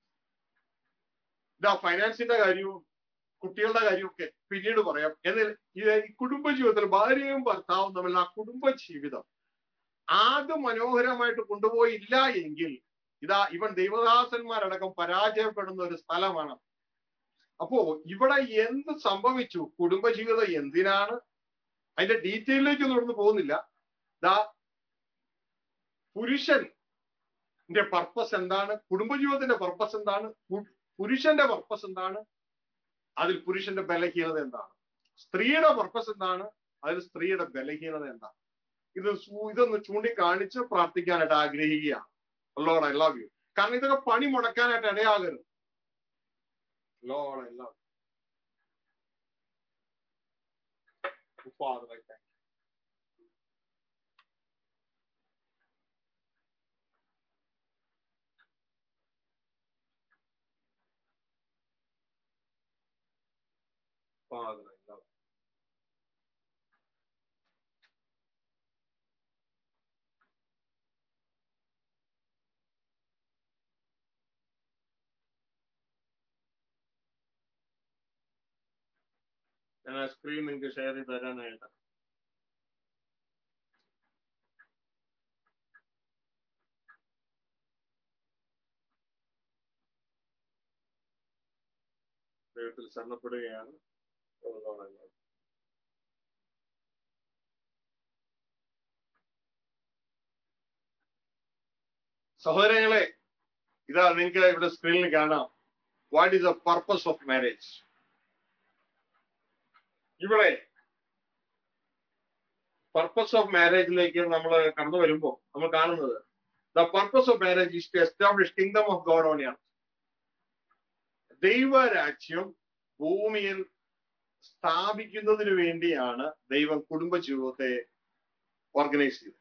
ഇതാ ഫൈനാൻസിന്റെ കാര്യവും കുട്ടികളുടെ കാര്യമൊക്കെ പിന്നീട് പറയാം എന്നാൽ ഇത് ഈ കുടുംബ ജീവിതത്തിൽ ഭാര്യയും ഭർത്താവും തമ്മിൽ ആ കുടുംബ ജീവിതം ആദ്യം മനോഹരമായിട്ട് കൊണ്ടുപോയില്ല എങ്കിൽ ഇതാ ഇവൻ ദൈവദാസന്മാരടക്കം പരാജയപ്പെടുന്ന ഒരു സ്ഥലമാണ് അപ്പോ ഇവിടെ എന്ത് സംഭവിച്ചു കുടുംബജീവിതം എന്തിനാണ് അതിന്റെ ഡീറ്റെയിലേക്ക് ഒന്നും പോകുന്നില്ല ദാ പുരുഷന്റെ പർപ്പസ് എന്താണ് കുടുംബജീവിതത്തിന്റെ പർപ്പസ് എന്താണ് പുരുഷന്റെ പർപ്പസ് എന്താണ് അതിൽ പുരുഷന്റെ ബലഹീനത എന്താണ് സ്ത്രീയുടെ പർപ്പസ് എന്താണ് അതിൽ സ്ത്രീയുടെ ബലഹീനത എന്താണ് ഇത് ഇതൊന്ന് ചൂണ്ടിക്കാണിച്ച് പ്രാർത്ഥിക്കാനായിട്ട് ആഗ്രഹിക്കുകയാണ് ലോഡ് ഐ ലവ് യു കാരണം ഇതൊക്കെ പണി മുടക്കാനായിട്ട് ഇടയാകരുത് lord I love Father, I thank you. Father, I love you. ഞാൻ ആ സ്ക്രീൻ നിങ്ങൾക്ക് ഷെയർ ചെയ്ത് തരാനായിട്ട് ദൈവത്തിൽ ശരണപ്പെടുകയാണ് സഹോദരങ്ങളെ ഇതാ നിങ്ങൾക്ക് ഇവിടെ സ്ക്രീനിൽ കാണാം what is the purpose of marriage ഇവിടെ പർപ്പസ് ഓഫ് മാരേജിലേക്ക് നമ്മൾ കടന്നു വരുമ്പോൾ നമ്മൾ കാണുന്നത് the purpose of marriage is to establish kingdom of God on earth ദൈവരാജ്യം ഭൂമിയിൽ സ്ഥാപിക്കുന്നതിന് വേണ്ടിയാണ് ദൈവം കുടുംബ ജീവിതത്തെ ഓർഗനൈസ് ചെയ്തത്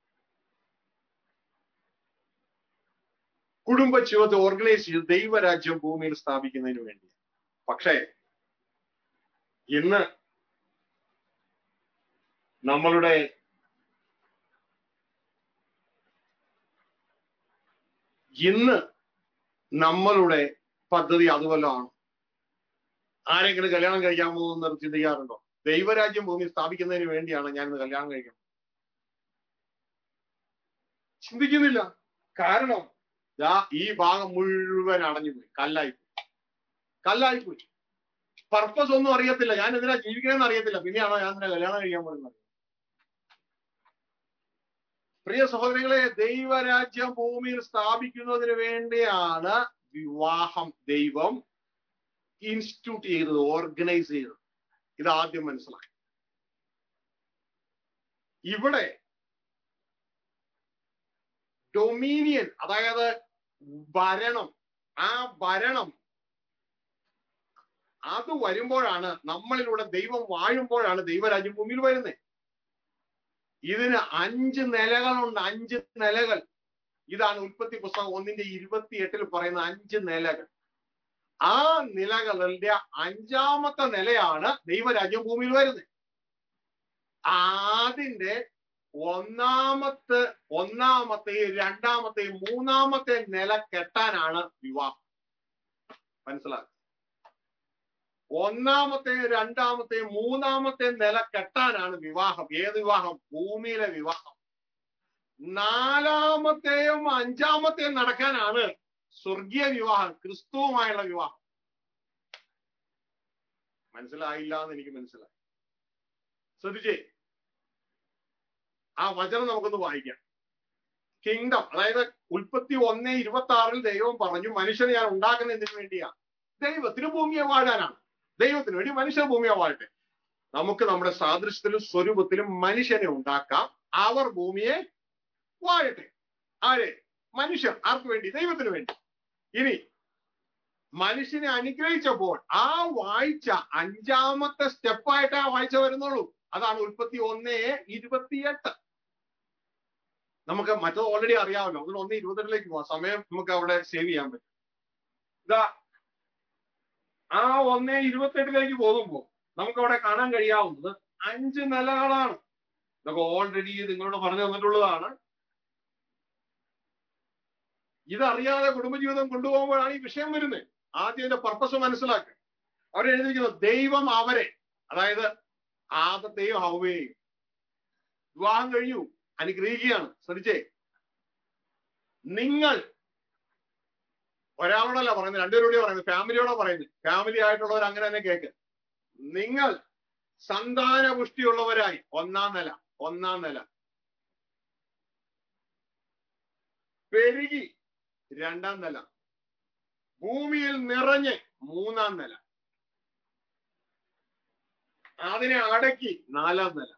കുടുംബ ജീവിതത്തെ ഓർഗനൈസ് ചെയ്ത് ദൈവരാജ്യം ഭൂമിയിൽ സ്ഥാപിക്കുന്നതിന് വേണ്ടി പക്ഷേ ഇന്ന് നമ്മളുടെ ഇന്ന് നമ്മളുടെ പദ്ധതി അതുവല്ലതാണ് ആരെങ്കിലും കല്യാണം കഴിക്കാൻ പോകുന്നത് ചിന്തിക്കാറുണ്ടോ ദൈവരാജ്യം ഭൂമി സ്ഥാപിക്കുന്നതിന് വേണ്ടിയാണ് ഞാൻ ഇന്ന് കല്യാണം കഴിക്കുന്നത് ചിന്തിക്കുന്നില്ല കാരണം ദാ ഈ ഭാഗം മുഴുവൻ അടഞ്ഞുപോയി കല്ലായിപ്പോയി കല്ലായിപ്പോയി പർപ്പസ് ഒന്നും അറിയത്തില്ല ഞാൻ എന്തിനാ ജീവിക്കണമെന്ന് അറിയത്തില്ല പിന്നെയാണോ ഞാൻ എന്തിനാ കല്യാണം കഴിക്കാൻ പോകുന്നത് പ്രിയ സഹോദരങ്ങളെ ദൈവരാജ്യം ഭൂമിയിൽ സ്ഥാപിക്കുന്നതിന് വേണ്ടിയാണ് വിവാഹം ദൈവം ഇൻസ്റ്റിറ്റ്യൂട്ട് ചെയ്തത് ഓർഗനൈസ് ചെയ്തത് ഇത് ആദ്യം മനസ്സിലാക്കി ഇവിടെ ഡൊമീനിയൻ അതായത് ഭരണം ആ ഭരണം അത് വരുമ്പോഴാണ് നമ്മളിലൂടെ ദൈവം വാഴുമ്പോഴാണ് ദൈവരാജ്യം ഭൂമിയിൽ വരുന്നത് ഇതിന് അഞ്ച് നിലകളുണ്ട് അഞ്ച് നിലകൾ ഇതാണ് ഉൽപ്പത്തി പുസ്തകം ഒന്നിന്റെ ഇരുപത്തി എട്ടിൽ പറയുന്ന അഞ്ച് നിലകൾ ആ നിലകളുടെ അഞ്ചാമത്തെ നിലയാണ് ദൈവരാജ്യം ഭൂമിയിൽ വരുന്നത് അതിന്റെ ഒന്നാമത്തെ ഒന്നാമത്തെയും രണ്ടാമത്തെയും മൂന്നാമത്തെ നില കെട്ടാനാണ് വിവാഹം മനസ്സിലാക്കുക ഒന്നാമത്തെയും രണ്ടാമത്തെയും മൂന്നാമത്തെയും നില കെട്ടാനാണ് വിവാഹം ഏത് വിവാഹം ഭൂമിയിലെ വിവാഹം നാലാമത്തെയും അഞ്ചാമത്തെയും നടക്കാനാണ് സ്വർഗീയ വിവാഹം ക്രിസ്തുവുമായുള്ള വിവാഹം മനസ്സിലായില്ല എന്ന് എനിക്ക് മനസ്സിലായി ശ്രദ്ധിച്ചേ ആ വചനം നമുക്കൊന്ന് വായിക്കാം കിങ്ഡം അതായത് ഉൽപ്പത്തി ഒന്ന് ഇരുപത്തി ആറിൽ ദൈവം പറഞ്ഞു മനുഷ്യനെ ഞാൻ ഉണ്ടാക്കുന്നതിന് വേണ്ടിയാ ദൈവത്തിന് ഭൂമിയെ വാഴാനാണ് ദൈവത്തിന് വേണ്ടി മനുഷ്യൻ ഭൂമിയെ വാഴട്ടെ നമുക്ക് നമ്മുടെ സാദൃശ്യത്തിലും സ്വരൂപത്തിലും മനുഷ്യനെ ഉണ്ടാക്കാം അവർ ഭൂമിയെ വാഴട്ടെ ആരെ മനുഷ്യർ ആർക്ക് വേണ്ടി ദൈവത്തിന് വേണ്ടി ഇനി മനുഷ്യനെ അനുഗ്രഹിച്ചപ്പോൾ ആ വായിച്ച അഞ്ചാമത്തെ സ്റ്റെപ്പായിട്ട് ആ വായിച്ച വരുന്നുള്ളൂ അതാണ് ഉൽപ്പത്തി ഒന്ന് ഇരുപത്തിയെട്ട് നമുക്ക് മറ്റത് ഓൾറെഡി അറിയാമല്ലോ അതുകൊണ്ട് ഒന്ന് ഇരുപത്തെട്ടിലേക്ക് പോവാം സമയം നമുക്ക് അവിടെ സേവ് ചെയ്യാൻ പറ്റും ഇതാ ആ ഒന്ന് ഇരുപത്തെട്ടിലേക്ക് പോകുമ്പോൾ നമുക്ക് അവിടെ കാണാൻ കഴിയാവുന്നത് അഞ്ച് നിലകളാണ് ഇതൊക്കെ ഓൾറെഡി നിങ്ങളോട് പറഞ്ഞു തന്നിട്ടുള്ളതാണ് ഇതറിയാതെ കുടുംബജീവിതം കൊണ്ടുപോകുമ്പോഴാണ് ഈ വിഷയം വരുന്നത് ആദ്യം ഇതിന്റെ പർപ്പസ് മനസ്സിലാക്കുക അവിടെ എഴുതിയിരിക്കുന്നത് ദൈവം അവരെ അതായത് ആദത്തെയും ഹൗവയെയും വിവാഹം കഴിഞ്ഞു അനുഗ്രഹിക്കുകയാണ് ശ്രദ്ധിച്ചേ നിങ്ങൾ ഒരാളോടല്ല പറയുന്നത് രണ്ടുപേരോടെ പറയുന്നത് ഫാമിലിയോടെ പറയുന്നത് ഫാമിലി ആയിട്ടുള്ളവർ അങ്ങനെ തന്നെ കേക്ക് നിങ്ങൾ സന്താന പുഷ്ടിയുള്ളവരായി ഒന്നാം നില ഒന്നാം നില പെരുകി രണ്ടാം നില ഭൂമിയിൽ നിറഞ്ഞ് മൂന്നാം നില അതിനെ അടക്കി നാലാം നില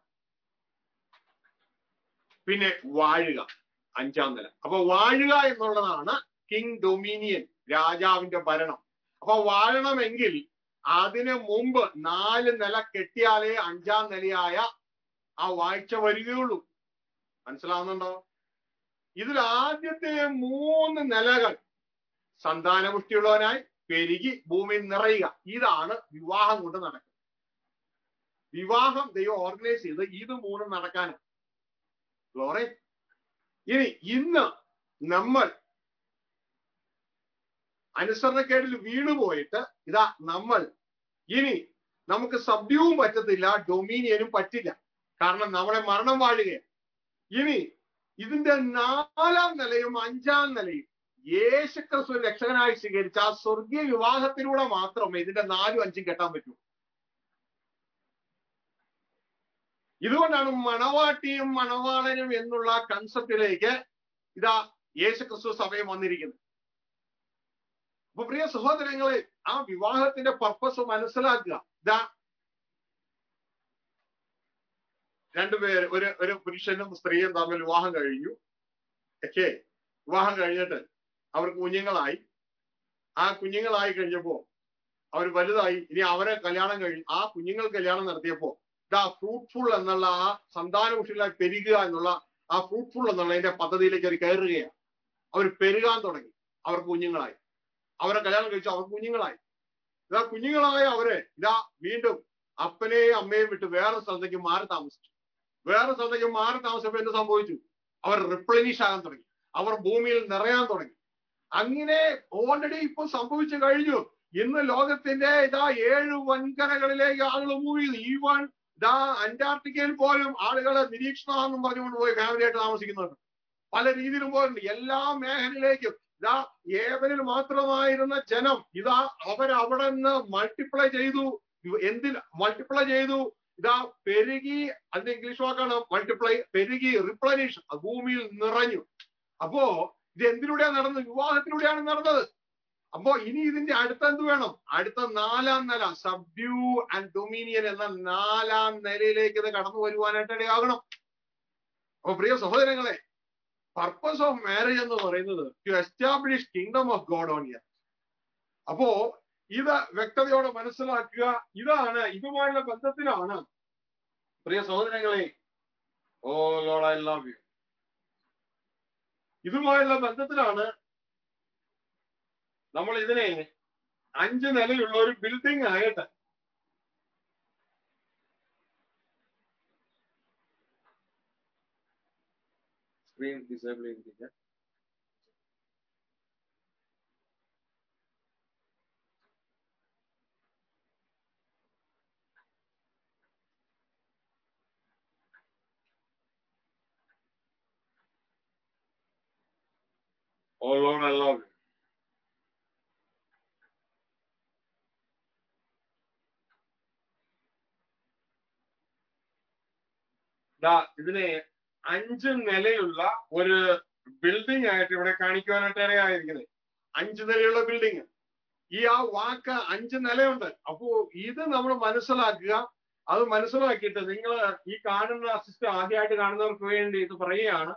പിന്നെ വാഴുക അഞ്ചാം നില അപ്പൊ വാഴുക എന്നുള്ളതാണ് കിങ് ഡൊമിനിയൻ രാജാവിന്റെ ഭരണം അപ്പൊ വാഴണമെങ്കിൽ അതിനു മുമ്പ് നാല് നില കെട്ടിയാലേ അഞ്ചാം നിലയായ ആ വാഴ്ച വരികയുള്ളൂ മനസ്സിലാവുന്നുണ്ടോ ഇതിൽ ആദ്യത്തെ മൂന്ന് നിലകൾ സന്താനപുഷ്ടിയുള്ളവനായി പെരുകി ഭൂമിയിൽ നിറയുക ഇതാണ് വിവാഹം കൊണ്ട് നടക്കുന്നത് വിവാഹം ദൈവം ഓർഗനൈസ് ചെയ്ത് ഇത് മൂന്നും നടക്കാനാണ് ഗ്ലോറെ ഇനി ഇന്ന് നമ്മൾ അനുസരണക്കേടിൽ വീണുപോയിട്ട് ഇതാ നമ്മൾ ഇനി നമുക്ക് സബ്ഡ്യൂവും പറ്റത്തില്ല ഡൊമീനിയനും പറ്റില്ല കാരണം നമ്മളെ മരണം വാഴുകയാണ് ഇനി ഇതിന്റെ നാലാം നിലയും അഞ്ചാം നിലയും യേശുക്രിസ്തു രക്ഷകനായി സ്വീകരിച്ച ആ സ്വർഗീയ വിവാഹത്തിലൂടെ മാത്രമേ ഇതിന്റെ നാലും അഞ്ചും കെട്ടാൻ പറ്റൂ ഇതുകൊണ്ടാണ് മണവാട്ടിയും മണവാളനും എന്നുള്ള കൺസെപ്റ്റിലേക്ക് ഇതാ യേശുക്രിസ്തു സഭയും വന്നിരിക്കുന്നത് അപ്പൊ പ്രിയ സഹോദരങ്ങളെ ആ വിവാഹത്തിന്റെ പർപ്പസ് മനസ്സിലാക്കുക ഇതാ രണ്ടുപേര് ഒരു ഒരു പുരുഷനും സ്ത്രീയും തമ്മിൽ വിവാഹം കഴിഞ്ഞു ഓക്കെ വിവാഹം കഴിഞ്ഞിട്ട് അവർക്ക് കുഞ്ഞുങ്ങളായി ആ കുഞ്ഞുങ്ങളായി കഴിഞ്ഞപ്പോ അവർ വലുതായി ഇനി അവരെ കല്യാണം കഴിഞ്ഞു ആ കുഞ്ഞുങ്ങൾ കല്യാണം നടത്തിയപ്പോ ദാ ഫ്രൂട്ട്ഫുൾ എന്നുള്ള ആ സന്താനപുഷികളായി പെരുകുക എന്നുള്ള ആ ഫ്രൂട്ട്ഫുൾ എന്നുള്ളതിന്റെ പദ്ധതിയിലേക്ക് അവർ കയറുകയാണ് അവർ പെരുകാൻ തുടങ്ങി അവർക്ക് കുഞ്ഞുങ്ങളായി അവരെ കല്യാണം കഴിച്ചു അവർക്ക് കുഞ്ഞുങ്ങളായി ഇതാ കുഞ്ഞുങ്ങളായ അവര് ഇതാ വീണ്ടും അപ്പനെയും അമ്മയും വിട്ട് വേറെ സ്ഥലത്തേക്ക് മാറി താമസിച്ചു വേറെ സ്ഥലത്തേക്ക് മാറി താമസിച്ചപ്പോ എന്ത് സംഭവിച്ചു അവർ റിപ്ലനിഷ് ആകാൻ തുടങ്ങി അവർ ഭൂമിയിൽ നിറയാൻ തുടങ്ങി അങ്ങനെ ഓൾറെഡി ഇപ്പൊ സംഭവിച്ചു കഴിഞ്ഞു ഇന്ന് ലോകത്തിന്റെ ഇതാ ഏഴ് വൻകരകളിലേക്ക് ആളുകൾ മൂവ് ചെയ്തു ഈ വൺ ഇതാ അന്റാർട്ടിക്കയിൽ പോലും ആളുകൾ നിരീക്ഷണമെന്നും പറഞ്ഞുകൊണ്ട് പോയി ഫാമിലിയായിട്ട് താമസിക്കുന്നുണ്ട് പല രീതിയിലും പോയിട്ടുണ്ട് എല്ലാ മേഖലയിലേക്കും ഇതാ ഏവനിൽ മാത്രമായിരുന്ന ജനം ഇതാ അവരവിടെ നിന്ന് മൾട്ടിപ്ലൈ ചെയ്തു എന്തിൽ മൾട്ടിപ്ലൈ ചെയ്തു ഇതാ പെരുകി അതിന്റെ ഇംഗ്ലീഷ് വാക്കാണ് മൾട്ടിപ്ലൈ പെരുകി റിപ്ലനിഷ് ഭൂമിയിൽ നിറഞ്ഞു അപ്പോ ഇത് എന്തിലൂടെയാണ് നടന്നത് വിവാഹത്തിലൂടെയാണ് നടന്നത് അപ്പോ ഇനി ഇതിന്റെ അടുത്ത എന്ത് വേണം അടുത്ത നാലാം നില സബ്ഡ്യൂ ആൻഡ് ഡൊമീനിയൻ എന്ന നാലാം നിലയിലേക്ക് ഇത് കടന്നു വരുവാനായിട്ട് ഇടയാകണം അപ്പൊ പ്രിയ സഹോദരങ്ങളെ പർപ്പസ് ഓഫ് മാരേജ് എന്ന് പറയുന്നത് to establish kingdom of God on earth അപ്പോ ഇത് വ്യക്തതയോടെ മനസ്സിലാക്കുക ഇതാണ് ഇതുമായുള്ള ബന്ധത്തിലാണ് പ്രിയ സഹോദരങ്ങളെ oh lord I love you ഇതുമായുള്ള ബന്ധത്തിലാണ് നമ്മൾ ഇതിനെ അഞ്ച് നിലയുള്ള ഒരു ബിൽഡിംഗ് ആയിട്ട് സ്ക്രീൻ ഡിസേബിൾ ചെയ്തിരിക്കുക Oh Lord, I love you. ദാ ഇതിനെ അഞ്ച് നിലയുള്ള ഒരു ബിൽഡിംഗ് ആയിട്ട് ഇവിടെ കാണിക്കുവാനായിട്ട് ഇടയായിരിക്കുന്നത് അഞ്ച് നിലയുള്ള ബിൽഡിംഗ് ഈ ആ വാക്ക് അഞ്ച് നിലയുണ്ട് അപ്പോ ഇത് നമ്മൾ മനസ്സിലാക്കുക അത് മനസ്സിലാക്കിയിട്ട് നിങ്ങൾ ഈ കാണുന്ന സിസ്റ്റം ആദ്യമായിട്ട് കാണുന്നവർക്ക് വേണ്ടി ഇത് പറയുകയാണ്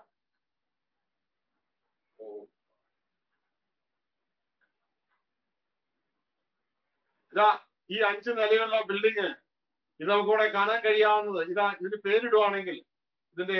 ഇതാ ഈ അഞ്ച് നിലയുള്ള ബിൽഡിങ് ഇത് നമുക്കിവിടെ കാണാൻ കഴിയാവുന്നത് ഇതാ ഇതിന് പേരിടുവാണെങ്കിൽ ഇതിന്റെ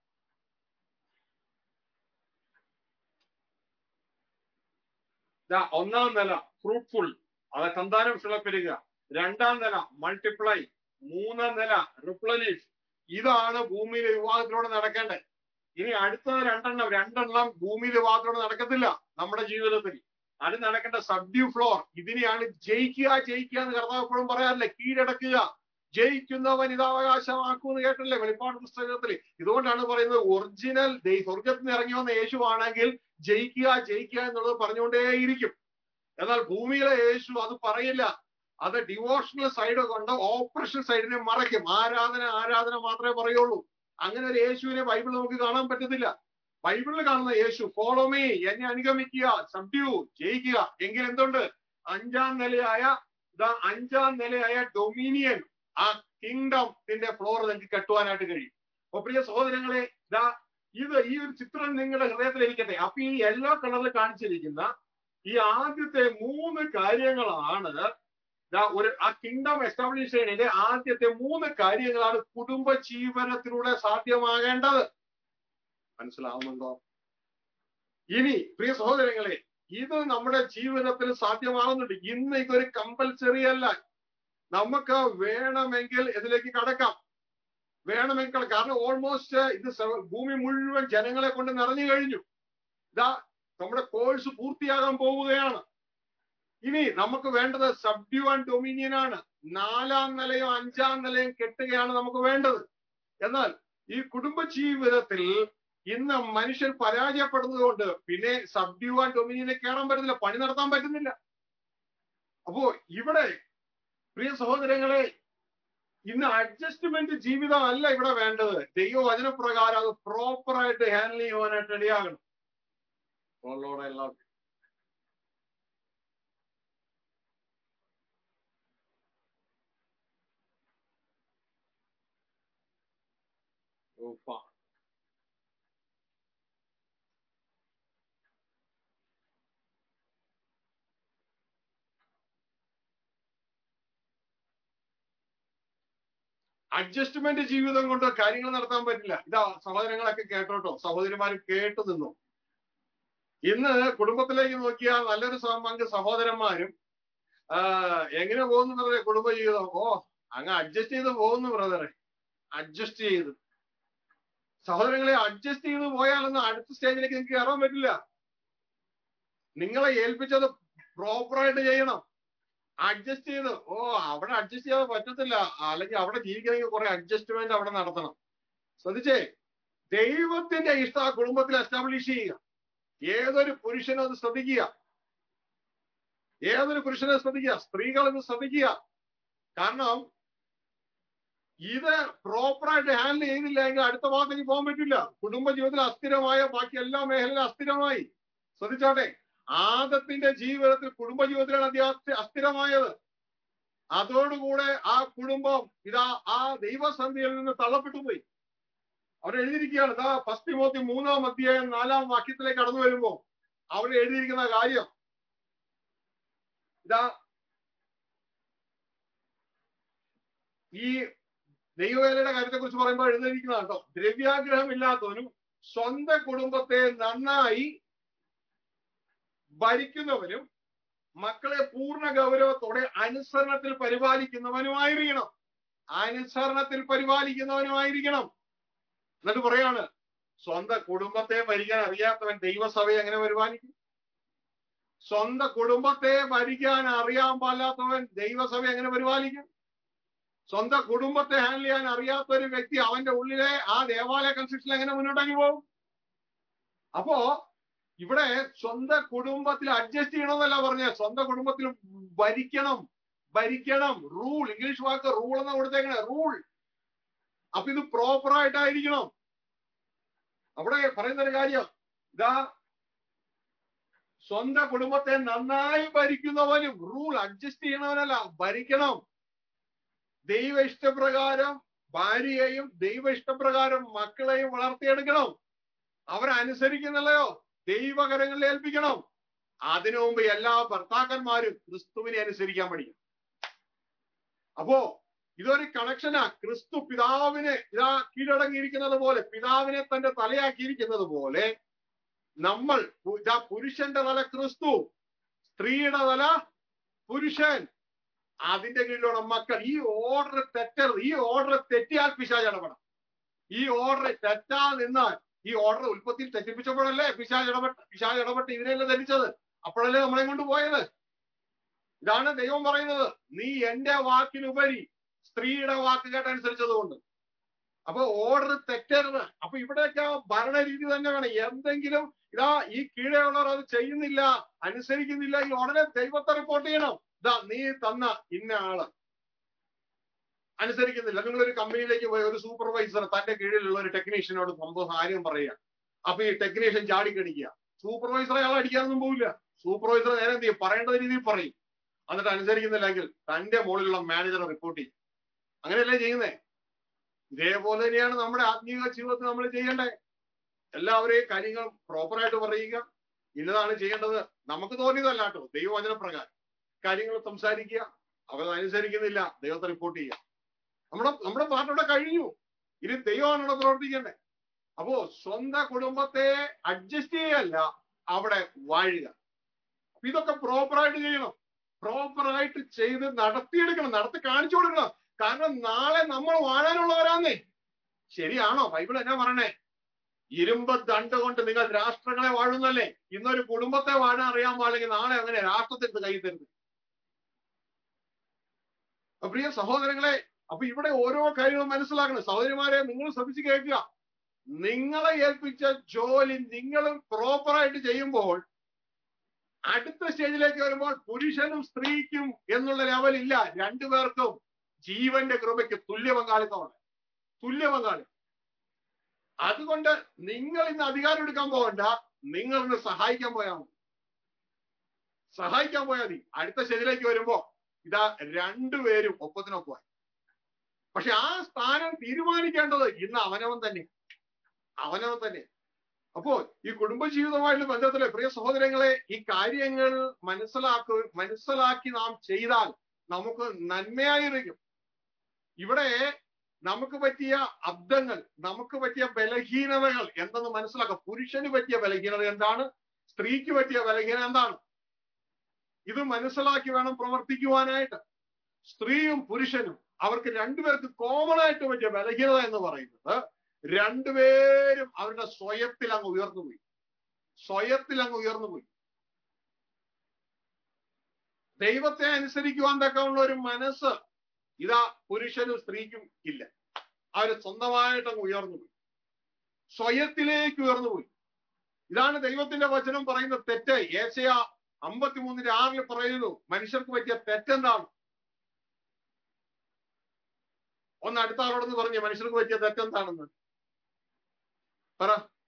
ഇതാ ഒന്നാം നില ഫ്രൂട്ട്ഫുൾ അത് സന്താനം ക്ഷണപ്പെരുക രണ്ടാം നില മൾട്ടിപ്ലൈ മൂന്നാം നില റിപ്ലനിഷ് ഇതാണ് ഭൂമിയിലെ വിവാഹത്തിലൂടെ നടക്കേണ്ടത് ഇനി അടുത്ത രണ്ടെണ്ണം രണ്ടെണ്ണം ഭൂമിയിലെ വിവാഹത്തിലൂടെ നടക്കത്തില്ല നമ്മുടെ ജീവിതത്തിൽ അത് നടക്കേണ്ട സബ്ഡ്യൂ ഫ്ലോർ ഇതിനെയാണ് ജയിക്കുക ജയിക്കുക എന്ന് കർത്താവ് എപ്പോഴും പറയാറില്ലേ കീഴടക്കുക ജയിക്കുന്നവൻ ഇത് അവകാശമാക്കുമെന്ന് കേട്ടില്ലേ വെളിപ്പാട് പുസ്തകത്തിൽ ഇതുകൊണ്ടാണ് പറയുന്നത് ഒറിജിനൽ സ്വർഗത്തിൽ നിന്ന് ഇറങ്ങി വന്ന യേശു ആണെങ്കിൽ ജയിക്കുക ജയിക്കുക എന്നുള്ളത് പറഞ്ഞുകൊണ്ടേയിരിക്കും എന്നാൽ ഭൂമിയിലെ യേശു അത് പറയില്ല അത് ഡിവോഷണൽ സൈഡ് കൊണ്ട് ഓപ്പറേഷൻ സൈഡിനെ മറയ്ക്കും ആരാധന ആരാധന മാത്രമേ പറയുള്ളൂ അങ്ങനെ ഒരു യേശുവിനെ ബൈബിൾ നമുക്ക് കാണാൻ പറ്റത്തില്ല ബൈബിളിൽ കാണുന്ന യേശു ഫോളോ മീ എന്നെ അനുഗമിക്കുക സബ്ഡ്യൂ ജയിക്കുക എങ്കിൽ എന്തുണ്ട് അഞ്ചാം നിലയായ ദ അഞ്ചാം നിലയായ ഡൊമിനിയൻ ആ കിങ്ഡത്തിന്റെ ഫ്ലോർ നിങ്ങൾക്ക് കെട്ടുവാനായിട്ട് കഴിയും അപ്പൊ പ്രിയ സഹോദരങ്ങളെ ദാ ഇത് ഈ ഒരു ചിത്രം നിങ്ങളുടെ ഹൃദയത്തിൽ ഇരിക്കട്ടെ അപ്പൊ ഈ യെല്ലോ കളറിൽ കാണിച്ചിരിക്കുന്ന ഈ ആദ്യത്തെ മൂന്ന് കാര്യങ്ങളാണ് ദാ ഒരു ആ കിങ്ഡം എസ്റ്റാബ്ലിഷ് ചെയ്യുന്നതിന്റെ ആദ്യത്തെ മൂന്ന് കാര്യങ്ങളാണ് കുടുംബ ജീവനത്തിലൂടെ സാധ്യമാകേണ്ടത് മനസ്സിലാവുന്നുണ്ടോ ഇനി പ്രിയ സഹോദരങ്ങളെ ഇത് നമ്മുടെ ജീവിതത്തിൽ സാധ്യമാകുന്നുണ്ട് ഇന്ന് ഇതൊരു കമ്പൽസറി അല്ല നമുക്ക് വേണമെങ്കിൽ ഇതിലേക്ക് കടക്കാം വേണമെങ്കിൽ കാരണം ഓൾമോസ്റ്റ് ഇത് ഭൂമി മുഴുവൻ ജനങ്ങളെ കൊണ്ട് നിറഞ്ഞു കഴിഞ്ഞു ഇതാ നമ്മുടെ കോഴ്സ് പൂർത്തിയാകാൻ പോവുകയാണ് ഇനി നമുക്ക് വേണ്ടത് സബ്ഡ്യൂ ആൻഡ് ഡൊമിനിയൻ ആണ് നാലാം നിലയും അഞ്ചാം നിലയും കെട്ടുകയാണ് നമുക്ക് വേണ്ടത് എന്നാൽ ഈ കുടുംബ ജീവിതത്തിൽ ഇന്ന് മനുഷ്യൻ പരാജയപ്പെടുന്നത് കൊണ്ട് പിന്നെ സബ്ഡ്യൂ ആൻഡ് ഡൊമിനിയനെ കയറാൻ പറ്റുന്നില്ല പണി നടത്താൻ പറ്റുന്നില്ല അപ്പോ ഇവിടെ പ്രിയ സഹോദരങ്ങളെ ഇന്ന് അഡ്ജസ്റ്റ്മെന്റ് ജീവിതം അല്ല ഇവിടെ വേണ്ടത് ദൈവവചനപ്രകാരം അത് പ്രോപ്പറായിട്ട് ഹാൻഡിൽ ചെയ്യുവാനായിട്ട് ഇടയാകണം എല്ലാം അഡ്ജസ്റ്റ്മെന്റ് ജീവിതം കൊണ്ട് കാര്യങ്ങൾ നടത്താൻ പറ്റില്ല ഇതാ സഹോദരങ്ങളൊക്കെ കേട്ടോട്ടോ സഹോദരിമാർ കേട്ടു നിന്നു ഇന്ന് കുടുംബത്തിലേക്ക് നോക്കിയാൽ നല്ലൊരു പങ്ക് സഹോദരന്മാരും എങ്ങനെ പോകുന്നു ബ്രദറെ കുടുംബ ജീവിതം ഓ അങ്ങ് അഡ്ജസ്റ്റ് ചെയ്ത് പോകുന്നു ബ്രദറെ അഡ്ജസ്റ്റ് ചെയ്ത് സഹോദരങ്ങളെ അഡ്ജസ്റ്റ് ചെയ്ത് പോയാലൊന്നും അടുത്ത സ്റ്റേജിലേക്ക് നിങ്ങൾക്ക് കയറാൻ പറ്റില്ല നിങ്ങളെ ഏൽപ്പിച്ചത് പ്രോപ്പറായിട്ട് ചെയ്യണം അഡ്ജസ്റ്റ് ചെയ്ത് ഓ അവിടെ അഡ്ജസ്റ്റ് ചെയ്യാൻ പറ്റത്തില്ല അല്ലെങ്കിൽ അവിടെ ജീവിക്കണമെങ്കിൽ കുറെ അഡ്ജസ്റ്റ്മെന്റ് അവിടെ നടത്തണം ശ്രദ്ധിച്ചേ ദൈവത്തിന്റെ ഇഷ്ടം ആ കുടുംബത്തിൽ എസ്റ്റാബ്ലിഷ് ചെയ്യുക ഏതൊരു പുരുഷനും അത് ശ്രദ്ധിക്കുക ഏതൊരു പുരുഷനെ ശ്രദ്ധിക്കുക സ്ത്രീകൾ ഇത് ശ്രദ്ധിക്കുക കാരണം ഇത് പ്രോപ്പറായിട്ട് ഹാൻഡിൽ ചെയ്തില്ല എങ്കിൽ അടുത്ത ഭാഗത്തേക്ക് പോകാൻ പറ്റില്ല കുടുംബ ജീവിതത്തിൽ അസ്ഥിരമായ ബാക്കി എല്ലാ മേഖലയിലും അസ്ഥിരമായി ശ്രദ്ധിച്ചോട്ടെ ആദത്തിന്റെ ജീവിതത്തിൽ കുടുംബ ജീവിതത്തിലാണ് അദ്ദേഹം അസ്ഥിരമായത് അതോടുകൂടെ ആ കുടുംബം ഇതാ ആ ദൈവസന്ധിയിൽ നിന്ന് തള്ളപ്പെട്ടു പോയി അവർ എഴുതിയിരിക്കുകയാണ് ഇതാ ഫസ്റ്റ് മോത്തി മൂന്നാം അധ്യായം നാലാം വാക്യത്തിലേക്ക് കടന്നു വരുമ്പോ അവിടെ എഴുതിയിരിക്കുന്ന കാര്യം ഇതാ ഈ ദൈവവേലയുടെ കാര്യത്തെ കുറിച്ച് പറയുമ്പോൾ എഴുതിയിരിക്കുന്ന കേട്ടോ ദ്രവ്യാഗ്രഹം ഇല്ലാത്തവനും സ്വന്തം കുടുംബത്തെ നന്നായി ഭരിക്കുന്നവനും മക്കളെ പൂർണ്ണ ഗൗരവത്തോടെ അനുസരണത്തിൽ പരിപാലിക്കുന്നവനുമായിരിക്കണം അനുസരണത്തിൽ പരിപാലിക്കുന്നവനുമായിരിക്കണം എന്നിട്ട് പറയാണ് സ്വന്തം കുടുംബത്തെ ഭരിക്കാൻ അറിയാത്തവൻ ദൈവസഭയെ എങ്ങനെ പരിപാലിക്കും സ്വന്തം കുടുംബത്തെ ഭരിക്കാൻ അറിയാൻ പാലാത്തവൻ ദൈവസഭ എങ്ങനെ പരിപാലിക്കും സ്വന്തം കുടുംബത്തെ ഹാൻഡിൽ ചെയ്യാൻ അറിയാത്ത ഒരു വ്യക്തി അവന്റെ ഉള്ളിലെ ആ ദേവാലയ കൺസ്ട്രക്ഷൻ എങ്ങനെ മുന്നോട്ടേക്ക് പോകും അപ്പോ ഇവിടെ സ്വന്തം കുടുംബത്തിൽ അഡ്ജസ്റ്റ് ചെയ്യണമെന്നല്ല പറഞ്ഞ സ്വന്തം കുടുംബത്തിൽ ഭരിക്കണം ഭരിക്കണം റൂൾ ഇംഗ്ലീഷ് വാക്ക് റൂൾ എന്ന് കൊടുത്തേക്കണേ റൂൾ അപ്പൊ ഇത് പ്രോപ്പർ ആയിട്ടായിരിക്കണം അവിടെ പറയുന്ന ഒരു കാര്യം ഇതാ സ്വന്തം കുടുംബത്തെ നന്നായി ഭരിക്കുന്നവനും റൂൾ അഡ്ജസ്റ്റ് ചെയ്യണവനല്ല ഭരിക്കണം ദൈവ ഇഷ്ടപ്രകാരം ഭാര്യയെയും ദൈവ ഇഷ്ടപ്രകാരം മക്കളെയും വളർത്തിയെടുക്കണം അവരനുസരിക്കുന്നില്ലയോ ദൈവകരങ്ങളിൽ ഏൽപ്പിക്കണം അതിനു മുമ്പ് എല്ലാ ഭർത്താക്കന്മാരും ക്രിസ്തുവിനെ അനുസരിക്കാൻ പഠിക്കും അപ്പോ ഇതൊരു കണക്ഷനാ ക്രിസ്തു പിതാവിനെ ഇതാ കീഴടങ്ങിയിരിക്കുന്നത് പോലെ പിതാവിനെ തന്റെ തലയാക്കിയിരിക്കുന്നത് പോലെ നമ്മൾ പു- ഇതാ പുരുഷന്റെ തല ക്രിസ്തു സ്ത്രീയുടെ തല പുരുഷൻ അതിന്റെ കീഴിലുള്ള മക്കൾ ഈ ഓർഡർ തെറ്റരുത് ഈ ഓർഡർ തെറ്റിയാൽ പിശാച് ഇടപെടാം ഈ ഓർഡർ തെറ്റാ നിന്നാൽ ഈ ഓർഡർ ഉൽപ്പത്തിയിൽ തെറ്റിപ്പിച്ചപ്പോഴല്ലേ പിശാച് ഇടപെട്ട് പിശാച് ഇടപെട്ട് ഇതിനെയല്ലേ ധരിച്ചത് അപ്പോഴല്ലേ നമ്മളെ കൊണ്ട് പോയത് ഇതാണ് ദൈവം പറയുന്നത് നീ എന്റെ വാക്കിനുപരി സ്ത്രീയുടെ വാക്ക് കേട്ടനുസരിച്ചത് കൊണ്ട് അപ്പൊ ഓർഡർ തെറ്റരുത് അപ്പൊ ഇവിടെയൊക്കെ ഭരണരീതി തന്നെ വേണം എന്തെങ്കിലും ഇതാ ഈ കീഴെയുള്ളവർ അത് ചെയ്യുന്നില്ല അനുസരിക്കുന്നില്ല ഈ ഉടനെ ദൈവത്തെ റിപ്പോർട്ട് ചെയ്യണം ഇതാ നീ തന്ന ഇന്ന ആള് അനുസരിക്കുന്നില്ല നിങ്ങളൊരു കമ്പനിയിലേക്ക് പോയ ഒരു സൂപ്പർവൈസർ തന്റെ കീഴിലുള്ള ഒരു ടെക്നീഷ്യനോട് സംഭവം കാര്യം പറയുക അപ്പൊ ഈ ടെക്നീഷ്യൻ ചാടിക്കടിക്കുക സൂപ്പർവൈസർ അയാൾ അടിക്കാനൊന്നും പോവില്ല സൂപ്പർവൈസർ നേരെ എന്ത് ചെയ്യും പറയേണ്ട രീതിയിൽ പറയും എന്നിട്ട് അനുസരിക്കുന്നില്ലെങ്കിൽ തന്റെ മുകളിലുള്ള മാനേജറെ റിപ്പോർട്ട് ചെയ്യും അങ്ങനെയല്ലേ ചെയ്യുന്നേ ഇതേപോലെ തന്നെയാണ് നമ്മുടെ ആത്മീയ ജീവിതത്തിൽ നമ്മൾ ചെയ്യേണ്ടത് എല്ലാവരെയും കാര്യങ്ങൾ പ്രോപ്പറായിട്ട് പറയുക ഇന്നതാണ് ചെയ്യേണ്ടത് നമുക്ക് തോന്നിയതല്ല കേട്ടോ ദൈവവചന പ്രകാരം കാര്യങ്ങൾ സംസാരിക്കുക അവർ അനുസരിക്കുന്നില്ല ദൈവത്തെ റിപ്പോർട്ട് ചെയ്യുക നമ്മുടെ നമ്മുടെ പാർട്ടിയുടെ കഴിഞ്ഞു ഇനി ദൈവമാണ് ഇവിടെ പ്രവർത്തിക്കേണ്ടത് അപ്പോ സ്വന്തം കുടുംബത്തെ അഡ്ജസ്റ്റ് ചെയ്യല്ല അവിടെ വാഴുക അപ്പൊ ഇതൊക്കെ പ്രോപ്പറായിട്ട് ചെയ്യണം പ്രോപ്പറായിട്ട് ചെയ്ത് നടത്തിയെടുക്കണം നടത്തി കാണിച്ചു കൊടുക്കണം കാരണം നാളെ നമ്മൾ വാഴാനുള്ളവരാന്നേ ശരിയാണോ ബൈബിൾ എന്നാ പറയണേ ഇരുമ്പ് ദണ്ട് കൊണ്ട് നിങ്ങൾ രാഷ്ട്രങ്ങളെ വാഴുന്നല്ലേ ഇന്നൊരു കുടുംബത്തെ വാഴാൻ അറിയാൻ പാടില്ലെങ്കിൽ നാളെ അങ്ങനെ രാഷ്ട്രത്തിന്റെ കൈ തരുന്നത് അപ്പൊ പ്രിയ സഹോദരങ്ങളെ അപ്പൊ ഇവിടെ ഓരോ കാര്യങ്ങളും മനസ്സിലാക്കണം സഹോദരിമാരെ നിങ്ങൾ ശ്രദ്ധിച്ച് കേൾക്കുക നിങ്ങളെ ഏൽപ്പിച്ച ജോലി നിങ്ങൾ പ്രോപ്പറായിട്ട് ചെയ്യുമ്പോൾ അടുത്ത സ്റ്റേജിലേക്ക് വരുമ്പോൾ പുരുഷനും സ്ത്രീക്കും എന്നുള്ള ലെവൽ ഇല്ല രണ്ടുപേർക്കും ജീവന്റെ കൃപയ്ക്ക് തുല്യ പങ്കാളിത്തമാണ് തുല്യ പങ്കാളി അതുകൊണ്ട് നിങ്ങൾ ഇന്ന് അധികാരം എടുക്കാൻ പോകണ്ട നിങ്ങൾ ഇന്ന് സഹായിക്കാൻ പോയാൽ മതി സഹായിക്കാൻ പോയാൽ മതി അടുത്ത സ്റ്റേജിലേക്ക് വരുമ്പോ ഇതാ രണ്ടുപേരും ഒപ്പത്തിനൊപ്പമായി പക്ഷെ ആ സ്ഥാനം തീരുമാനിക്കേണ്ടത് ഇന്ന് അവനവൻ തന്നെ അവനവൻ തന്നെ അപ്പോ ഈ കുടുംബജീവിതമായിട്ടുള്ള ബന്ധത്തിലെ പ്രിയ സഹോദരങ്ങളെ ഈ കാര്യങ്ങൾ മനസ്സിലാക്കുക മനസ്സിലാക്കി നാം ചെയ്താൽ നമുക്ക് നന്മയായിരിക്കും ഇവിടെ നമുക്ക് പറ്റിയ അബ്ദങ്ങൾ നമുക്ക് പറ്റിയ ബലഹീനതകൾ എന്തെന്ന് മനസ്സിലാക്കുക പുരുഷന് പറ്റിയ ബലഹീനത എന്താണ് സ്ത്രീക്ക് പറ്റിയ ബലഹീനത എന്താണ് ഇത് മനസ്സിലാക്കി വേണം പ്രവർത്തിക്കുവാനായിട്ട് സ്ത്രീയും പുരുഷനും അവർക്ക് രണ്ടുപേർക്ക് കോമൺ ആയിട്ട് പറ്റിയ ബലഹീനത എന്ന് പറയുന്നത് രണ്ടുപേരും അവരുടെ സ്വയത്തിൽ അങ്ങ് ഉയർന്നുപോയി സ്വയത്തിൽ അങ്ങ് ഉയർന്നുപോയി ദൈവത്തെ അനുസരിക്കുവാൻ തക്കമുള്ള ഒരു മനസ്സ് ഇതാ പുരുഷനും സ്ത്രീക്കും ഇല്ല അവര് സ്വന്തമായിട്ട് അങ്ങ് ഉയർന്നുപോയി സ്വയത്തിലേക്ക് ഉയർന്നുപോയി ഇതാണ് ദൈവത്തിന്റെ വചനം പറയുന്ന തെറ്റ് ഏശയ അമ്പത്തിമൂന്നിന്റെ ആറിൽ പറയുന്നു മനുഷ്യർക്ക് പറ്റിയ തെറ്റെന്താണ് ഒന്ന് അടുത്ത ആളോടൊന്ന് പറഞ്ഞു മനുഷ്യർക്ക് പറ്റിയ തെറ്റെന്താണെന്ന് പറ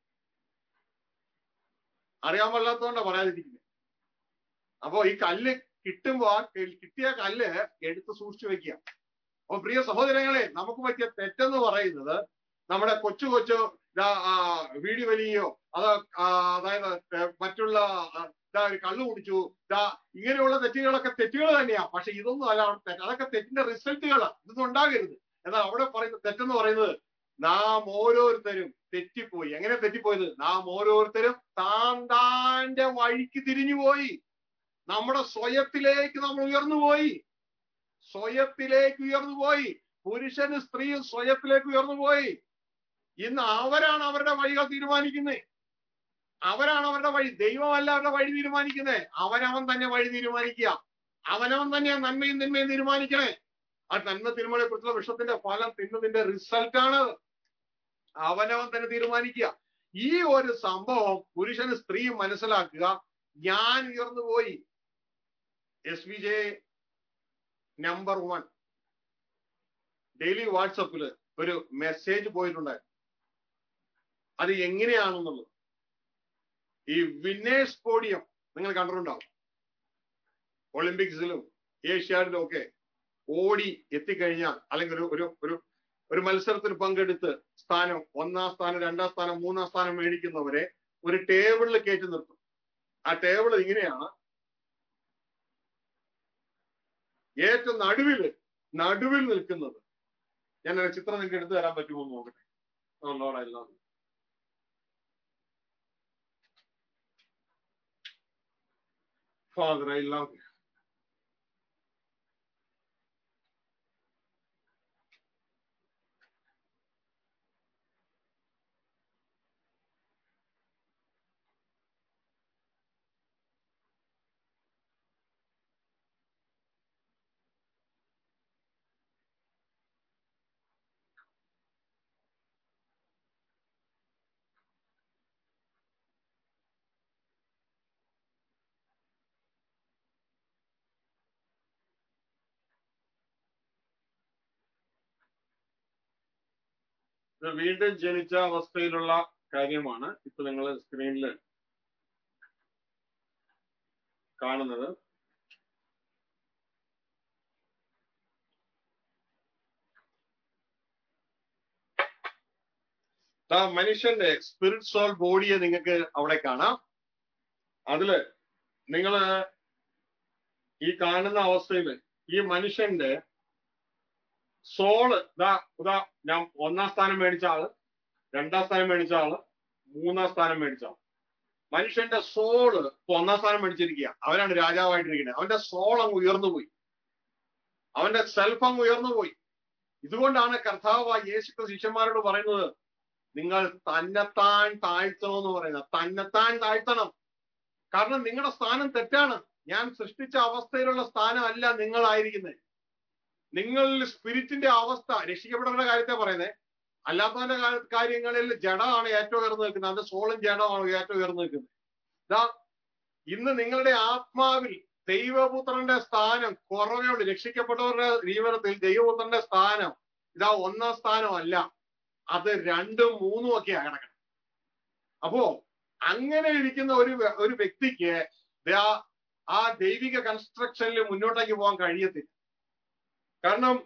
അറിയാൻ പാടില്ലാത്തതുകൊണ്ടാ പറയാതിരിക്കുന്നത് അപ്പോ ഈ കല്ല് കിട്ടുമ്പോ ആ കെ- കിട്ടിയ കല്ല് എടുത്ത് സൂക്ഷിച്ചു വെക്കുക അപ്പൊ പ്രിയ സഹോദരങ്ങളെ നമുക്ക് പറ്റിയ തെറ്റെന്ന് പറയുന്നത് നമ്മുടെ കൊച്ചു കൊച്ചു ഇതാ, ആ, വീടി വലിയോ അത് ആ, അതായത് ഏ, മറ്റുള്ള ആ, ഇതാ, കള്ളു കുടിച്ചു ഇതാ ഇങ്ങനെയുള്ള തെറ്റുകളൊക്കെ തെറ്റുകൾ തന്നെയാ പക്ഷെ ഇതൊന്നും അല്ല അവിടെ തെറ്റ് അതൊക്കെ തെറ്റിന്റെ റിസൾട്ടുകളാണ് ഇതൊന്നും ഉണ്ടാകരുത് എന്നാൽ അവിടെ പറയുന്ന തെറ്റെന്ന് പറയുന്നത് നാം ഓരോരുത്തരും തെറ്റിപ്പോയി എങ്ങനെ തെറ്റിപ്പോയത് നാം ഓരോരുത്തരും താൻ താന്റെ വഴിക്ക് തിരിഞ്ഞുപോയി നമ്മുടെ സ്വയത്തിലേക്ക് നമ്മൾ ഉയർന്നുപോയി സ്വയത്തിലേക്ക് ഉയർന്നുപോയി പുരുഷനും സ്ത്രീയും സ്വയത്തിലേക്ക് ഉയർന്നുപോയി ഇന്ന് അവരാണ് അവരുടെ വഴികൾ തീരുമാനിക്കുന്നത് അവരാണ് അവരുടെ വഴി ദൈവമല്ല അവരുടെ വഴി തീരുമാനിക്കുന്നത് അവനവൻ തന്നെ വഴി തീരുമാനിക്കുക അവനവൻ തന്നെയാണ് നന്മയും തിന്മയും തീരുമാനിക്കണേ ആ നന്മ തിന്മകളെ കുറിച്ചുള്ള വിഷത്തിന്റെ ഫലം തിന്നതിന്റെ റിസൾട്ടാണ് അവനവൻ തന്നെ തീരുമാനിക്കുക ഈ ഒരു സംഭവം പുരുഷന് സ്ത്രീയും മനസ്സിലാക്കുക ഞാൻ ഉയർന്നുപോയി S V J number one daily വാട്സപ്പിൽ ഒരു മെസ്സേജ് പോയിട്ടുണ്ടായിരുന്നു അത് എങ്ങനെയാണെന്നുള്ളത് ഈ വിന്നേഴ്സ് പോഡിയം നിങ്ങൾ കണ്ടിട്ടുണ്ടാവും ഒളിമ്പിക്സിലും ഏഷ്യാഡിലും ഒക്കെ ഓടി എത്തിക്കഴിഞ്ഞാൽ അല്ലെങ്കിൽ ഒരു ഒരു ഒരു ഒരു മത്സരത്തിൽ പങ്കെടുത്ത് സ്ഥാനം ഒന്നാം സ്ഥാനം രണ്ടാം സ്ഥാനം മൂന്നാം സ്ഥാനം മേടിക്കുന്നവരെ ഒരു ടേബിളിൽ കയറ്റി നിർത്തും ആ ടേബിൾ ഇങ്ങനെയാണ് ഏറ്റവും നടുവില് നടുവിൽ നിൽക്കുന്നത് ഞാൻ ഒരു ചിത്രം നിങ്ങൾക്ക് എടുത്തു തരാൻ പറ്റുമോ എന്ന് നോക്കട്ടെ Oh Lord, I love you. Father, I love you. ഇത് വീണ്ടും ജനിച്ച അവസ്ഥയിലുള്ള കാര്യമാണ് ഇപ്പൊ നിങ്ങൾ സ്ക്രീനിൽ കാണുന്നത് ദാ മനുഷ്യന്റെ സ്പിരിറ്റ് സോൾ ബോഡിയെ നിങ്ങൾക്ക് അവിടെ കാണാം അതില് നിങ്ങള് ഈ കാണുന്ന അവസ്ഥയിൽ ഈ മനുഷ്യന്റെ സോള് ഇതാ ഇതാ ഞാൻ ഒന്നാം സ്ഥാനം മേടിച്ച ആള് രണ്ടാം സ്ഥാനം മേടിച്ച ആള് മൂന്നാം സ്ഥാനം മേടിച്ച ആള് മനുഷ്യന്റെ സോള് ഇപ്പൊ ഒന്നാം സ്ഥാനം മേടിച്ചിരിക്കുക അവനാണ് രാജാവായിട്ടിരിക്കുന്നത് അവന്റെ സോൾ അങ്ങ് ഉയർന്നു പോയി അവന്റെ സെൽഫ് അങ്ങ് ഉയർന്നു പോയി ഇതുകൊണ്ടാണ് കർത്താവ് യേശു ശിഷ്യന്മാരോട് പറയുന്നത് നിങ്ങൾ തന്നെത്താൻ താഴ്ത്തണം എന്ന് പറയുന്നത് തന്നെത്താൻ താഴ്ത്തണം കാരണം നിങ്ങളുടെ സ്ഥാനം തെറ്റാണ് ഞാൻ സൃഷ്ടിച്ച അവസ്ഥയിലുള്ള സ്ഥാനമല്ല നിങ്ങളായിരിക്കുന്നത് നിങ്ങളിൽ സ്പിരിറ്റിന്റെ അവസ്ഥ രക്ഷിക്കപ്പെടേണ്ട കാര്യത്തെ പറയുന്നത് അല്ലാത്തവന്റെ കാ- കാര്യങ്ങളിൽ ജഡമാണ് ഏറ്റവും ഉയർന്നു നിൽക്കുന്നത് അതിന്റെ സോളും ജഡമാണ് ഏറ്റവും ഉയർന്നു നിൽക്കുന്നത് ഇതാ ഇന്ന് നിങ്ങളുടെ ആത്മാവിൽ ദൈവപുത്രന്റെ സ്ഥാനം കുറവേ ഉള്ളൂ രക്ഷിക്കപ്പെട്ടവരുടെ ജീവിതത്തിൽ ദൈവപുത്രന്റെ സ്ഥാനം ഇതാ ഒന്നാം സ്ഥാനമല്ല അത് രണ്ടും മൂന്നും ഒക്കെ കിടക്കണം അപ്പോ അങ്ങനെ ഇരിക്കുന്ന ഒരു വ്യ- ഒരു വ്യക്തിക്ക് ദാ ആ ദൈവിക കൺസ്ട്രക്ഷനിൽ മുന്നോട്ടേക്ക് പോകാൻ കഴിയത്തില്ല കാരണം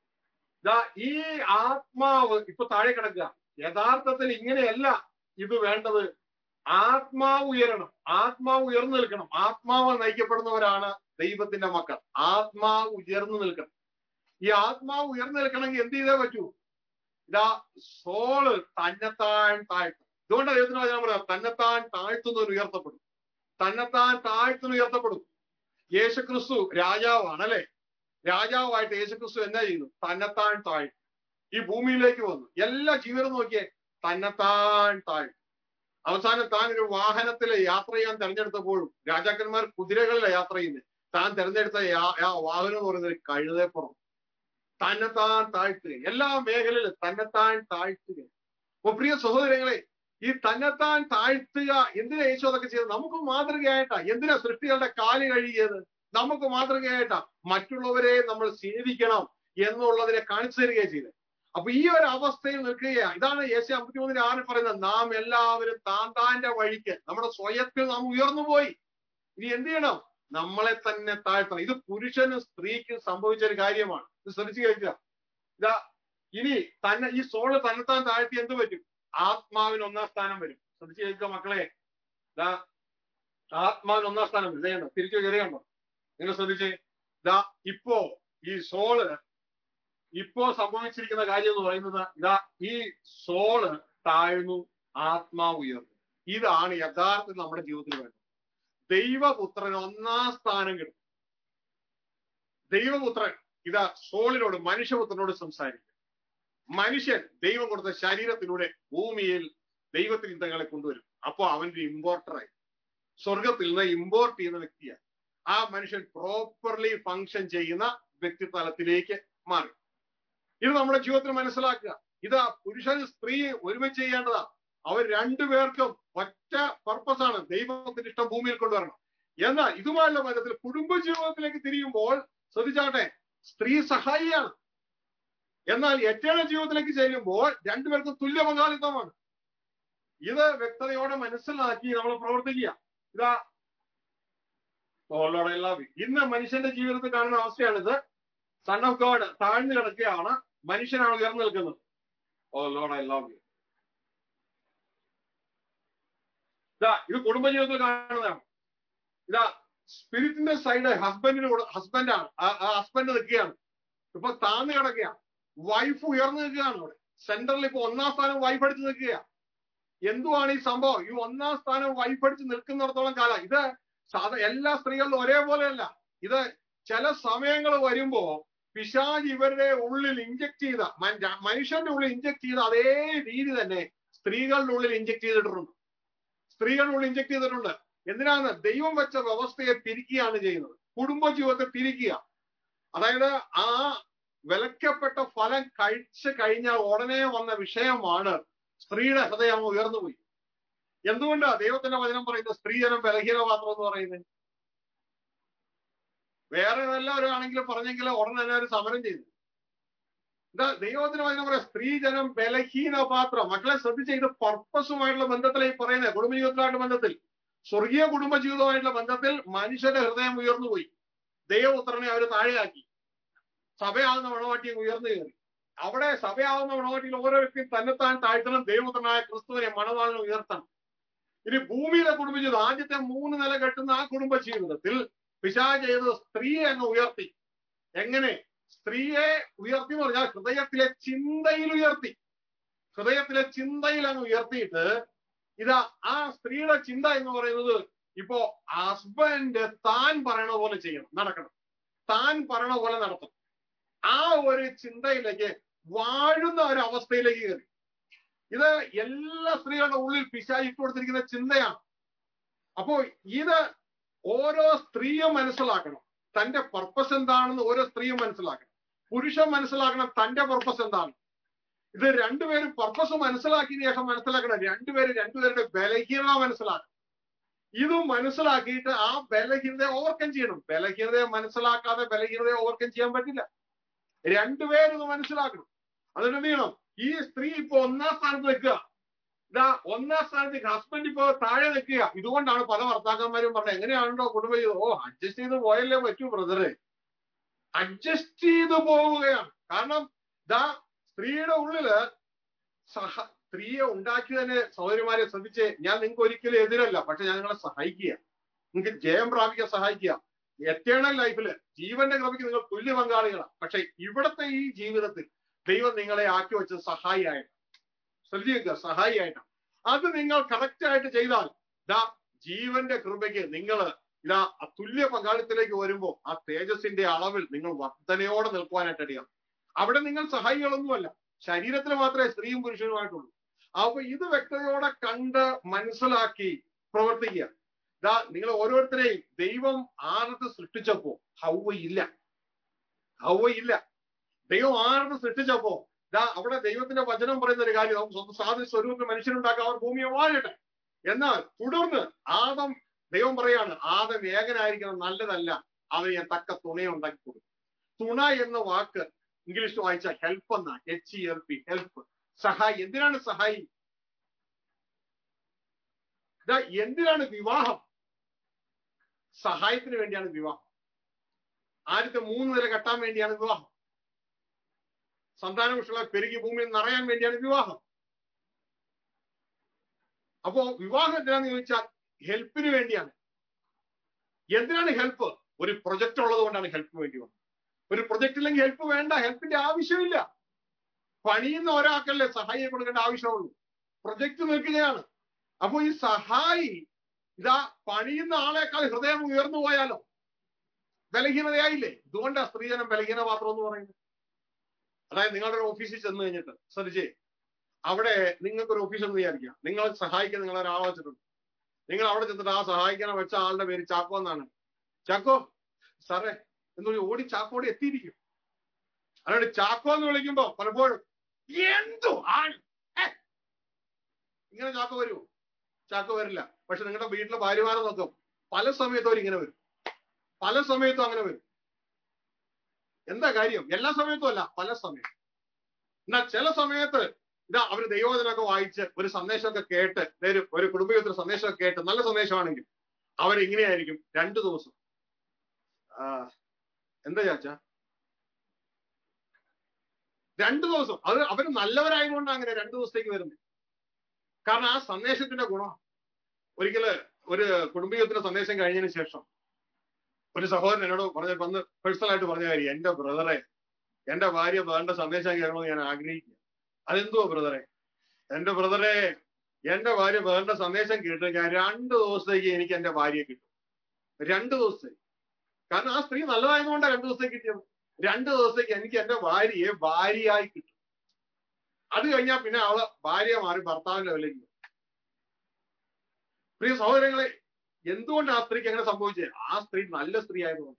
ദാ ഈ ആത്മാവ് ഇപ്പൊ താഴെ കിടക്കുക യഥാർത്ഥത്തിൽ ഇങ്ങനെയല്ല ഇത് വേണ്ടത് ആത്മാവ് ഉയരണം ആത്മാവ് ഉയർന്നു നിൽക്കണം ആത്മാവ് നയിക്കപ്പെടുന്നവരാണ് ദൈവത്തിന്റെ മക്കൾ ആത്മാവ് ഉയർന്നു നിൽക്കണം ഈ ആത്മാവ് ഉയർന്നു നിൽക്കണമെങ്കിൽ എന്ത് ചെയ്തേ പറ്റൂ ഇതാ സോള് തന്നെത്താൻ താഴ്ത്തും ഇതുകൊണ്ടാണ് ദൈവത്തിന് ഞാൻ പറയാം തന്നെത്താൻ താഴ്ത്തുന്നവർ ഉയർത്തപ്പെടും തന്നെത്താൻ താഴ്ത്തുന്ന ഉയർത്തപ്പെടും യേശുക്രിസ്തു രാജാവാണ് അല്ലെ രാജാവായിട്ട് യേശുക്രിസ്തു എന്നാ ചെയ്യുന്നു തന്നെത്താൻ താഴ്ത്തും ഈ ഭൂമിയിലേക്ക് വന്നു എല്ലാ ജീവിതം നോക്കിയേ തന്നെത്താൻ താഴ്ത്തും അവസാനം താൻ ഒരു വാഹനത്തിൽ യാത്ര ചെയ്യാൻ തെരഞ്ഞെടുത്തപ്പോഴും രാജാക്കന്മാർ കുതിരകളിലെ യാത്ര ചെയ്യുന്നത് താൻ തെരഞ്ഞെടുത്ത യാ- ആ വാഹനം എന്ന് പറയുന്നത് ഒരു കഴുതപ്പുറം തന്നെത്താൻ താഴ്ത്തുക എല്ലാ മേഖലയിലും തന്നെത്താൻ താഴ്ത്തുക അപ്പൊ പ്രിയ സഹോദരങ്ങളെ ഈ തന്നെത്താൻ താഴ്ത്തുക എന്തിനാ യേശു അതൊക്കെ ചെയ്തത് നമുക്ക് മാതൃകയായിട്ടാ എന്തിനാ സൃഷ്ടികളുടെ കാല് കഴുകിയത് നമുക്ക് മാതൃകയായിട്ടാ മറ്റുള്ളവരെ നമ്മൾ സേവിക്കണം എന്നുള്ളതിനെ കാണിച്ചു തരികയാ ചെയ്തത് അപ്പൊ ഈ ഒരു അവസ്ഥയിൽ നിൽക്കുകയാ ഇതാണ് യേശു അമ്പത്തിമൂന്നിന് ആറ് പറയുന്നത് നാം എല്ലാവരും താൻ താന്റെ വഴിക്ക് നമ്മുടെ സ്വയത്തിൽ നാം ഉയർന്നു പോയി ഇനി എന്ത് ചെയ്യണം നമ്മളെ തന്നെ താഴ്ത്തണം ഇത് പുരുഷനും സ്ത്രീക്കും സംഭവിച്ച ഒരു കാര്യമാണ് ഇത് ശ്രദ്ധിച്ചു കേൾക്കുക ഇതാ ഇനി തന്നെ ഈ സോള് തന്നെത്താൻ താഴ്ത്തി എന്ത് പറ്റും ആത്മാവിന് ഒന്നാം സ്ഥാനം വരും ശ്രദ്ധിച്ചു കേൾക്കുക മക്കളെ ഇതാ ആത്മാവിന് ഒന്നാം സ്ഥാനം വരും ഇതേണ്ടോ തിരിച്ചു കയറിയുണ്ടോ നിങ്ങൾ ശ്രദ്ധിച്ചേ ഇതാ ഇപ്പോ ഈ സോള് ഇപ്പോ സംഭവിച്ചിരിക്കുന്ന കാര്യം എന്ന് പറയുന്നത് ഇതാ ഈ സോള് താഴ്ന്നു ആത്മാവ് ഉയർന്നു ഇതാണ് യഥാർത്ഥത്തിൽ നമ്മുടെ ജീവിതത്തിൽ വേണ്ടത് ദൈവപുത്രൻ ഒന്നാം സ്ഥാനം കിട്ടും ദൈവപുത്രൻ ഇതാ സോളിനോട് മനുഷ്യപുത്രനോട് സംസാരിക്കും മനുഷ്യൻ ദൈവം കൊടുത്ത ശരീരത്തിലൂടെ ഭൂമിയിൽ ദൈവത്തിന് ചിന്തകളെ കൊണ്ടുവരും അപ്പോ അവന്റെ ഇമ്പോർട്ടറായി സ്വർഗത്തിൽ നിന്ന് ഇമ്പോർട്ട് ചെയ്യുന്ന വ്യക്തിയാണ് ആ മനുഷ്യൻ പ്രോപ്പർലി ഫങ്ഷൻ ചെയ്യുന്ന വ്യക്തിത്വത്തിലേക്ക് മാറി ഇത് നമ്മുടെ ജീവിതത്തിൽ മനസ്സിലാക്കുക ഇതാ പുരുഷൻ സ്ത്രീ ഒരുമിച്ച് ചെയ്യേണ്ടതാ അവർ രണ്ടുപേർക്കും ഒറ്റ പർപ്പസ് ആണ് ദൈവത്തിന്റെ ഇഷ്ടം ഭൂമിയിൽ കൊണ്ടുവരണം എന്നാൽ ഇതുമായുള്ള ബന്ധത്തിൽ കുടുംബ ജീവിതത്തിലേക്ക് തിരിയുമ്പോൾ ശ്രദ്ധിച്ചാട്ടെ സ്ത്രീ സഹായിയാണ് എന്നാൽ എറ്റേണൽ ജീവിതത്തിലേക്ക് ചെല്ലുമ്പോൾ രണ്ടുപേർക്കും തുല്യ പങ്കാളിത്തമാണ് ഇത് വ്യക്തതയോടെ മനസ്സിലാക്കി നമ്മൾ പ്രവർത്തിക്കുക ഇതാ ഓളോടെ ലവ് ഇന്ന് മനുഷ്യന്റെ ജീവിതത്തിൽ കാണുന്ന അവസ്ഥയാണിത് സൺ ഓഫ് ഗോഡ് താഴ്ന്നു കിടക്കുകയാണ് മനുഷ്യനാണ് ഉയർന്നു നിൽക്കുന്നത് oh lord I love you ഇതാ ഇത് കുടുംബജീവിതത്തിൽ കാണുന്നതാണ് ഇതാ സ്പിരിറ്റിന്റെ സൈഡ് ഹസ്ബൻഡിന് ഹസ്ബൻഡാണ് ആ ഹസ്ബൻഡ് നിൽക്കുകയാണ് ഇപ്പൊ താന്ന് കിടക്കുക വൈഫ് ഉയർന്നു നിൽക്കുകയാണ് ഇവിടെ സെന്ററിൽ ഇപ്പൊ ഒന്നാം സ്ഥാനം വൈഫ് അടിച്ച് നിൽക്കുക എന്തുവാണ് ഈ സംഭവം ഈ ഒന്നാം സ്ഥാനം വൈഫ് അടിച്ച് നിൽക്കുന്നിടത്തോളം കാലം ഇത് സാധാ എല്ലാ സ്ത്രീകളിലും ഒരേപോലെയല്ല ഇത് ചില സമയങ്ങൾ വരുമ്പോ പിശാജ് ഇവരുടെ ഉള്ളിൽ ഇഞ്ചക്ട് ചെയ്ത മൻ- മനുഷ്യന്റെ ഉള്ളിൽ ഇഞ്ചക്ട് ചെയ്ത അതേ രീതി തന്നെ സ്ത്രീകളുടെ ഉള്ളിൽ ഇഞ്ചക്ട് ചെയ്തിട്ടുണ്ട് സ്ത്രീകളുടെ ഉള്ളിൽ ഇഞ്ചക്ട് ചെയ്തിട്ടുണ്ട് എന്തിനാണ് ദൈവം വെച്ച വ്യവസ്ഥയെ തിരിക്കുകയാണ് ചെയ്യുന്നത് കുടുംബ ജീവിതത്തെ തിരിക്കുക അതായത് ആ വിലക്കപ്പെട്ട ഫലം കഴിച്ചു കഴിഞ്ഞാൽ ഉടനെ വന്ന വിഷയമാണ് സ്ത്രീയുടെ ഹൃദയം ഉയർന്നുപോയി എന്തുകൊണ്ടാ ദൈവത്തിന്റെ വചനം പറയുന്നത് സ്ത്രീജനം ബലഹീനപാത്രം എന്ന് പറയുന്നത് വേറെ എല്ലാവരും ആണെങ്കിലും പറഞ്ഞെങ്കിൽ ഉടനെ തന്നെ ഒരു സമരം ചെയ്തു എന്താ ദൈവത്തിന് വചനം പറയാം സ്ത്രീജനം ബലഹീനപാത്രം മക്കളെ ശ്രദ്ധിച്ച ഇത് പർപ്പസുമായിട്ടുള്ള ബന്ധത്തിലേക്ക് പറയുന്നത് കുടുംബജീവിതത്തിലായിട്ടുള്ള ബന്ധത്തിൽ സ്വർഗീയ കുടുംബ ജീവിതമായിട്ടുള്ള ബന്ധത്തിൽ മനുഷ്യന്റെ ഹൃദയം ഉയർന്നുപോയി ദൈവപുത്രനെ അവർ താഴെയാക്കി സഭയാകുന്ന മണവാട്ടിയെ ഉയർന്നു കയറി അവിടെ സഭയാകുന്ന മണവാട്ടിയിൽ ഓരോ വ്യക്തിയും തന്നെത്താൻ താഴ്ത്തണം ദൈവപുത്രനായ ക്രിസ്തുവിനെ മണവാളിനെ ഉയർത്തണം ഇനി ഭൂമിയിലെ കുടുംബജീവിതം ആദ്യത്തെ മൂന്ന് നില കെട്ടുന്ന ആ കുടുംബ ജീവിതത്തിൽ പിശാച് ചെയ്ത് സ്ത്രീയെ അങ്ങ് ഉയർത്തി എങ്ങനെ സ്ത്രീയെ ഉയർത്തി എന്ന് പറഞ്ഞാൽ ഹൃദയത്തിലെ ചിന്തയിൽ ഉയർത്തി ഹൃദയത്തിലെ ചിന്തയിൽ അങ്ങ് ഉയർത്തിയിട്ട് ഇതാ ആ സ്ത്രീയുടെ ചിന്ത എന്ന് പറയുന്നത് ഇപ്പോ ഹസ്ബൻഡ് താൻ പറയണ പോലെ ചെയ്യണം നടക്കണം താൻ പറയണ പോലെ നടത്തണം ആ ഒരു ചിന്തയിലേക്ക് വാഴുന്ന ഒരു അവസ്ഥയിലേക്ക് കയറി ഇത് എല്ലാ സ്ത്രീകളുടെ ഉള്ളിൽ പിശാചിട്ട് കൊടുത്തിരിക്കുന്ന ചിന്തയാണ് അപ്പോ ഇത് ഓരോ സ്ത്രീയും മനസ്സിലാക്കണം തന്റെ പർപ്പസ് എന്താണെന്ന് ഓരോ സ്ത്രീയും മനസ്സിലാക്കണം പുരുഷൻ മനസ്സിലാക്കണം തന്റെ പർപ്പസ് എന്താണ് ഇത് രണ്ടുപേരും പർപ്പസ് മനസ്സിലാക്കിയതിനു ശേഷം മനസ്സിലാക്കണം രണ്ടുപേരും രണ്ടുപേരുടെ ബലഹീനത മനസ്സിലാക്കണം ഇതും മനസ്സിലാക്കിയിട്ട് ആ ബലഹീനതയെ ഓവർകം ചെയ്യണം ബലഹീനതയെ മനസ്സിലാക്കാതെ ബലഹീനതയെ ഓവർകം ചെയ്യാൻ പറ്റില്ല രണ്ടുപേരും ഇത് മനസ്സിലാക്കണം അതിന് എന്ത് ചെയ്യണം ഈ സ്ത്രീ ഇപ്പൊ ഒന്നാം സ്ഥാനത്ത് നിൽക്കുക ഇതാ ഒന്നാം സ്ഥാനത്ത് ഹസ്ബൻഡ് ഇപ്പൊ താഴെ നിൽക്കുക ഇതുകൊണ്ടാണ് പല ഭർത്താക്കന്മാരും പറഞ്ഞത് എങ്ങനെയാണല്ലോ കുടുംബ ജീവിതം ഓ അഡ്ജസ്റ്റ് ചെയ്ത് പോയല്ലേ പറ്റൂ ബ്രദറെ അഡ്ജസ്റ്റ് ചെയ്ത് പോവുകയാണ് കാരണം ഇതാ സ്ത്രീയുടെ ഉള്ളില് സഹ സ്ത്രീയെ ഉണ്ടാക്കി തന്നെ സഹോദരിമാരെ ശ്രദ്ധിച്ച് ഞാൻ നിങ്ങൾക്ക് ഒരിക്കലും എതിരല്ല പക്ഷെ ഞാൻ നിങ്ങളെ സഹായിക്കുക നിങ്ങൾക്ക് ജയം പ്രാപിക്കാൻ സഹായിക്കുക എറ്റേണൽ ലൈഫില് ജീവന്റെ കൃപയ്ക്ക് നിങ്ങൾ തുല്യ പങ്കാളികളാണ് പക്ഷെ ഇവിടത്തെ ഈ ജീവിതത്തിൽ ദൈവം നിങ്ങളെ ആക്കി വെച്ചത് സഹായിയായിട്ട് ശ്രദ്ധിക്കുക സഹായിയായിട്ടാണ് അത് നിങ്ങൾ കറക്റ്റ് ആയിട്ട് ചെയ്താൽ ദാ ജീവന്റെ കൃപയ്ക്ക് നിങ്ങൾ ഇതാ ആ തുല്യ പങ്കാളിത്തത്തിലേക്ക് വരുമ്പോൾ ആ തേജസ്സിന്റെ അളവിൽ നിങ്ങൾ വർധനയോടെ നിൽക്കുവാനായിട്ട് അടിയാം അവിടെ നിങ്ങൾ സഹായികളൊന്നുമല്ല ശരീരത്തിൽ മാത്രമേ സ്ത്രീയും പുരുഷനുമായിട്ടുള്ളൂ അപ്പൊ ഇത് വ്യക്തതയോടെ കണ്ട് മനസ്സിലാക്കി പ്രവർത്തിക്കുക ദാ നിങ്ങൾ ഓരോരുത്തരെയും ദൈവം ആരത്ത് സൃഷ്ടിച്ചപ്പോ ഹൗവ ഇല്ല ഹൗവ ഇല്ല ദൈവം ആരത്ത് സൃഷ്ടിച്ചപ്പോ ദാ അവിടെ ദൈവത്തിന്റെ വചനം പറയുന്ന ഒരു കാര്യം നമുക്ക് സ്വന്തം സാധന സ്വരൂപത്തിൽ മനുഷ്യനുണ്ടാക്കുക അവർ ഭൂമിയെ വാഴട്ടെ എന്നാൽ തുടർന്ന് ആദം ദൈവം പറയാണ് ആദം ഏകനായിരിക്കണം നല്ലതല്ല അവന് ഞാൻ തക്ക തുണയെ ഉണ്ടാക്കി കൊടുക്കും തുണ എന്ന വാക്ക് ഇംഗ്ലീഷ് വായിച്ച ഹെൽപ്പ് എന്ന H E L P help സഹായി എന്തിനാണ് സഹായി ഇതാ എന്തിനാണ് വിവാഹം സഹായത്തിന് വേണ്ടിയാണ് വിവാഹം ആദ്യത്തെ മൂന്ന് നില കെട്ടാൻ വേണ്ടിയാണ് വിവാഹം സന്താനപുഷ്കളെ പെരുകി ഭൂമിയിൽ നിറയാൻ വേണ്ടിയാണ് വിവാഹം അപ്പോ വിവാഹം എന്തിനാന്ന് ചോദിച്ചാൽ ഹെൽപ്പിന് വേണ്ടിയാണ് എന്തിനാണ് ഹെൽപ്പ് ഒരു പ്രൊജക്ട് ഉള്ളത് കൊണ്ടാണ് ഹെൽപ്പിന് വേണ്ടി വന്നത് ഒരു പ്രൊജക്ട് ഇല്ലെങ്കിൽ ഹെൽപ്പ് വേണ്ട ഹെൽപ്പിന്റെ ആവശ്യമില്ല പണിയുന്ന ഒരാൾക്കല്ലേ സഹായിയെ കൊടുക്കേണ്ട ആവശ്യമുള്ളൂ പ്രൊജക്ട് നിൽക്കുകയാണ് അപ്പൊ ഈ സഹായി ഇതാ പണിയുന്ന ആളെക്കാൾ ഹൃദയം ഉയർന്നു പോയാലോ ബലഹീനതയായില്ലേ ഇതുകൊണ്ടാ സ്ത്രീജനം ബലഹീന പാത്രം എന്ന് പറയുന്നത് അതായത് നിങ്ങളുടെ ഒരു ഓഫീസിൽ ചെന്ന് കഴിഞ്ഞിട്ട് ശ്രദ്ധിച്ചേ അവിടെ നിങ്ങൾക്ക് ഒരു ഓഫീസ് എന്ന് വിചാരിക്കാം നിങ്ങൾ സഹായിക്കാൻ നിങ്ങൾ ഒരാളെ വെച്ചിട്ടുണ്ട് നിങ്ങൾ അവിടെ ചെന്നിട്ട് ആ സഹായിക്കാൻ വെച്ച ആളുടെ പേര് ചാക്കോ എന്നാണ് ചാക്കോ സാറേ എന്നൊരു ഓടി ചാക്കോടി എത്തിയിരിക്കും അതുകൊണ്ട് ചാക്കോ എന്ന് വിളിക്കുമ്പോ പലപ്പോഴും എന്തോ ആണ് ഏ? ഇങ്ങനെ ചാക്കോ വരുമോ ചാക്കോ വരില്ല പക്ഷെ നിങ്ങളുടെ വീട്ടിലെ ഭാര്യമാരെ നോക്കും പല സമയത്തും അവരിങ്ങനെ വരും പല സമയത്തും അങ്ങനെ വരും എന്താ കാര്യം എല്ലാ സമയത്തും അല്ല പല സമയം എന്നാൽ ചില സമയത്ത് ഇതാ അവര് ദൈവവചനമൊക്കെ വായിച്ച് ഒരു സന്ദേശമൊക്കെ കേട്ട് ഒരു ഒരു കുടുംബത്തിൽ സന്ദേശമൊക്കെ കേട്ട് നല്ല സന്ദേശമാണെങ്കിൽ അവരെങ്ങനെയായിരിക്കും രണ്ടു ദിവസം ആ, എന്താ ചാച്ച രണ്ടു ദിവസം അത് അവർ നല്ലവരായതുകൊണ്ടാണ് അങ്ങനെ രണ്ടു ദിവസത്തേക്ക് വരുന്നത് കാരണം ആ സന്ദേശത്തിന്റെ ഗുണം ഒരിക്കല് ഒരു കുടുംബീയത്തിന്റെ സന്ദേശം കഴിഞ്ഞതിന് ശേഷം ഒരു സഹോദരൻ എന്നോട് പറഞ്ഞ വന്ന് പേഴ്സണൽ ആയിട്ട് പറഞ്ഞ കാര്യം എന്റെ ബ്രദറെ എന്റെ ഭാര്യ വേണ്ട സന്ദേശം കേൾക്കണമെന്ന് ഞാൻ ആഗ്രഹിക്കുക അതെന്തുവാ ബ്രദറെ എന്റെ ബ്രദറെ എന്റെ ഭാര്യ വേണ്ട സന്ദേശം കേട്ട് ഞാൻ രണ്ട് ദിവസത്തേക്ക് എനിക്ക് എന്റെ ഭാര്യയെ കിട്ടും രണ്ട് ദിവസത്തേക്ക് കാരണം ആ സ്ത്രീ നല്ലതായതുകൊണ്ടാണ് രണ്ട് ദിവസത്തേക്ക് കിട്ടിയത് രണ്ട് ദിവസത്തേക്ക് എനിക്ക് എന്റെ ഭാര്യയെ ഭാര്യയായി കിട്ടും അത് കഴിഞ്ഞാൽ പിന്നെ അവള് ഭാര്യ മാറി ഭർത്താവിന്റെ വിലയ്ക്ക് വരും. പ്രിയ സഹോദരങ്ങളെ എന്തുകൊണ്ട് ആ സ്ത്രീക്ക് അങ്ങനെ സംഭവിച്ചത് ആ സ്ത്രീ നല്ല സ്ത്രീ ആയതുകൊണ്ട്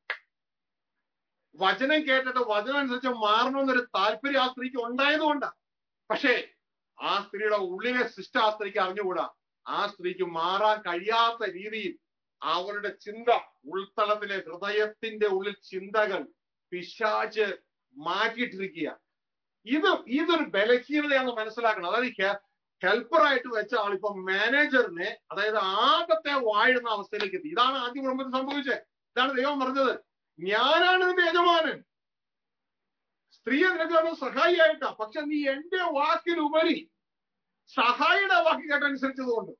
വചനം കേട്ടിട്ട് വചനം അനുസരിച്ച് മാറണമെന്നൊരു താല്പര്യം ആ സ്ത്രീക്ക് ഉണ്ടായതുകൊണ്ടാണ് പക്ഷേ ആ സ്ത്രീയുടെ ഉള്ളിലെ സിസ്റ്റ ആ സ്ത്രീക്ക് അറിഞ്ഞുകൂടാ ആ സ്ത്രീക്ക് മാറാൻ കഴിയാത്ത രീതിയിൽ അവളുടെ ചിന്ത ഉൾത്തളത്തിലെ ഹൃദയത്തിന്റെ ഉള്ളിൽ ചിന്തകൾ പിശാച്ച് മാറ്റിയിട്ടിരിക്കുക ഇത് ഇതൊരു ബലഹീനതയാണെന്ന് മനസ്സിലാക്കണം അതായത് ഹെൽപ്പറായിട്ട് വെച്ച ആൾ ഇപ്പൊ മാനേജറിനെ അതായത് ആദ്യത്തെ വാഴുന്ന അവസ്ഥയിലേക്ക് എത്തി ഇതാണ് ആദ്യ കുടുംബത്തിൽ സംഭവിച്ചത് ഇതാണ് ദൈവം പറഞ്ഞത് ഞാനാണ് നിന്റെ യജമാനൻ സ്ത്രീയെ നിനക്ക് സഹായിയായിട്ടാ പക്ഷെ നീ എന്റെ വാക്കിലുപരി സഹായിയുടെ വാക്ക് കേട്ടനുസരിച്ചതുകൊണ്ട്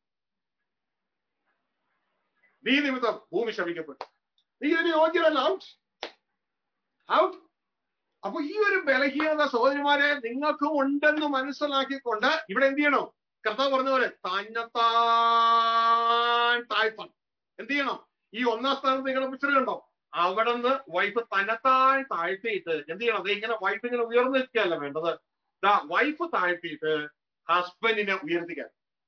നീ നിമിത്തം ഭൂമി ശമിക്കപ്പെട്ടു നീ ഇതിന് യോഗ്യരല്ല ഔട്ട് ഔട്ട് അപ്പൊ ഈ ഒരു ബലഹീനത സഹോദരിമാരെ നിങ്ങൾക്കും ഉണ്ടെന്ന് മനസ്സിലാക്കിക്കൊണ്ട് ഇവിടെ എന്ത് ചെയ്യണം കർത്താവ് പറഞ്ഞ പോലെ തന്നെത്താൻ താഴ്ത്തണം എന്ത് ചെയ്യണം ഈ ഒന്നാം സ്ഥാനത്ത് നിങ്ങളുടെ പിക്ചർ കണ്ടോ അവിടെ നിന്ന് വൈഫ് തന്നെത്താൻ താഴ്ത്തിയിട്ട് എന്ത് ചെയ്യണം അത് ഇങ്ങനെ വൈഫ് ഇങ്ങനെ ഉയർന്നു നിൽക്കുകയല്ല വേണ്ടത് ദാ വൈഫ് താഴ്ത്തിയിട്ട് ഹസ്ബൻഡിനെ ഉയർത്തിക്കാൻ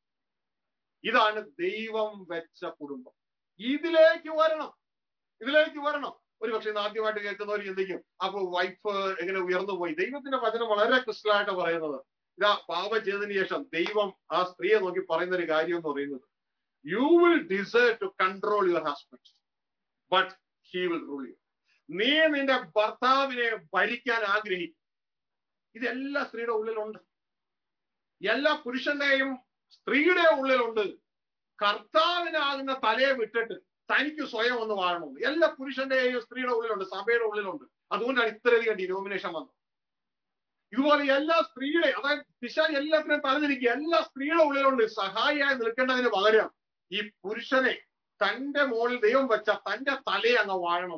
ഇതാണ് ദൈവം വെച്ച കുടുംബം ഇതിലേക്ക് വരണം ഇതിലേക്ക് വരണം ഒരു പക്ഷേ ഇന്ന് ആദ്യമായിട്ട് കേൾക്കുന്നവർ ചിന്തിക്കും അപ്പൊ വൈഫ് എങ്ങനെ ഉയർന്നു പോയി ദൈവത്തിന്റെ വചനം വളരെ ക്രിസ്റ്റലായിട്ട് പറയുന്നത് ഇതാ പാപം ചെയ്തതിനു ശേഷം ദൈവം ആ സ്ത്രീയെ നോക്കി പറയുന്ന ഒരു കാര്യം എന്ന് പറയുന്നത് you will deserve to control your husband but he will rule you നീ നിന്റെ ഭർത്താവിനെ ഭരിക്കാൻ ആഗ്രഹിക്കും ഇതെല്ലാ സ്ത്രീയുടെ ഉള്ളിലുണ്ട് എല്ലാ പുരുഷന്റെയും സ്ത്രീയുടെ ഉള്ളിലുണ്ട് കർത്താവിനാകുന്ന തലയെ വിട്ടിട്ട് തനിക്ക് സ്വയം ഒന്ന് വാഴണം എല്ലാ പുരുഷന്റെയും സ്ത്രീയുടെ ഉള്ളിലുണ്ട് സഭയുടെ ഉള്ളിലുണ്ട് അതുകൊണ്ടാണ് ഇത്രയധികം ഡിനോമിനേഷൻ വന്നത് ഇതുപോലെ എല്ലാ സ്ത്രീയുടെ അതായത് ദിശ എല്ലാത്തിനും തലതിരിക്കുക എല്ലാ സ്ത്രീയുടെ ഉള്ളിലുണ്ട് സഹായിയായി നിൽക്കേണ്ടതിന് പകരം ഈ പുരുഷനെ തന്റെ മുകളിൽ ദൈവം വെച്ച തന്റെ തലയെ അങ്ങ് വാഴണം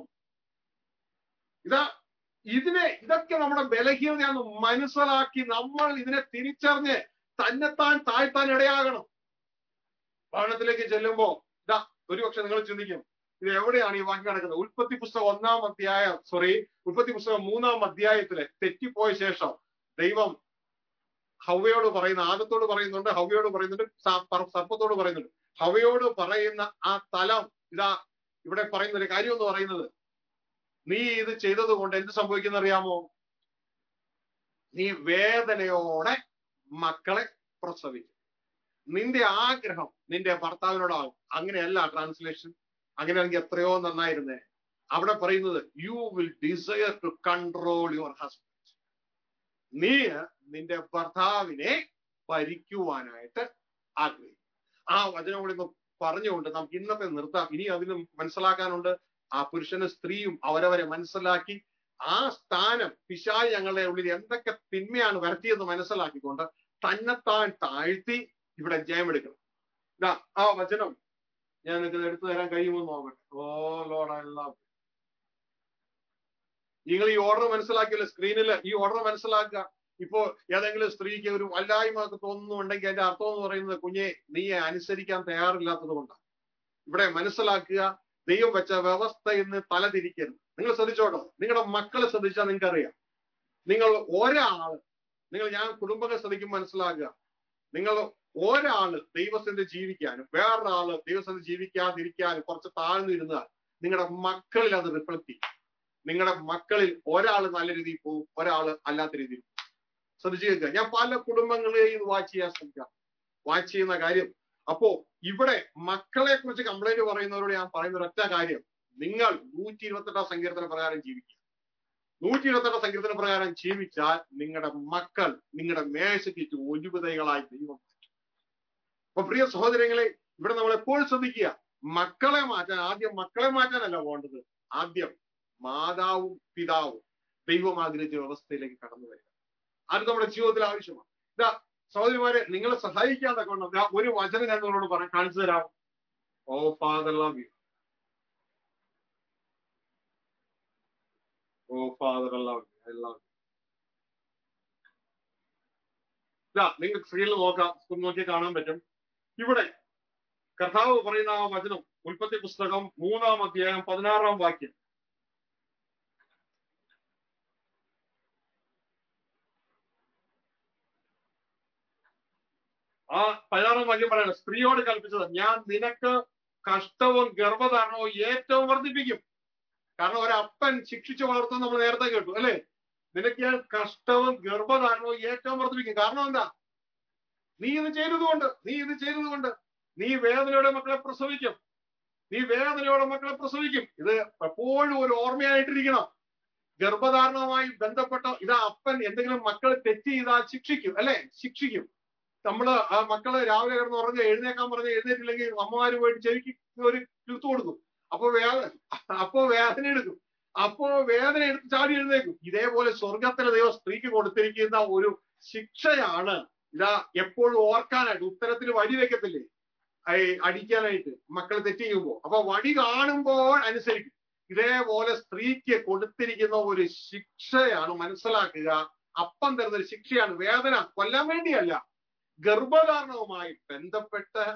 ഇതാ ഇതിനെ ഇതൊക്കെ നമ്മുടെ ബലഹീനതയാന്ന് മനസ്സിലാക്കി നമ്മൾ ഇതിനെ തിരിച്ചറിഞ്ഞ് തന്നെത്താൻ താഴ്ത്താൻ ഇടയാകണം ഭവനത്തിലേക്ക് ചെല്ലുമ്പോ ഇതാ ഒരുപക്ഷെ നിങ്ങൾ ചിന്തിക്കും ഇത് എവിടെയാണ് ഈ വാക്യം നടക്കുന്നത് ഉൽപ്പത്തി പുസ്തകം ഒന്നാം അധ്യായ സോറി ഉൽപ്പത്തി പുസ്തകം മൂന്നാം അധ്യായത്തില് തെറ്റിപ്പോയ ശേഷം ദൈവം ഹവയോട് പറയുന്ന ആദത്തോട് പറയുന്നുണ്ട് ഹവയോട് പറയുന്നുണ്ട് സ- സർപ്പത്തോട് പറയുന്നുണ്ട് ഹവയോട് പറയുന്ന ആ തലം ഇതാ ഇവിടെ പറയുന്ന ഒരു കാര്യം എന്ന് പറയുന്നത് നീ ഇത് ചെയ്തത് കൊണ്ട് എന്ത് സംഭവിക്കുന്ന അറിയാമോ നീ വേദനയോടെ മക്കളെ പ്രസവിക്കും നിന്റെ ആഗ്രഹം നിന്റെ ഭർത്താവിനോടാകും അങ്ങനെയല്ല ട്രാൻസ്ലേഷൻ അങ്ങനെയാണെങ്കിൽ എത്രയോ നന്നായിരുന്നേ അവിടെ പറയുന്നത് you will desire to control your husband നീ നിന്റെ ഭർത്താവിനെ ഭരിക്കുവാനായിട്ട് ആഗ്രഹിക്കും ആ വചനം കൂടി ഒന്ന് പറഞ്ഞുകൊണ്ട് നമുക്ക് ഇന്നത്തെ നിർത്താം ഇനി അതിന് മനസ്സിലാക്കാനുണ്ട് ആ പുരുഷനും സ്ത്രീയും അവരവരെ മനസ്സിലാക്കി ആ സ്ഥാനം പിശായി ഞങ്ങളുടെ ഉള്ളിൽ എന്തൊക്കെ തിന്മയാണ് വരുത്തിയെന്ന് മനസ്സിലാക്കിക്കൊണ്ട് തന്നെത്താൻ താഴ്ത്തി ഇവിടെ ജയമെടുക്കണം ഇതാ ആ വചനം ഞാൻ നിങ്ങൾക്ക് എടുത്തു തരാൻ കഴിയുമെന്ന് നോക്കട്ടെ ഓ ലോഡ് നിങ്ങൾ ഈ ഓർഡർ മനസ്സിലാക്കിയല്ലോ സ്ക്രീനിൽ ഈ ഓർഡർ മനസ്സിലാക്കുക ഇപ്പോ ഏതെങ്കിലും സ്ത്രീക്ക് ഒരു വല്ലായ്മ ഒക്കെ തോന്നുന്നുണ്ടെങ്കിൽ അതിന്റെ അർത്ഥം എന്ന് പറയുന്നത് കുഞ്ഞെ നീ അനുസരിക്കാൻ തയ്യാറില്ലാത്തത് കൊണ്ടാണ് ഇവിടെ മനസ്സിലാക്കുക ദൈവം വെച്ച വ്യവസ്ഥ എന്ന് തലതിരിക്കരുത് നിങ്ങൾ ശ്രദ്ധിച്ചോട്ടോ നിങ്ങളുടെ മക്കളെ ശ്രദ്ധിച്ചാൽ നിങ്ങൾക്ക് അറിയാം നിങ്ങൾ ഒരാള് നിങ്ങൾ ഞാൻ കുടുംബങ്ങൾ ശ്രദ്ധിക്കുമ്പോൾ മനസ്സിലാക്കുക നിങ്ങൾ ഒരാള് ദൈവസ്ഥ ജീവിക്കാനും വേറൊരാള് ദൈവസ്ഥ ജീവിക്കാതിരിക്കാനും കുറച്ച് താഴ്ന്നിരുന്നാൽ നിങ്ങളുടെ മക്കളിൽ അത് റിഫ്ലക്ട് ചെയ്യും നിങ്ങളുടെ മക്കളിൽ ഒരാൾ നല്ല രീതിയിൽ പോകും ഒരാൾ അല്ലാത്ത രീതിയിൽ പോകും. ശ്രദ്ധിച്ചു കേൾക്കുക ഞാൻ പല കുടുംബങ്ങളെയും ഇത് വാച്ച് ചെയ്യാൻ ശ്രമിക്കാം വാച്ച് ചെയ്യുന്ന കാര്യം അപ്പോ ഇവിടെ മക്കളെ കുറിച്ച് കംപ്ലൈന്റ് പറയുന്നവരോട് ഞാൻ പറയുന്ന ഒരൊറ്റ കാര്യം നിങ്ങൾ നൂറ്റി ഇരുപത്തെട്ടാം സങ്കീർത്തന പ്രകാരം ജീവിക്കുക നൂറ്റി ഇരുപത്തെട്ട് സങ്കീർത്തന പ്രകാരം ജീവിച്ചാൽ നിങ്ങളുടെ മക്കൾ നിങ്ങളുടെ മേശയ്ക്ക് ഒലിവുതൈകളായി ദൈവം മാറ്റും അപ്പൊ പ്രിയ സഹോദരങ്ങളെ ഇവിടെ നമ്മൾ എപ്പോഴും ശ്രദ്ധിക്കുക മക്കളെ മാറ്റാൻ ആദ്യം മക്കളെ മാറ്റാനല്ല പോകേണ്ടത് ആദ്യം മാതാവും പിതാവും ദൈവം ആഗ്രഹിച്ച വ്യവസ്ഥയിലേക്ക് കടന്നു വരിക അത് നമ്മുടെ ജീവിതത്തിൽ ആവശ്യമാണ് ഇതാ സഹോദരിമാരെ നിങ്ങളെ സഹായിക്കാതെ കൊണ്ട് ദാ ഒരു വചനം ഞാൻ നിങ്ങളോട് പറയാൻ കാണിച്ചു തരാം oh father love you oh father love you I love ഇതാ നിങ്ങൾക്ക് സ്ക്രീനിൽ നോക്കാം സ്ക്രീൻ നോക്കി കാണാൻ പറ്റും ഇവിടെ കർത്താവ് പറയുന്ന ആ വചനം ഉൽപ്പത്തി പുസ്തകം മൂന്നാം അധ്യായം പതിനാറാം വാക്യം ആ പതിനാറാം വാക്യം പറയണ സ്ത്രീയോട് കൽപ്പിച്ചത് ഞാൻ നിനക്ക് കഷ്ടവും ഗർഭധാരണവും ഏറ്റവും വർദ്ധിപ്പിക്കും കാരണം ഒരപ്പൻ ശിക്ഷിച്ചു വളർത്തും നമ്മൾ നേരത്തെ കേട്ടു അല്ലെ നിനക്ക് ഞാൻ കഷ്ടവും ഗർഭധാരണവും ഏറ്റവും വർദ്ധിപ്പിക്കും കാരണം എന്താ നീ ഇത് ചെയ്തതുകൊണ്ട് നീ ഇത് ചെയ്തതുകൊണ്ട് നീ വേദനയോടെ മക്കളെ പ്രസവിക്കും നീ വേദനയോടെ മക്കളെ പ്രസവിക്കും ഇത് എപ്പോഴും ഒരു ഓർമ്മയായിട്ടിരിക്കണം ഗർഭധാരണവുമായി ബന്ധപ്പെട്ട ഇതാ അപ്പൻ എന്തെങ്കിലും മക്കൾ തെറ്റ് ചെയ്താൽ ശിക്ഷിക്കും അല്ലെ ശിക്ഷിക്കും നമ്മള് ആ മക്കള് രാവിലെ കിടന്ന് ഉറങ്ങി എഴുന്നേക്കാൻ പറഞ്ഞ് എഴുന്നേറ്റില്ലെങ്കിൽ അമ്മമാര് പോയിട്ട് ചെവിക്ക് ഒരു ചുത്തു കൊടുക്കും അപ്പൊ വേദന അപ്പോ വേദന എടുക്കും അപ്പോ വേദന എടുത്ത് ചാടി എഴുന്നേക്കും ഇതേപോലെ സ്വർഗത്തിലെ ദൈവം സ്ത്രീക്ക് കൊടുത്തിരിക്കുന്ന ഒരു ശിക്ഷയാണ് ഇതാ എപ്പോഴും ഓർക്കാനായിട്ട് ഉത്തരത്തിൽ വടി വെക്കത്തില്ലേ ഈ അടിക്കാനായിട്ട് മക്കൾ തെറ്റ് ചെയ്യുമ്പോൾ അപ്പൊ വടി കാണുമ്പോൾ അനുസരിക്കും ഇതേപോലെ സ്ത്രീക്ക് കൊടുത്തിരിക്കുന്ന ഒരു ശിക്ഷയാണ് മനസ്സിലാക്കുക അപ്പം തരുന്ന ഒരു ശിക്ഷയാണ് വേദന കൊല്ലാൻ വേണ്ടിയല്ല ഗർഭധാരണവുമായി ബന്ധപ്പെട്ട്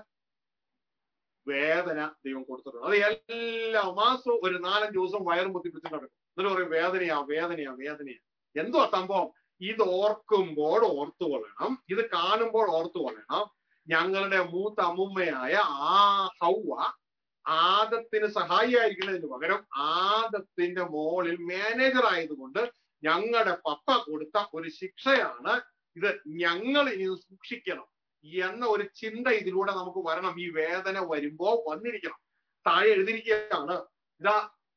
വേദന ദൈവം കൊടുത്തിട്ടുണ്ട് അത് എല്ലാ മാസവും ഒരു നാലഞ്ച് ദിവസം വയറും കുത്തിപ്പിടിച്ച് നടക്കും എന്നിട്ട് പറയും വേദനയാ വേദനയാ വേദനയാ എന്തുവാ സംഭവം ഇത് ഓർക്കുമ്പോൾ ഓർത്തു കൊള്ളണം ഇത് കാണുമ്പോൾ ഓർത്തു കൊള്ളണം ഞങ്ങളുടെ മൂത്ത അമ്മുമ്മയായ ആ ഹൗവ ആദത്തിന് സഹായിയായിരിക്കുന്നതിന് പകരം ആദത്തിന്റെ മോളിൽ മാനേജർ ആയതുകൊണ്ട് ഞങ്ങളുടെ പപ്പ കൊടുത്ത ഒരു ശിക്ഷയാണ് ഇത് ഞങ്ങൾ ഇനി സൂക്ഷിക്കണം എന്ന ഒരു ചിന്ത ഇതിലൂടെ നമുക്ക് വരണം ഈ വേദന വരുമ്പോ വന്നിരിക്കണം താഴെ എഴുതിയിരിക്കുകയാണ് ഇതാ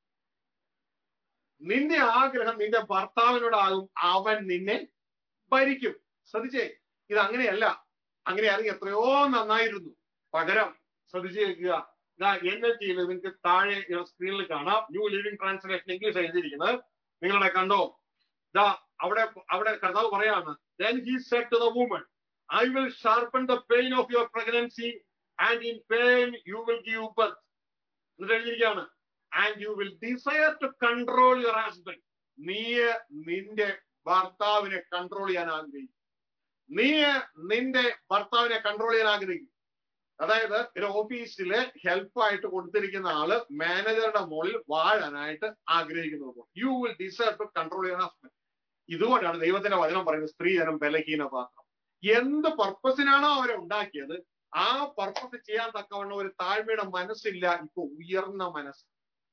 നിന്റെ ആഗ്രഹം നിന്റെ ഭർത്താവിനോടാകും അവൻ നിന്നെ ഭരിക്കും ശ്രദ്ധിച്ചേ ഇത് അങ്ങനെയല്ല അങ്ങനെയാണെങ്കിൽ എത്രയോ നന്നായിരുന്നു പകരം ശ്രദ്ധിച്ചു കേൾക്കുക ഇതാ എന്നെ ചെയ്യുന്നത് നിങ്ങൾക്ക് താഴെ സ്ക്രീനിൽ കാണാം ന്യൂ ലിവിംഗ് ട്രാൻസ്ലേഷൻ ഇംഗ്ലീഷ് എഴുതിയിരിക്കുന്നത് നിങ്ങളുടെ കണ്ടോ ഇതാ അവിടെ അവിടെ കർത്താവ് പറയാണ് then he said to the woman i will sharpen the pain of your pregnancy and in pain you will give birth എന്നിട്ട് എഴുതിയിരിക്കുകയാണ് and you will desire to control your husband നീ നിന്റെ ഭർത്താവിനെ കൺട്രോൾ ചെയ്യാൻ ആഗ്രഹിക്കും നീ നിന്റെ ഭർത്താവിനെ കൺട്രോൾ ചെയ്യാൻ ആഗ്രഹിക്കും അതായത് ഒരു ഓഫീസില് ഹെൽപ്പായിട്ട് കൊടുത്തിരിക്കുന്ന ആള് മാനേജറുടെ മുകളിൽ വാഴാനായിട്ട് ആഗ്രഹിക്കുന്നത് you will desire to control your husband ഇതുകൊണ്ടാണ് ദൈവത്തിന്റെ വചനം പറയുന്നത് സ്ത്രീ ജനം ബലഹീന പാത്രം എന്ത് പർപ്പസിനാണോ അവരെ ഉണ്ടാക്കിയത് ആ പർപ്പസ് ചെയ്യാൻ തക്കവണ്ണം ഒരു താഴ്മയുടെ മനസ്സില്ല ഇപ്പൊ ഉയർന്ന മനസ്സ്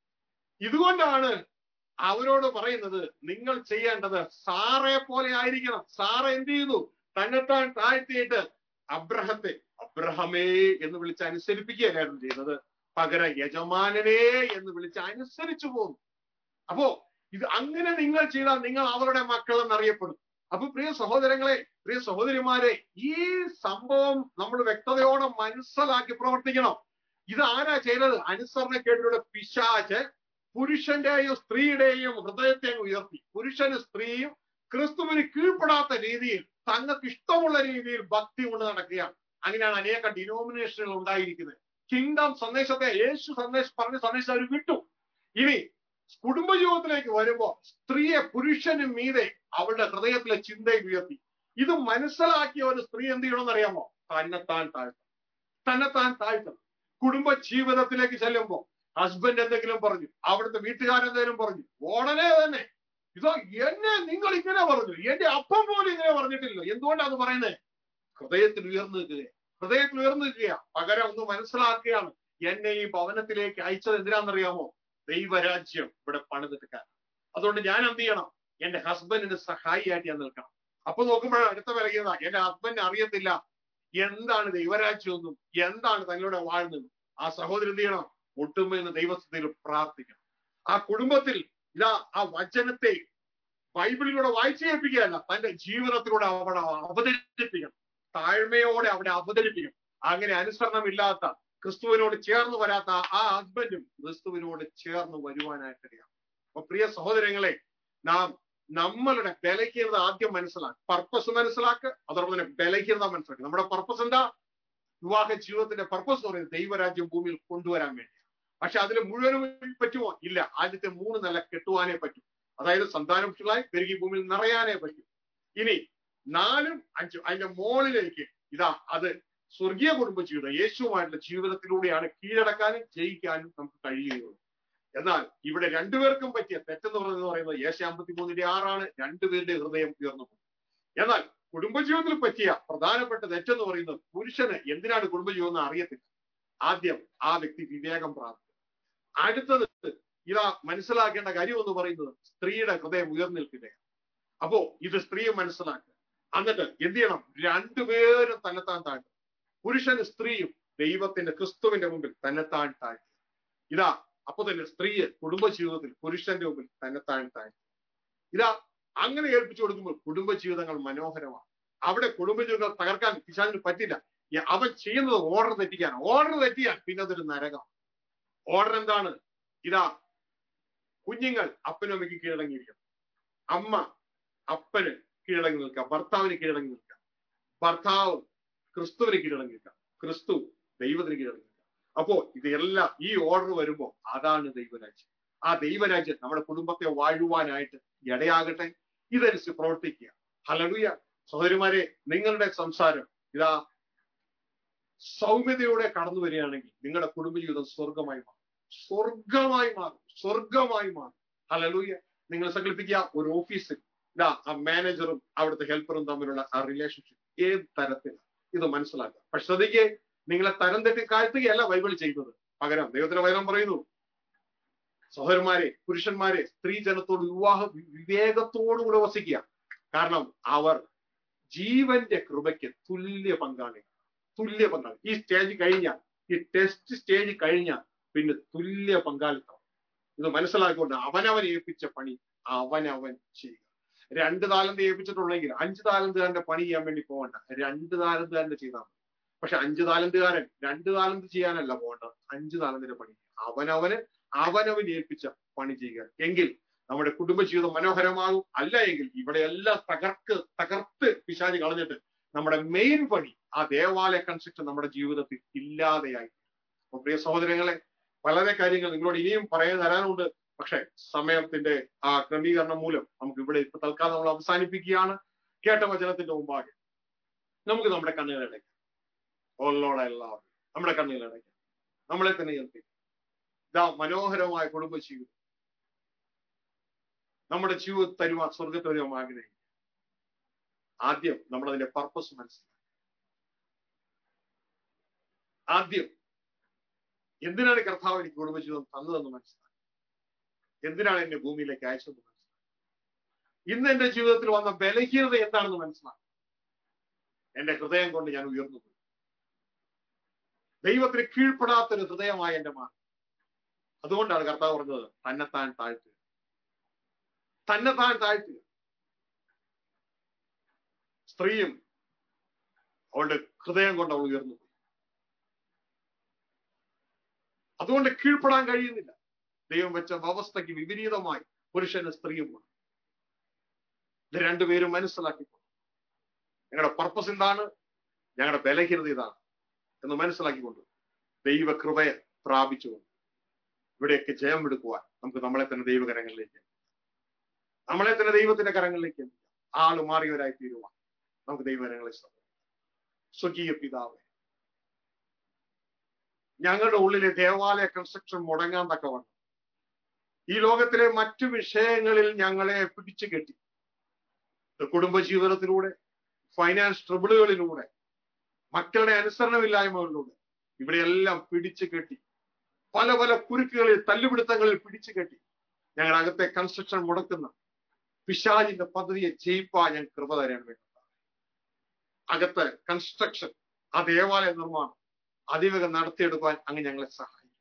ഇതുകൊണ്ടാണ് അവരോട് പറയുന്നത് നിങ്ങൾ ചെയ്യേണ്ടത് സാറെ പോലെ ആയിരിക്കണം സാറ എന്ത് ചെയ്തു തന്നെത്താൻ താഴ്ത്തിയിട്ട് അബ്രഹത്തെ അബ്രഹമേ എന്ന് വിളിച്ച് അനുസരിപ്പിക്കുകയല്ലായിരുന്നു ചെയ്യുന്നത് പകരം യജമാനനെ എന്ന് വിളിച്ച് അനുസരിച്ചു പോകുന്നു അപ്പോ ഇത് അങ്ങനെ നിങ്ങൾ ചെയ്താൽ നിങ്ങൾ അവരുടെ മക്കൾ എന്നറിയപ്പെടും അപ്പൊ പ്രിയ സഹോദരങ്ങളെ പ്രിയ സഹോദരിമാരെ ഈ സംഭവം നമ്മൾ വ്യക്തതയോടെ മനസ്സിലാക്കി പ്രവർത്തിക്കണം ഇത് ആരാ ചെയ്തത് അനുസരണക്കേടിലൂടെ പിശാച്ച് പുരുഷന്റെയും സ്ത്രീയുടെയും ഹൃദയത്തെ ഉയർത്തി പുരുഷനും സ്ത്രീയും ക്രിസ്തുവിന് കീഴ്പ്പെടാത്ത രീതിയിൽ തങ്ങൾക്ക് ഇഷ്ടമുള്ള രീതിയിൽ ഭക്തി കൊണ്ട് നടക്കുകയാണ് അങ്ങനെയാണ് അനേക ഡിനോമിനേഷനുകൾ ഉണ്ടായിരിക്കുന്നത് കിങ്ഡം സന്ദേശത്തെ യേശു സന്ദേശം പറഞ്ഞ സന്ദേശം അവർ വിട്ടു ഇനി കുടുംബജീവിതത്തിലേക്ക് വരുമ്പോ സ്ത്രീയെ പുരുഷന് മീതെ അവളുടെ ഹൃദയത്തിലെ ചിന്തയിൽ ഉയർത്തി ഇത് മനസ്സിലാക്കിയ ഒരു സ്ത്രീ എന്ത് ചെയ്യണമെന്ന് അറിയാമോ തന്നെത്താൻ താഴ്ത്തണം തന്നെത്താൻ താഴ്ത്തണം കുടുംബ ജീവിതത്തിലേക്ക് ചെല്ലുമ്പോ ഹസ്ബൻഡ് എന്തെങ്കിലും പറഞ്ഞു അവിടുത്തെ വീട്ടുകാരെന്തെങ്കിലും പറഞ്ഞു ഉടനെ തന്നെ ഇതോ എന്നെ നിങ്ങൾ ഇങ്ങനെ പറഞ്ഞു എന്റെ അപ്പം പോലും ഇങ്ങനെ പറഞ്ഞിട്ടില്ല എന്തുകൊണ്ടാണ് പറയുന്നത് ഹൃദയത്തിൽ ഉയർന്നു നിൽക്കുക ഹൃദയത്തിൽ ഉയർന്നു നിൽക്കുക പകരം ഒന്ന് മനസ്സിലാക്കുകയാണ് എന്നെ ഈ ഭവനത്തിലേക്ക് അയച്ചത് എന്തിനാണെന്നറിയാമോ ദൈവരാജ്യം ഇവിടെ പണിതെടുക്കാൻ അതുകൊണ്ട് ഞാൻ എന്ത് ചെയ്യണം എന്റെ ഹസ്ബൻഡിന് സഹായിയായിട്ട് ഞാൻ നിൽക്കണം അപ്പൊ നോക്കുമ്പോഴാണ് അടുത്ത വിലകുന്ന എന്റെ ഹസ്ബൻഡ് അറിയത്തില്ല എന്താണ് ദൈവരാജ്യം എന്നും എന്താണ് തങ്ങളുടെ വാഴുന്നതെന്നും ആ സഹോദരൻ എന്ത് ചെയ്യണം ഒട്ടുമെന്ന് ദൈവസ്ഥയിൽ പ്രാർത്ഥിക്കണം ആ കുടുംബത്തിൽ ഇതാ ആ വചനത്തെ ബൈബിളിലൂടെ വായിച്ചു കേൾപ്പിക്കുകയല്ല തന്റെ ജീവിതത്തിലൂടെ അവിടെ അവതരിപ്പിക്കണം താഴ്മയോടെ അവിടെ അവതരിപ്പിക്കണം അങ്ങനെ അനുസരണമില്ലാത്ത ക്രിസ്തുവിനോട് ചേർന്ന് വരാത്ത ആ ഹസ്ബൻഡും ക്രിസ്തുവിനോട് ചേർന്ന് വരുവാനായിട്ടിടയാണ് അപ്പൊ പ്രിയ സഹോദരങ്ങളെ നാം നമ്മളുടെ ബലഹീനത ആദ്യം മനസ്സിലാക്കുക പർപ്പസ് മനസ്സിലാക്കുക അതോടൊപ്പം തന്നെ ബലഹീനത മനസ്സിലാക്കുക നമ്മുടെ പർപ്പസ് എന്താ വിവാഹ ജീവിതത്തിന്റെ പർപ്പസ് എന്ന് പറയുന്നത് ദൈവരാജ്യം ഭൂമിയിൽ കൊണ്ടുവരാൻ വേണ്ടി പക്ഷെ അതിൽ മുഴുവനും പറ്റുമോ ഇല്ല ആദ്യത്തെ മൂന്ന് നില കെട്ടുവാനേ പറ്റൂ അതായത് സന്താനപുഷ്ടികളായി പെരുകി ഭൂമിയിൽ നിറയാനേ പറ്റൂ ഇനി നാലും അഞ്ചും അതിന്റെ മോളിലേക്ക് ഇതാ അത് സ്വർഗീയ കുടുംബ ജീവിതം യേശുവുമായിട്ടുള്ള ജീവിതത്തിലൂടെയാണ് കീഴടക്കാനും ജയിക്കാനും നമുക്ക് കഴിയുകയുള്ളൂ എന്നാൽ ഇവിടെ രണ്ടുപേർക്കും പറ്റിയ തെറ്റെന്ന് പറയുന്നത് പറയുന്നത് യേശ അമ്പത്തി മൂന്നിന്റെ ആറാണ് രണ്ടുപേരുടെ ഹൃദയം ഉയർന്നു പോകും എന്നാൽ കുടുംബജീവിതത്തിൽ പറ്റിയ പ്രധാനപ്പെട്ട തെറ്റെന്ന് പറയുന്നത് പുരുഷന് എന്തിനാണ് കുടുംബജീവിതം എന്ന് അറിയത്തില്ല ആദ്യം ആ വ്യക്തി വിവേകം പ്രാപിക്കും അടുത്തത് ഇതാ മനസ്സിലാക്കേണ്ട കാര്യം എന്ന് പറയുന്നത് സ്ത്രീയുടെ ഹൃദയം ഉയർന്നിൽക്കുകയാണ് അപ്പോ ഇത് സ്ത്രീയെ മനസ്സിലാക്കുക എന്നിട്ട് എന്ത് ചെയ്യണം രണ്ടുപേരും തന്നെത്താൻ താഴ്ത്തും പുരുഷന് സ്ത്രീയും ദൈവത്തിന്റെ ക്രിസ്തുവിന്റെ മുമ്പിൽ തന്നെത്താൻ താഴ്ത്തുക ഇതാ അപ്പൊ തന്നെ സ്ത്രീയെ കുടുംബജീവിതത്തിൽ പുരുഷന്റെ മുമ്പിൽ തന്നെത്താൻ താഴ്ത്തുക ഇതാ അങ്ങനെ ഏൽപ്പിച്ചു കൊടുക്കുമ്പോൾ കുടുംബജീവിതങ്ങൾ മനോഹരമാണ് അവിടെ കുടുംബജീവിതങ്ങൾ തകർക്കാൻ പിശാചിന് പറ്റില്ല അവൻ ചെയ്യുന്നത് ഓർഡർ തെറ്റിക്കാൻ ഓർഡർ തെറ്റിയാൽ പിന്നെ അതൊരു നരകം ഓർഡർ എന്താണ് ഇതാ കുഞ്ഞുങ്ങൾ അപ്പനും അമ്മയ്ക്ക് കീഴടങ്ങിയിരിക്കണം അമ്മ അപ്പന് കീഴടങ്ങി നിൽക്കാം ഭർത്താവിന് കീഴടങ്ങി നിൽക്കാം ഭർത്താവ് ക്രിസ്തുവിന് കീഴടങ്ങി നിൽക്കാം ക്രിസ്തു ദൈവത്തിന് കീഴടങ്ങി നിൽക്കാം അപ്പോ ഇതെല്ലാം ഈ ഓർഡർ വരുമ്പോ അതാണ് ദൈവരാജ്യം ആ ദൈവരാജ്യം നമ്മുടെ കുടുംബത്തെ വാഴുവാനായിട്ട് ഇടയാകട്ടെ ഇതനുസരിച്ച് പ്രവർത്തിക്കുക ഹലലുയ സഹോദരിമാരെ നിങ്ങളുടെ സംസാരം ഇതാ സൗമ്യതയോടെ കടന്നു വരികയാണെങ്കിൽ നിങ്ങളുടെ കുടുംബജീവിതം സ്വർഗമായി മാറും സ്വർഗമായി മാറും സ്വർഗമായി മാറും ഹലലൂയ നിങ്ങൾ സങ്കല്പിക്കുക ഒരു ഓഫീസിൽ ഇതാ ആ മാനേജറും അവിടുത്തെ ഹെൽപ്പറും തമ്മിലുള്ള ആ റിലേഷൻഷിപ്പ് ഏത് തരത്തിലാണ് ഇത് മനസ്സിലാക്കുക പക്ഷെ ശ്രദ്ധിക്കേ നിങ്ങളെ തരം തെറ്റി കാഴ്ത്തുകയല്ല ബൈബിൾ ചെയ്യുന്നത് പകരം ദൈവത്തിന്റെ വചനം പറയുന്നു സഹോദരന്മാരെ പുരുഷന്മാരെ സ്ത്രീ ജനത്തോട് വിവാഹ വിവേകത്തോടുകൂടെ വസിക്കുക കാരണം അവർ ജീവന്റെ കൃപയ്ക്ക് തുല്യ പങ്കാളി തുല്യ പങ്കാളി ഈ സ്റ്റേജ് കഴിഞ്ഞാൽ ഈ ടെസ്റ്റ് സ്റ്റേജ് കഴിഞ്ഞാൽ പിന്നെ തുല്യ പങ്കാളിത്തം ഇത് മനസ്സിലാക്കിക്കൊണ്ട് അവനവൻ ഏൽപ്പിച്ച പണി അവനവൻ ചെയ്യുക രണ്ട് താലന്ത് ഏൽപ്പിച്ചിട്ടുണ്ടെങ്കിൽ അഞ്ച് താലന്തുകാരന്റെ പണി ചെയ്യാൻ വേണ്ടി പോകണ്ട രണ്ട് താലന്തുകാരന്റെ ചെയ്താൽ മതി പക്ഷെ അഞ്ച് താലന്തുകാരൻ രണ്ട് താലന്ത് ചെയ്യാനല്ല പോകേണ്ടത് അഞ്ച് താലന്തിന്റെ പണി അവനവന് അവനവൻ ഏൽപ്പിച്ച പണി ചെയ്യുക എങ്കിൽ നമ്മുടെ കുടുംബജീവിതം മനോഹരമാകും അല്ല എങ്കിൽ ഇവിടെ എല്ലാം തകർക്ക് തകർത്ത് പിശാചി കളഞ്ഞിട്ട് നമ്മുടെ മെയിൻ പണി ആ ദേവാലയ കൺസെപ്റ്റ് നമ്മുടെ ജീവിതത്തിൽ ഇല്ലാതെയായി അപ്പൊ പ്രിയ സഹോദരങ്ങളെ വളരെ കാര്യങ്ങൾ നിങ്ങളോട് ഇനിയും പറയാൻ തരാനുണ്ട് പക്ഷെ സമയത്തിന്റെ ആ ക്രമീകരണം മൂലം നമുക്ക് ഇവിടെ ഇപ്പൊ തൽക്കാലം നമ്മൾ അവസാനിപ്പിക്കുകയാണ് കേട്ട വചനത്തിന്റെ മുമ്പാകെ നമുക്ക് നമ്മുടെ കണ്ണുകളടയ്ക്കാം ഓളോടെ എല്ലാവരും നമ്മുടെ കണ്ണുകളടയ്ക്കാം നമ്മളെ തന്നെ ഏൽപ്പിക്കാം ഇതാ മനോഹരമായ കുടുംബജീവിതം നമ്മുടെ ജീവിതം തരുവാൻ സ്വർഗത്ത് തരുവാൻ ആഗ്രഹിക്കും ആദ്യം നമ്മൾ അതിന്റെ പർപ്പസ് മനസ്സിലാക്കി ആദ്യം എന്തിനാണ് കർത്താവ് എനിക്ക് കുടുംബജീവിതം തന്നതെന്ന് മനസ്സിലാക്കി എന്തിനാണ് എന്നെ ഭൂമിയിലേക്ക് അയച്ചതെന്ന് മനസ്സിലാക്കി ഇന്ന് എന്റെ ജീവിതത്തിൽ വന്ന ബലഹീനത എന്താണെന്ന് മനസ്സിലാക്കി എന്റെ ഹൃദയം കൊണ്ട് ഞാൻ ഉയർന്നു പോയി ദൈവത്തിന് കീഴ്പ്പെടാത്തൊരു ഹൃദയമായ എന്റെ മാറി അതുകൊണ്ടാണ് കർത്താവ് പറഞ്ഞത് തന്നെത്താൻ താഴ്ത്തുക തന്നെത്താൻ താഴ്ത്തുക സ്ത്രീയും അവളുടെ ഹൃദയം കൊണ്ട് അവൾ ഉയർന്നു പോയി അതുകൊണ്ട് കീഴ്പ്പെടാൻ കഴിയുന്നില്ല ദൈവം വെച്ച വ്യവസ്ഥയ്ക്ക് വിപരീതമായി പുരുഷന് സ്ത്രീയുമാണ് ഇത് രണ്ടുപേരും മനസ്സിലാക്കിക്കോ ഞങ്ങളുടെ പർപ്പസ് എന്താണ് ഞങ്ങളുടെ ബലഹീനത ഇതാണ് എന്ന് മനസ്സിലാക്കിക്കൊണ്ട് ദൈവ കൃപയെ പ്രാപിച്ചുകൊണ്ട് ഇവിടെയൊക്കെ ജയം എടുക്കുവാൻ നമുക്ക് നമ്മളെ തന്നെ ദൈവകരങ്ങളിലേക്ക് നമ്മളെ തന്നെ ദൈവത്തിന്റെ കരങ്ങളിലേക്ക് ആള് മാറിയവരായി തീരുവാൻ നമുക്ക് ദൈവകരങ്ങളെ സ്വകീയ പിതാവേ ഞങ്ങളുടെ ഉള്ളിലെ ദേവാലയ കൺസ്ട്രക്ഷൻ മുടങ്ങാൻ തക്കവണ്ണം ഈ ലോകത്തിലെ മറ്റു വിഷയങ്ങളിൽ ഞങ്ങളെ പിടിച്ചു കെട്ടി കുടുംബജീവിതത്തിലൂടെ ഫൈനാൻസ് ട്രബിളുകളിലൂടെ മക്കളുടെ അനുസരണമില്ലായ്മകളിലൂടെ ഇവിടെയെല്ലാം പിടിച്ചു കെട്ടി പല പല കുരുക്കുകളിൽ തല്ലുപിടുത്തങ്ങളിൽ പിടിച്ചു കെട്ടി ഞങ്ങളുടെ അകത്തെ കൺസ്ട്രക്ഷൻ മുടക്കുന്ന പിശാജിന്റെ പദ്ധതിയെ ജയിപ്പാ ഞാൻ കൃപ തരാൻ വേണ്ടി അകത്ത് കൺസ്ട്രക്ഷൻ ആ ദേവാലയ നിർമ്മാണം അതിവേഗം നടത്തിയെടുക്കാൻ അങ്ങ് ഞങ്ങളെ സഹായിക്കും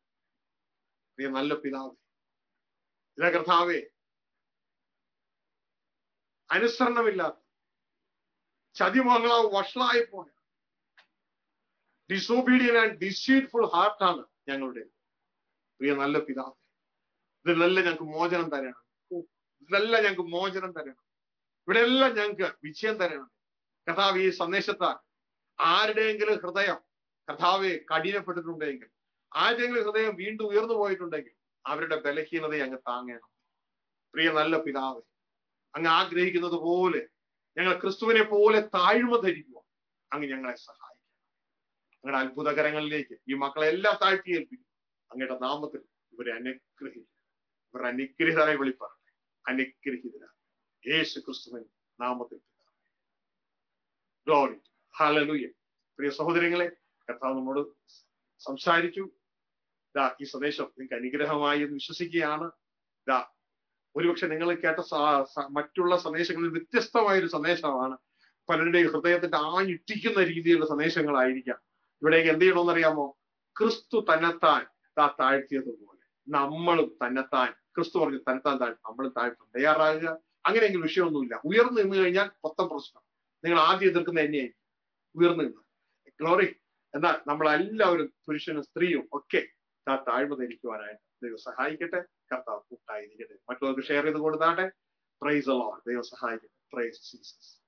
പ്രിയ നല്ല പിതാവേ ഇതാ കർത്താവേ അനുസരണമില്ലാത്ത ചതിമംഗളാവ് വഷളായി പോയ ഡിസോബീഡിയൻ ആൻഡ് ഡിസീഡ്ഫുൾ ഹാർട്ടാണ് ഞങ്ങളുടെ പ്രിയ നല്ല പിതാവ് ഇതിലെല്ലാം ഞങ്ങൾക്ക് മോചനം തരണം ഇതിലെല്ലാം ഞങ്ങൾക്ക് മോചനം തരണം ഇവിടെ എല്ലാം ഞങ്ങൾക്ക് വിജയം തരണം കഥാവ് ഈ സന്ദേശത്താൽ ആരുടെയെങ്കിലും ഹൃദയം കഥാവെ കഠിനപ്പെട്ടിട്ടുണ്ടെങ്കിൽ ആരുടെയെങ്കിലും ഹൃദയം വീണ്ടും ഉയർന്നു പോയിട്ടുണ്ടെങ്കിൽ അവരുടെ ബലഹീനതയെ അങ്ങ് താങ്ങണം പ്രിയ നല്ല പിതാവ് അങ്ങ് ആഗ്രഹിക്കുന്നത് പോലെ ഞങ്ങൾ ക്രിസ്തുവിനെ പോലെ താഴ്മ ധരിക്കുക അങ്ങ് ഞങ്ങളെ സഹായിക്കണം അങ്ങയുടെ അത്ഭുതകരങ്ങളിലേക്ക് ഈ മക്കളെ എല്ലാം താഴ്ത്തി ഏൽപ്പിക്കും അങ്ങയുടെ നാമത്തിൽ ഇവരെ അനുഗ്രഹിക്കും ഇവർ അനുഗ്രഹിതരായി വിളിപ്പാറട്ടെ അനുഗ്രഹിതരായി യേശു ക്രിസ്തുവിൻ നാമത്തിൽ ഗ്ലോറി ഹാലലൂയ പ്രിയ സഹോദരങ്ങളെ കർത്താവ് നമ്മോട് സംസാരിച്ചു ദാ ഈ സന്ദേശം നിങ്ങൾക്ക് അനുഗ്രഹമായി എന്ന് വിശ്വസിക്കുകയാണ് ദാ ഒരുപക്ഷെ നിങ്ങൾ കേട്ട മറ്റുള്ള സന്ദേശങ്ങളിൽ വ്യത്യസ്തമായ ഒരു സന്ദേശമാണ് പലരുടെയും ഹൃദയത്തിന്റെ ആഞ്ഞിട്ടിക്കുന്ന രീതിയിലുള്ള സന്ദേശങ്ങളായിരിക്കാം ഇവിടേക്ക് എന്ത് ചെയ്യണമെന്നറിയാമോ ക്രിസ്തു തന്നെത്താൻ താ താഴ്ത്തിയതുപോലെ നമ്മളും തന്നെത്താൻ ക്രിസ്തു പറഞ്ഞു തന്നെത്താൻ താഴ്ത്തും നമ്മളും താഴ്ത്തും തയ്യാറാകുക അങ്ങനെയെങ്കിലും വിഷയമൊന്നുമില്ല ഉയർന്നു നിന്ന് കഴിഞ്ഞാൽ മൊത്തം പ്രശ്നം നിങ്ങൾ ആദ്യം എതിർക്കുന്ന എന്നെയായിരിക്കും ഉയർന്നു നിന്ന് ഗ്ലോറി എന്നാൽ നമ്മളെല്ലാവരും പുരുഷനും സ്ത്രീയും ഒക്കെ ആ താഴ്മ ധരിക്കുവാനായിട്ട് ദൈവം സഹായിക്കട്ടെ കർത്താവ് കൂട്ടായിരിക്കട്ടെ മറ്റുള്ളവർക്ക് ഷെയർ ചെയ്ത് കൊടുത്താട്ടെ പ്രൈസ് അല്ലോ ദൈവം സഹായിക്കട്ടെ പ്രൈസ് ജീസസ്